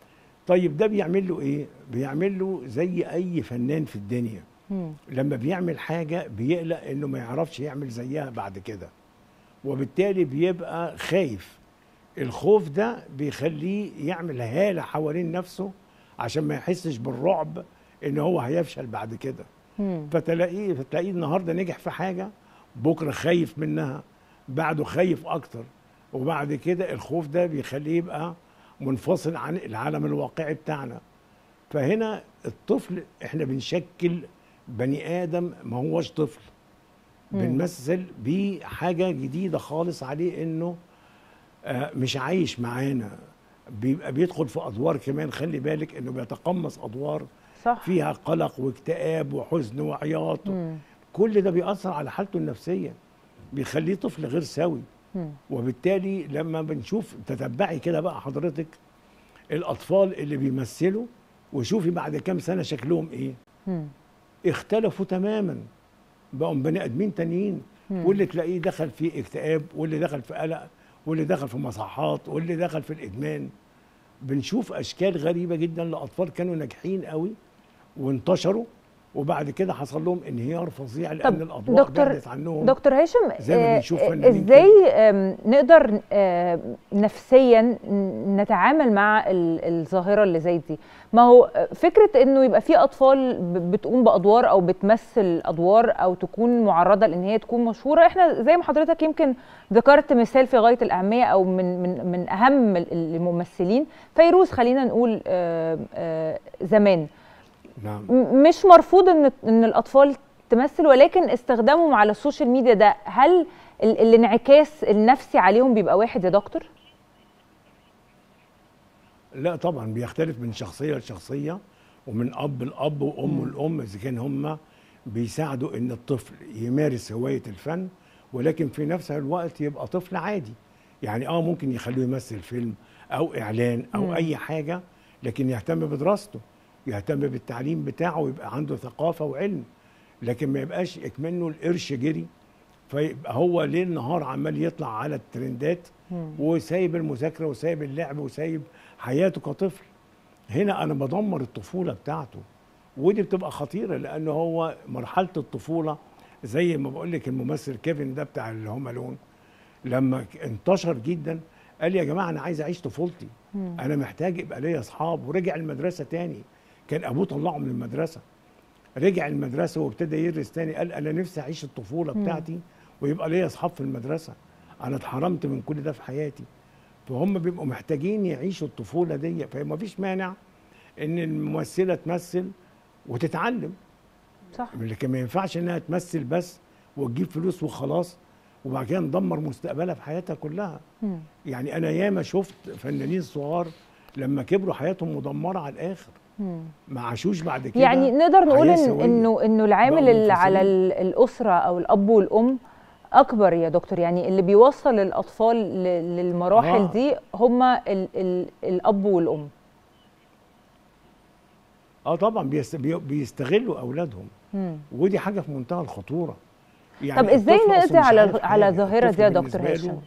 طيب ده بيعمل له ايه بيعمل له زي اي فنان في الدنيا لما بيعمل حاجه بيقلق انه ما يعرفش يعمل زيها بعد كده وبالتالي بيبقى خايف الخوف ده بيخليه يعمل هاله حوالين نفسه عشان ما يحسش بالرعب ان هو هيفشل بعد كده فتلاقيه فتلاقيه النهارده نجح في حاجه بكره خايف منها بعده خايف اكتر وبعد كده الخوف ده بيخليه يبقى منفصل عن العالم الواقعي بتاعنا فهنا الطفل احنا بنشكل بني ادم ما هوش طفل مم. بنمثل بيه حاجه جديده خالص عليه انه آه، مش عايش معانا بيبقى بيدخل في ادوار كمان خلي بالك انه بيتقمص ادوار صح فيها قلق واكتئاب وحزن وعياط مم. كل ده بيأثر على حالته النفسيه بيخليه طفل غير سوي مم. وبالتالي لما بنشوف تتبعي كده بقى حضرتك الاطفال اللي بيمثلوا وشوفي بعد كام سنه شكلهم ايه مم. اختلفوا تماما بقوا بني ادمين تانيين مم. واللي تلاقيه دخل في اكتئاب واللي دخل في قلق واللي دخل في مصحات واللي دخل في الادمان بنشوف اشكال غريبه جدا لاطفال كانوا ناجحين قوي وانتشروا وبعد كده حصل لهم انهيار فظيع لان الاضواء دكتور بعدت عنهم دكتور هاشم زي ما آه، بنشوف آه، فنانين ازاي آم، نقدر آه، نفسيا ن- نتعامل مع ال- الظاهره اللي زي دي ما هو آه، فكره انه يبقى في اطفال ب- بتقوم بادوار او بتمثل ادوار او تكون معرضه لان هي تكون مشهوره احنا زي ما حضرتك يمكن ذكرت مثال في غايه الاهميه او من من من اهم ال- الممثلين فيروز خلينا نقول آه، آه، زمان نعم م- مش مرفوض ان ان الاطفال تمثل ولكن استخدامهم على السوشيال ميديا ده هل ال- الانعكاس النفسي عليهم بيبقى واحد يا دكتور؟ لا طبعا بيختلف من شخصيه لشخصيه ومن اب لاب وام لام اذا كان هم بيساعدوا ان الطفل يمارس هوايه الفن ولكن في نفس الوقت يبقى طفل عادي يعني اه ممكن يخلوه يمثل فيلم او اعلان او مم. اي حاجه لكن يهتم بدراسته يهتم بالتعليم بتاعه ويبقى عنده ثقافه وعلم لكن ما يبقاش اكمنه القرش جري فيبقى هو ليل نهار عمال يطلع على الترندات وسايب المذاكره وسايب اللعب وسايب حياته كطفل هنا انا بدمر الطفوله بتاعته ودي بتبقى خطيره لان هو مرحله الطفوله زي ما بقول لك الممثل كيفن ده بتاع الهوم الون لما انتشر جدا قال يا جماعه انا عايز اعيش طفولتي مم. انا محتاج يبقى ليا اصحاب ورجع المدرسه تاني كان ابوه طلعه من المدرسه رجع المدرسه وابتدى يدرس تاني قال انا نفسي اعيش الطفوله مم. بتاعتي ويبقى ليا اصحاب في المدرسه انا اتحرمت من كل ده في حياتي فهم بيبقوا محتاجين يعيشوا الطفوله دي فما فيش مانع ان الممثله تمثل وتتعلم صح لكن ما ينفعش انها تمثل بس وتجيب فلوس وخلاص وبعد كده ندمر مستقبلها في حياتها كلها مم. يعني انا ياما شفت فنانين صغار لما كبروا حياتهم مدمره على الاخر مم. ما عاشوش بعد كده يعني نقدر نقول حياة إن سوية. انه انه العامل بقوا اللي على منفصلين. ال- الاسره او الاب والام اكبر يا دكتور يعني اللي بيوصل الاطفال ل- للمراحل آه. دي هم ال ال الاب والام اه طبعا بيست- بي- بيستغلوا اولادهم مم. ودي حاجه في منتهى الخطوره يعني طب ازاي الطفل أصلاً نقضي مش على عارف على حاجة. الظاهره الطفل دي يا دكتور بالنسبة له هاشم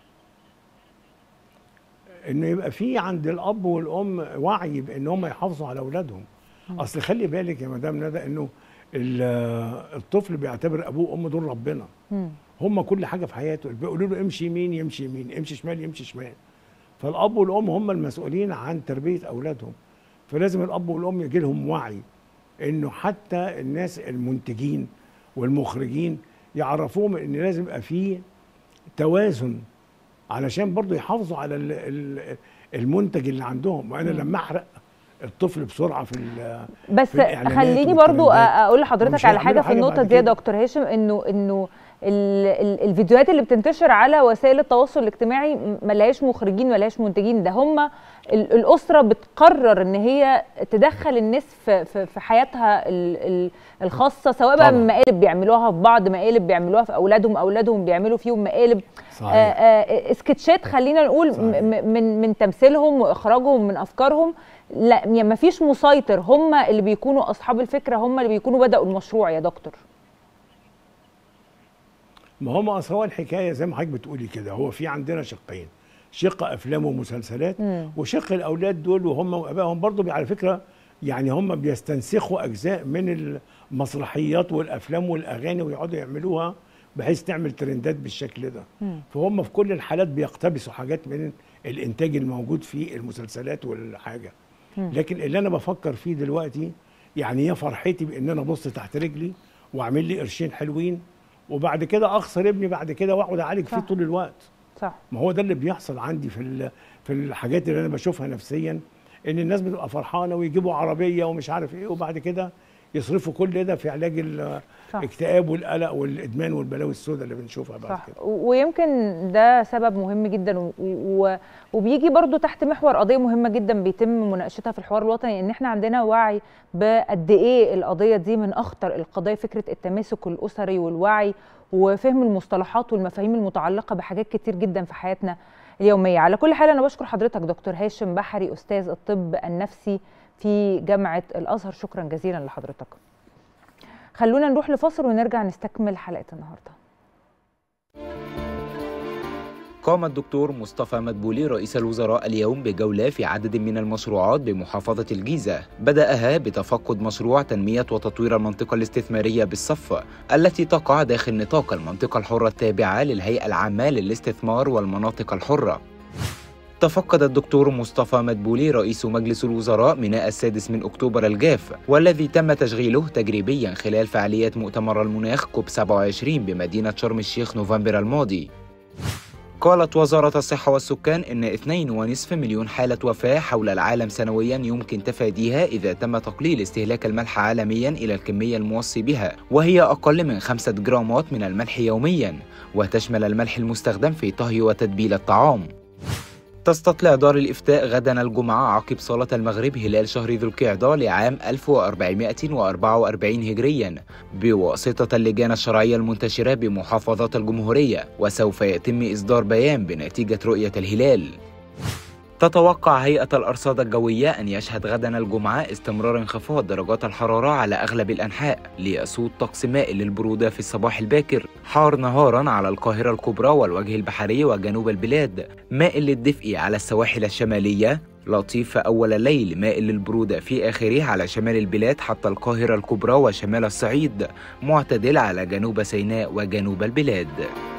انه يبقى في عند الاب والام وعي بان هم يحافظوا على اولادهم اصل خلي بالك يا مدام ندى انه ال- الطفل بيعتبر ابوه وامه دول ربنا مم. هم كل حاجه في حياته بيقولوا له امشي يمين يمشي يمين امشي شمال يمشي شمال فالاب والام هم المسؤولين عن تربيه اولادهم فلازم الاب والام يجي لهم وعي انه حتى الناس المنتجين والمخرجين يعرفوهم ان لازم يبقى فيه توازن علشان برضو يحافظوا على ال- ال- المنتج اللي عندهم وانا مم. لما احرق الطفل بسرعه في ال- بس في الإعلانات خليني برضو أ- والترندات. اقول هم لحضرتك مش على هيعملوا حاجه في حاجة النقطه بعد دي يا كده. دكتور هاشم انه انه ال ال الفيديوهات اللي بتنتشر على وسائل التواصل الاجتماعي م- ملهاش مخرجين ملهاش منتجين ده هم ال- الاسره بتقرر ان هي تدخل الناس في في, في حياتها ال ال الخاصه سواء بقى طبعاً. من مقالب بيعملوها في بعض مقالب بيعملوها في اولادهم اولادهم بيعملوا فيهم مقالب صحيح. آه، آه، سكتشات خلينا نقول م- م- من من تمثيلهم واخراجهم من افكارهم لا يعني ما فيش مسيطر هم اللي بيكونوا اصحاب الفكره هم اللي بيكونوا بداوا المشروع يا دكتور ما هم اصل هو الحكايه زي ما حضرتك بتقولي كده هو في عندنا شقين شق افلام ومسلسلات مم. وشق الاولاد دول وهم وابائهم برضه على فكره يعني هم بيستنسخوا اجزاء من المسرحيات والافلام والاغاني ويقعدوا يعملوها بحيث تعمل ترندات بالشكل ده مم. فهم في كل الحالات بيقتبسوا حاجات من الانتاج الموجود في المسلسلات والحاجه مم. لكن اللي انا بفكر فيه دلوقتي يعني هي فرحتي بان انا ابص تحت رجلي واعمل لي قرشين حلوين وبعد كده اخسر ابني بعد كده واقعد اعالج فيه صح. طول الوقت صح ما هو ده اللي بيحصل عندي في ال- في الحاجات اللي انا بشوفها نفسيا ان الناس بتبقى فرحانه ويجيبوا عربيه ومش عارف ايه وبعد كده يصرفوا كل ده في علاج صح. الاكتئاب والقلق والادمان والبلاوي السوداء اللي بنشوفها بعد صح كده و- ويمكن ده سبب مهم جدا و- و- وبيجي برضو تحت محور قضيه مهمه جدا بيتم مناقشتها في الحوار الوطني ان احنا عندنا وعي بقد ايه القضيه دي من اخطر القضايا فكره التماسك الاسري والوعي وفهم المصطلحات والمفاهيم المتعلقه بحاجات كتير جدا في حياتنا اليوميه على كل حال انا بشكر حضرتك دكتور هاشم بحري استاذ الطب النفسي في جامعه الازهر شكرا جزيلا لحضرتك خلونا نروح لفاصل ونرجع نستكمل حلقه النهارده قام الدكتور مصطفى مدبولي رئيس الوزراء اليوم بجولة في عدد من المشروعات بمحافظة الجيزة بدأها بتفقد مشروع تنمية وتطوير المنطقة الاستثمارية بالصف التي تقع داخل نطاق المنطقة الحرة التابعة للهيئة العامة للاستثمار والمناطق الحرة تفقد الدكتور مصطفى مدبولي رئيس مجلس الوزراء ميناء السادس من أكتوبر الجاف والذي تم تشغيله تجريبيا خلال فعاليات مؤتمر المناخ كوب 27 بمدينة شرم الشيخ نوفمبر الماضي قالت وزارة الصحة والسكان إن 2.5 مليون حالة وفاة حول العالم سنويا يمكن تفاديها إذا تم تقليل استهلاك الملح عالميا إلى الكمية الموصي بها وهي أقل من 5 جرامات من الملح يوميا وتشمل الملح المستخدم في طهي وتتبيل الطعام تستطلع دار الإفتاء غدا الجمعة عقب صلاة المغرب هلال شهر ذو القعدة لعام 1444 هجريا بواسطة اللجان الشرعية المنتشرة بمحافظات الجمهورية وسوف يتم إصدار بيان بنتيجة رؤية الهلال تتوقع هيئة الأرصاد الجوية أن يشهد غدا الجمعة استمرار انخفاض درجات الحرارة على أغلب الأنحاء ليسود طقس مائل للبرودة في الصباح الباكر حار نهارا على القاهرة الكبرى والوجه البحري وجنوب البلاد مائل للدفء على السواحل الشمالية لطيف في أول الليل مائل للبرودة في آخره على شمال البلاد حتى القاهرة الكبرى وشمال الصعيد معتدل على جنوب سيناء وجنوب البلاد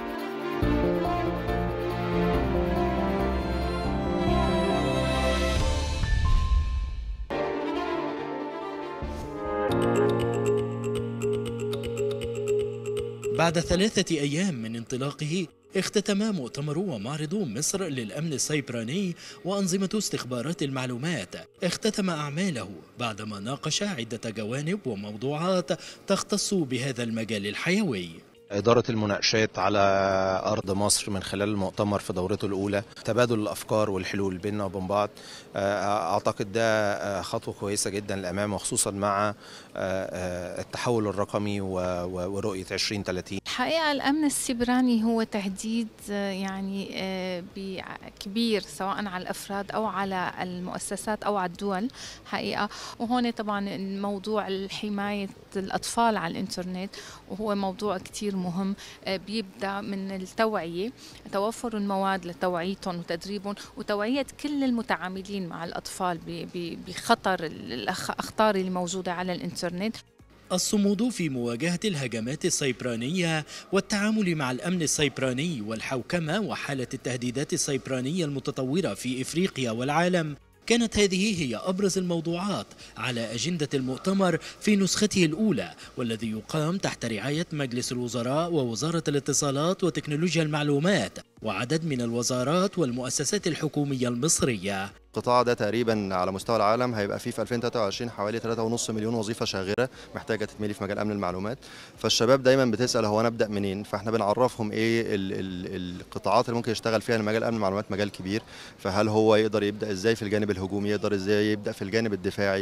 بعد ثلاثة أيام من انطلاقه اختتم مؤتمر ومعرض مصر للأمن السيبراني وأنظمة استخبارات المعلومات اختتم أعماله بعدما ناقش عدة جوانب وموضوعات تختص بهذا المجال الحيوي إدارة المناقشات على أرض مصر من خلال المؤتمر في دورته الأولى تبادل الأفكار والحلول بيننا وبين بعض أعتقد ده خطوة كويسة جدا للأمام وخصوصا مع التحول الرقمي ورؤية 2030 الحقيقة الأمن السيبراني هو تهديد يعني كبير سواء على الأفراد أو على المؤسسات أو على الدول حقيقة وهون طبعا موضوع حماية الأطفال على الإنترنت وهو موضوع كتير مهم بيبدأ من التوعية توفر المواد لتوعيتهم وتدريبهم وتوعية كل المتعاملين مع الأطفال بخطر الأخطار اللي موجودة على الإنترنت الصمود في مواجهة الهجمات السيبرانية والتعامل مع الأمن السيبراني والحوكمة وحالة التهديدات السيبرانية المتطورة في إفريقيا والعالم كانت هذه هي أبرز الموضوعات على أجندة المؤتمر في نسخته الأولى والذي يقام تحت رعاية مجلس الوزراء ووزارة الاتصالات وتكنولوجيا المعلومات وعدد من الوزارات والمؤسسات الحكومية المصرية القطاع ده تقريبا على مستوى العالم هيبقى فيه في 2023 حوالي 3.5 مليون وظيفه شاغره محتاجه تتملي في مجال امن المعلومات فالشباب دايما بتسال هو انا ابدا منين فاحنا بنعرفهم ايه ال ال القطاعات اللي ممكن يشتغل فيها مجال امن المعلومات مجال كبير فهل هو يقدر يبدا ازاي في الجانب الهجومي يقدر ازاي يبدا في الجانب الدفاعي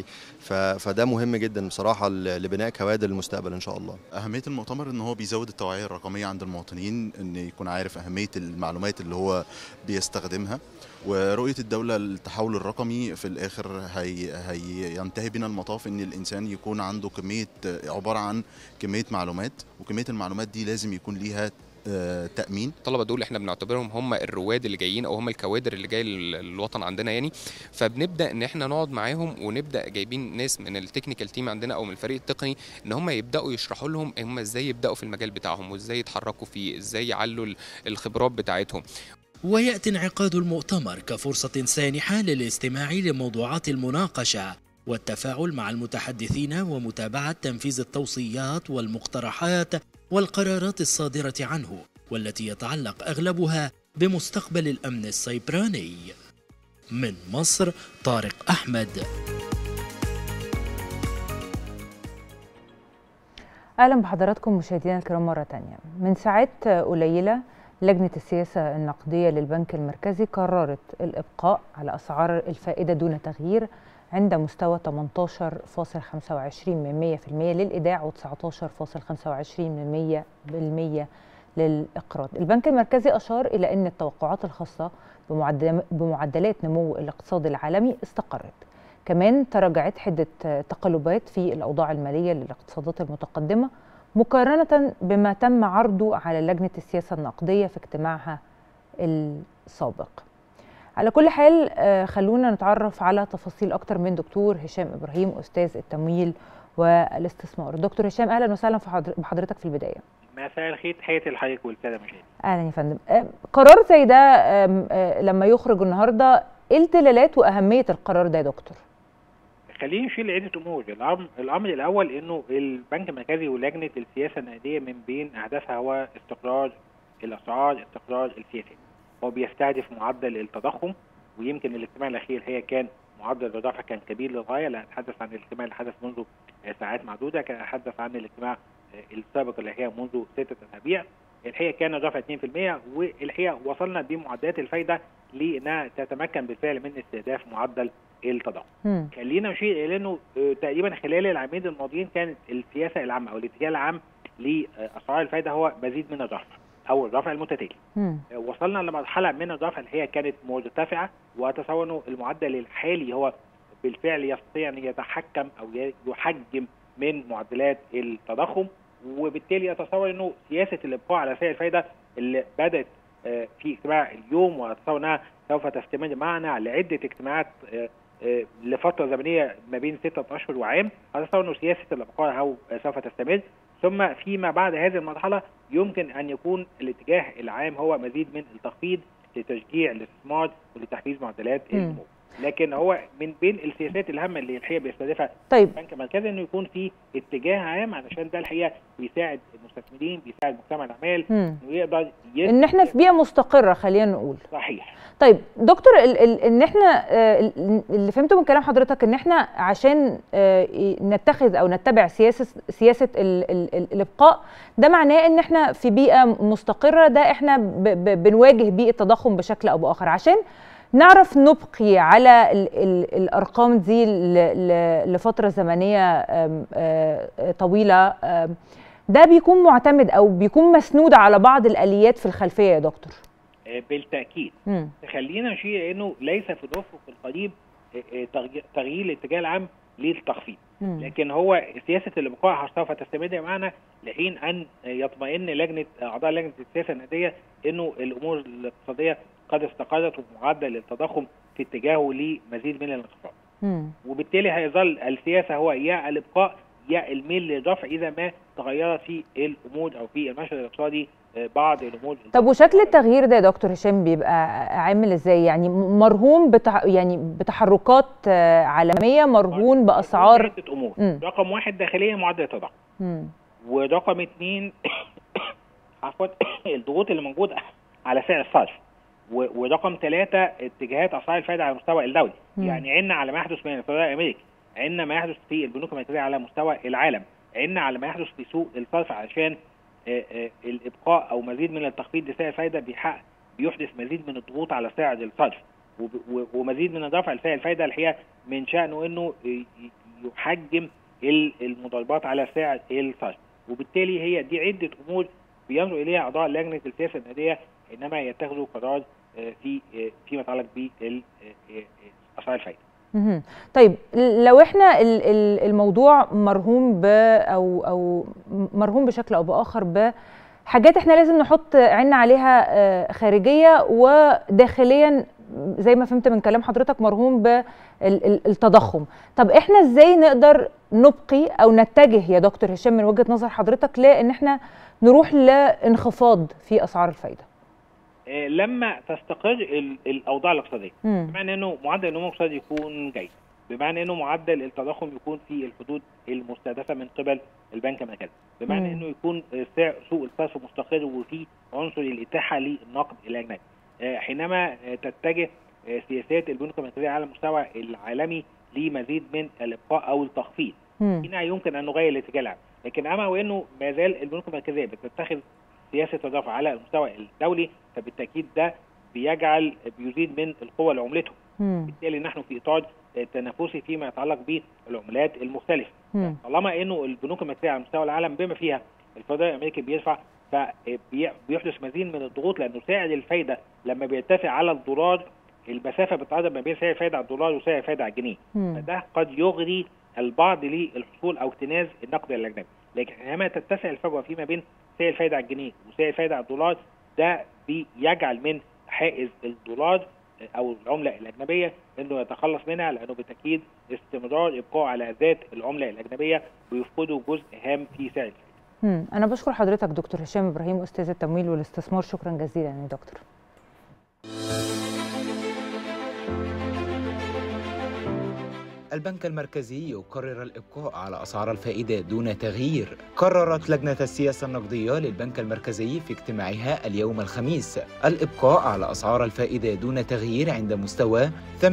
فده مهم جدا بصراحه لبناء كوادر المستقبل ان شاء الله اهميه المؤتمر ان هو بيزود التوعيه الرقميه عند المواطنين ان يكون عارف اهميه المعلومات اللي هو بيستخدمها ورؤيه الدوله التحول الرقمي في الاخر هي هينتهي بنا المطاف ان الانسان يكون عنده كميه عباره عن كميه معلومات وكميه المعلومات دي لازم يكون ليها تامين الطلبه دول احنا بنعتبرهم هم الرواد اللي جايين او هم الكوادر اللي جايه للوطن عندنا يعني فبنبدا ان احنا نقعد معاهم ونبدا جايبين ناس من التكنيكال تيم عندنا او من الفريق التقني ان هم يبداوا يشرحوا لهم هم ازاي يبداوا في المجال بتاعهم وازاي يتحركوا فيه ازاي يعلوا الخبرات بتاعتهم وياتي انعقاد المؤتمر كفرصه سانحه للاستماع لموضوعات المناقشه والتفاعل مع المتحدثين ومتابعه تنفيذ التوصيات والمقترحات والقرارات الصادره عنه والتي يتعلق اغلبها بمستقبل الامن السيبراني من مصر طارق احمد اهلا بحضراتكم مشاهدينا الكرام مره تانية من ساعات قليله لجنة السياسة النقدية للبنك المركزي قررت الإبقاء على أسعار الفائدة دون تغيير عند مستوى 18.25% من 100% للإيداع و19.25% من 100% للإقراض البنك المركزي أشار إلى أن التوقعات الخاصة بمعدلات نمو الاقتصاد العالمي استقرت كمان تراجعت حدة تقلبات في الأوضاع المالية للاقتصادات المتقدمة مقارنة بما تم عرضه على لجنة السياسة النقدية في اجتماعها السابق على كل حال خلونا نتعرف على تفاصيل أكتر من دكتور هشام إبراهيم أستاذ التمويل والاستثمار دكتور هشام أهلا وسهلا بحضرتك في البداية مساء الخير تحياتي لحضرتك والساده المشاهدين اهلا يا فندم قرار زي ده لما يخرج النهارده ايه الدلالات واهميه القرار ده يا دكتور خلينا نشيل عده امور الامر الامر الاول انه البنك المركزي ولجنه السياسه النقديه من بين اهدافها هو استقرار الاسعار استقرار السياسات هو بيستهدف معدل التضخم ويمكن الاجتماع الاخير هي كان معدل الرفع كان كبير للغايه لا اتحدث عن الاجتماع اللي حدث منذ ساعات معدوده كان اتحدث عن الاجتماع السابق اللي هي منذ ستة اسابيع الحقيقه كان الرفع 2% والحقيقه وصلنا بمعدلات الفايده لانها تتمكن بالفعل من استهداف معدل التضخم. خلينا نشير الى انه تقريبا خلال العامين الماضيين كانت السياسه العامه او الاتجاه العام لاسعار الفايده هو مزيد من الرفع او الرفع المتتالي. مم. وصلنا لمرحله من الرفع اللي هي كانت مرتفعه واتصور انه المعدل الحالي هو بالفعل يستطيع ان يتحكم او يحجم من معدلات التضخم وبالتالي اتصور انه سياسه الابقاء على سعر الفائده اللي بدات في اجتماع اليوم واتصور انها سوف تستمر معنا لعده اجتماعات لفتره زمنيه ما بين ستة اشهر وعام اتصور انه سياسه الابقاء او سوف تستمر ثم فيما بعد هذه المرحله يمكن ان يكون الاتجاه العام هو مزيد من التخفيض لتشجيع الاستثمار ولتحفيز معدلات النمو لكن هو من بين السياسات الهامه اللي الحقيقه بيستهدفها طيب. البنك المركزي انه يكون في اتجاه عام علشان ده الحقيقه بيساعد المستثمرين بيساعد مجتمع الاعمال انه يقدر ان احنا في بيئه مستقره خلينا نقول صحيح طيب دكتور ال ال ان احنا اللي فهمته من كلام حضرتك ان احنا عشان نتخذ او نتبع سياسه سياسه ال ال ال الابقاء ده معناه ان احنا في بيئه مستقره ده احنا ب ب بنواجه بيئه تضخم بشكل او باخر عشان نعرف نبقي على ال ال الارقام دي لفتره زمنيه طويله ده بيكون معتمد او بيكون مسنود على بعض الاليات في الخلفيه يا دكتور آه، بالتاكيد مم. خلينا نشير انه ليس في الافق القريب آه، آه، تغيير- تغيير الاتجاه العام للتخفيض مم. لكن هو سياسه الابقاء سوف تستمر معنا لحين ان يطمئن لجنه اعضاء لجنه السياسه النقديه انه الامور الاقتصاديه قد استقرت ومعدل التضخم في اتجاهه لمزيد من الانخفاض مم. وبالتالي هيظل السياسه هو يا الابقاء يا الميل للرفع اذا ما تغيرت في الامور او في المشهد الاقتصادي آه، بعض الامور طب وشكل التغيير ده يا دكتور هشام بيبقى عامل ازاي يعني مرهون بتح... يعني بتحركات آه، عالميه مرهون باسعار عده امور مم. رقم واحد داخليا معدل التضخم مم. ورقم اثنين عفوا الضغوط اللي موجوده على سعر الصرف و- ورقم ثلاثة اتجاهات أسعار الفائدة على المستوى الدولي مم. يعني عنا على ما يحدث من الفدرالي الأمريكي عنا ما يحدث في البنوك المركزية على مستوى العالم عنا على ما يحدث في سوق الصرف علشان آه، آه، الإبقاء أو مزيد من التخفيض لسعر الفائدة بيحقق بيحدث مزيد من الضغوط على سعر الصرف وب- و- ومزيد من الرفع لسعر الفائدة الحقيقة من شأنه إنه ي- ي- يحجم ال- المضاربات على سعر الصرف وبالتالي هي دي عدة أمور بينظر إليها أعضاء لجنة السياسة النقدية حينما يتخذوا قرار آه، في آه، فيما يتعلق بأسعار الفائدة. مهم. طيب لو احنا ال- ال- الموضوع مرهون ب او او مرهون بشكل او باخر بحاجات احنا لازم نحط عيننا عليها آه، خارجيه وداخليا زي ما فهمت من كلام حضرتك مرهون بالتضخم طب احنا ازاي نقدر نبقي او نتجه يا دكتور هشام من وجهه نظر حضرتك لان احنا نروح لانخفاض في اسعار الفايده آه، لما تستقر ال- الأوضاع الاقتصادية مم. بمعنى أنه معدل النمو الاقتصادي يكون جيد بمعنى أنه معدل التضخم يكون في الحدود المستهدفة من قبل البنك المركزي بمعنى مم. أنه يكون آه، سعر سوق الصرف مستقر وفي عنصر الإتاحة للنقد الأجنبي آه، حينما آه، تتجه آه، سياسات البنوك المركزية على المستوى العالمي لمزيد من الإبقاء أو التخفيض مم. هنا يمكن ان نغير الاتجاه العام لكن اما وانه ما زال البنوك المركزيه بتتخذ سياسه الرفع على المستوى الدولي فبالتاكيد ده بيجعل بيزيد من القوه لعملته مم. بالتالي نحن في اطار تنافسي فيما يتعلق بالعملات المختلفه مم. طالما انه البنوك المركزيه على مستوى العالم بما فيها الفدرالي الامريكي بيرفع فبيحدث مزيد من الضغوط لانه سعر الفايده لما بيرتفع على الدولار المسافه بتقرب ما بين سعر الفايده على الدولار وسعر الفايده على الجنيه مم. فده قد يغري البعض للحصول او اكتناز النقد الاجنبي لكن حينما تتسع الفجوه فيما بين سعر الفايده على الجنيه وسعر الفايده على الدولار ده بيجعل من حائز الدولار او العمله الاجنبيه انه يتخلص منها لانه بالتاكيد استمرار ابقائه على ذات العمله الاجنبيه بيفقده جزء هام في سعر الفايده مم. انا بشكر حضرتك دكتور هشام ابراهيم استاذ التمويل والاستثمار شكرا جزيلا يا دكتور البنك المركزي يقرر الإبقاء على أسعار الفائدة دون تغيير قررت لجنة السياسة النقدية للبنك المركزي في اجتماعها اليوم الخميس الإبقاء على أسعار الفائدة دون تغيير عند مستوى 18.25%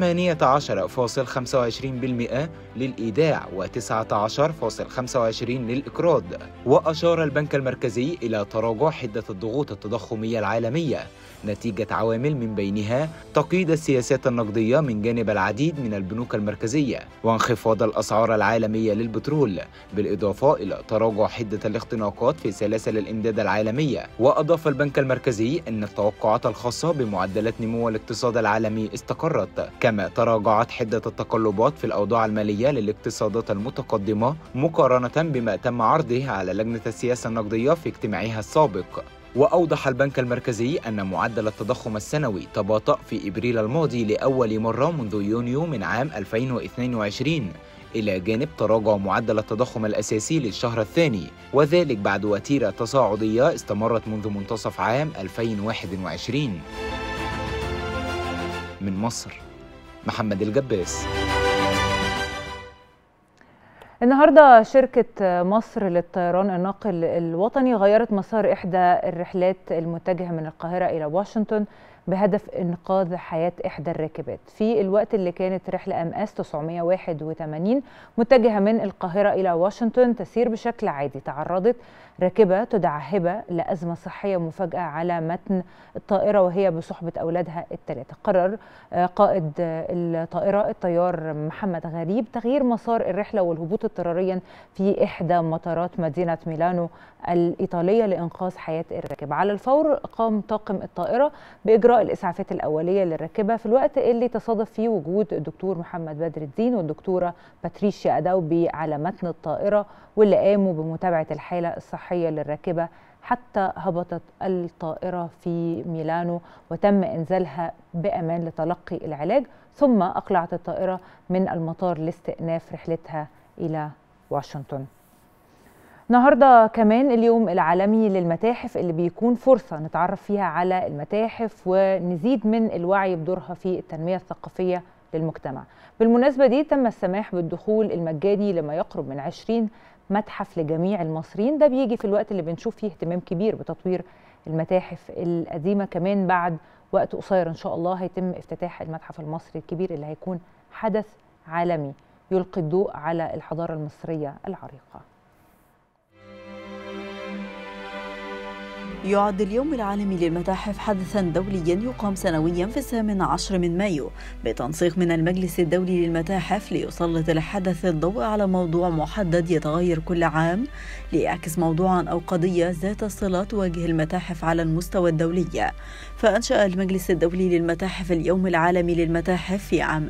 للإيداع و19.25 للإقراض وأشار البنك المركزي إلى تراجع حدة الضغوط التضخمية العالمية نتيجة عوامل من بينها تقييد السياسات النقدية من جانب العديد من البنوك المركزية وانخفاض الأسعار العالمية للبترول بالإضافة إلى تراجع حدة الاختناقات في سلاسل الإمداد العالمية وأضاف البنك المركزي أن التوقعات الخاصة بمعدلات نمو الاقتصاد العالمي استقرت كما تراجعت حدة التقلبات في الأوضاع المالية للاقتصادات المتقدمة مقارنة بما تم عرضه على لجنة السياسة النقدية في اجتماعها السابق وأوضح البنك المركزي أن معدل التضخم السنوي تباطأ في إبريل الماضي لأول مرة منذ يونيو من عام 2022 إلى جانب تراجع معدل التضخم الأساسي للشهر الثاني وذلك بعد وتيرة تصاعدية استمرت منذ منتصف عام 2021 من مصر محمد الجباس النهارده شركة مصر للطيران الناقل الوطني غيرت مسار إحدى الرحلات المتجهة من القاهرة إلى واشنطن بهدف إنقاذ حياة إحدى الراكبات في الوقت اللي كانت رحلة أم أس 981 متجهة من القاهرة إلى واشنطن تسير بشكل عادي تعرضت راكبة تدعى هبة لأزمة صحية مفاجئة على متن الطائرة وهي بصحبة أولادها الثلاثة قرر قائد الطائرة الطيار محمد غريب تغيير مسار الرحلة والهبوط اضطراريا في إحدى مطارات مدينة ميلانو الإيطالية لإنقاذ حياة الراكب على الفور قام طاقم الطائرة بإجراء الإسعافات الأولية للراكبة في الوقت اللي تصادف فيه وجود الدكتور محمد بدر الدين والدكتورة باتريشيا أدوبي على متن الطائرة واللي قاموا بمتابعة الحالة الصحية للراكبة حتى هبطت الطائرة في ميلانو وتم إنزالها بأمان لتلقي العلاج ثم أقلعت الطائرة من المطار لاستئناف رحلتها إلى واشنطن النهارده كمان اليوم العالمي للمتاحف اللي بيكون فرصه نتعرف فيها على المتاحف ونزيد من الوعي بدورها في التنميه الثقافيه للمجتمع. بالمناسبه دي تم السماح بالدخول المجاني لما يقرب من 20 متحف لجميع المصريين ده بيجي في الوقت اللي بنشوف فيه اهتمام كبير بتطوير المتاحف القديمه كمان بعد وقت قصير ان شاء الله هيتم افتتاح المتحف المصري الكبير اللي هيكون حدث عالمي يلقي الضوء على الحضاره المصريه العريقه. يعد اليوم العالمي للمتاحف حدثا دوليا يقام سنويا في الثامن عشر من مايو بتنسيق من المجلس الدولي للمتاحف ليسلط الحدث الضوء على موضوع محدد يتغير كل عام ليعكس موضوعا أو قضية ذات صلة تواجه المتاحف على المستوى الدولي فأنشأ المجلس الدولي للمتاحف اليوم العالمي للمتاحف في عام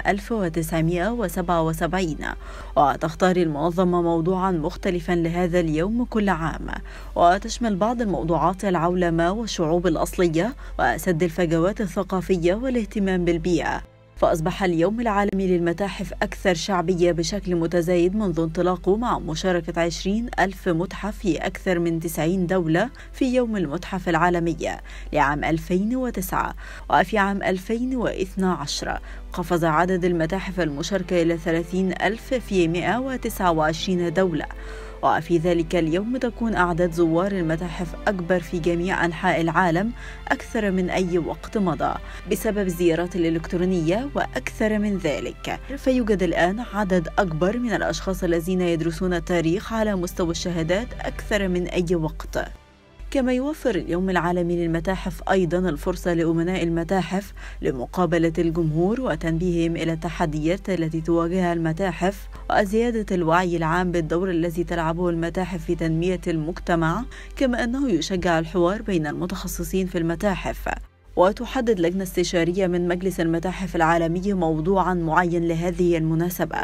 1977 وتختار المنظمة موضوعا مختلفا لهذا اليوم كل عام وتشمل بعض الموضوعات العولمة والشعوب الأصلية وسد الفجوات الثقافية والاهتمام بالبيئة فأصبح اليوم العالمي للمتاحف أكثر شعبية بشكل متزايد منذ انطلاقه مع مشاركة 20 ألف متحف في أكثر من 90 دولة في يوم المتحف العالمي لعام 2009 وفي عام 2012 قفز عدد المتاحف المشاركة إلى 30 ألف في 129 دولة وفي ذلك اليوم تكون أعداد زوار المتاحف أكبر في جميع أنحاء العالم أكثر من أي وقت مضى بسبب الزيارات الإلكترونية وأكثر من ذلك فيوجد الآن عدد أكبر من الأشخاص الذين يدرسون التاريخ على مستوى الشهادات أكثر من أي وقت كما يوفر اليوم العالمي للمتاحف أيضا الفرصة لأمناء المتاحف لمقابلة الجمهور وتنبيههم إلى التحديات التي تواجهها المتاحف وزيادة الوعي العام بالدور الذي تلعبه المتاحف في تنمية المجتمع كما أنه يشجع الحوار بين المتخصصين في المتاحف وتحدد لجنة استشارية من مجلس المتاحف العالمي موضوعا معين لهذه المناسبة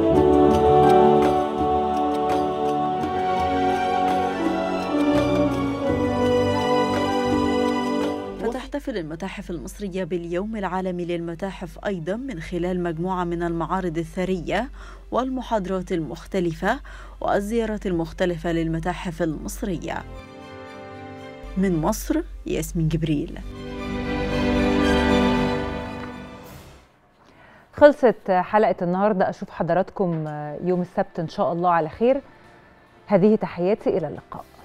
تحتفل المتاحف المصرية باليوم العالمي للمتاحف أيضا من خلال مجموعة من المعارض الثرية والمحاضرات المختلفة والزيارات المختلفة للمتاحف المصرية من مصر ياسمين جبريل خلصت حلقة النهاردة أشوف حضراتكم يوم السبت إن شاء الله على خير هذه تحياتي إلى اللقاء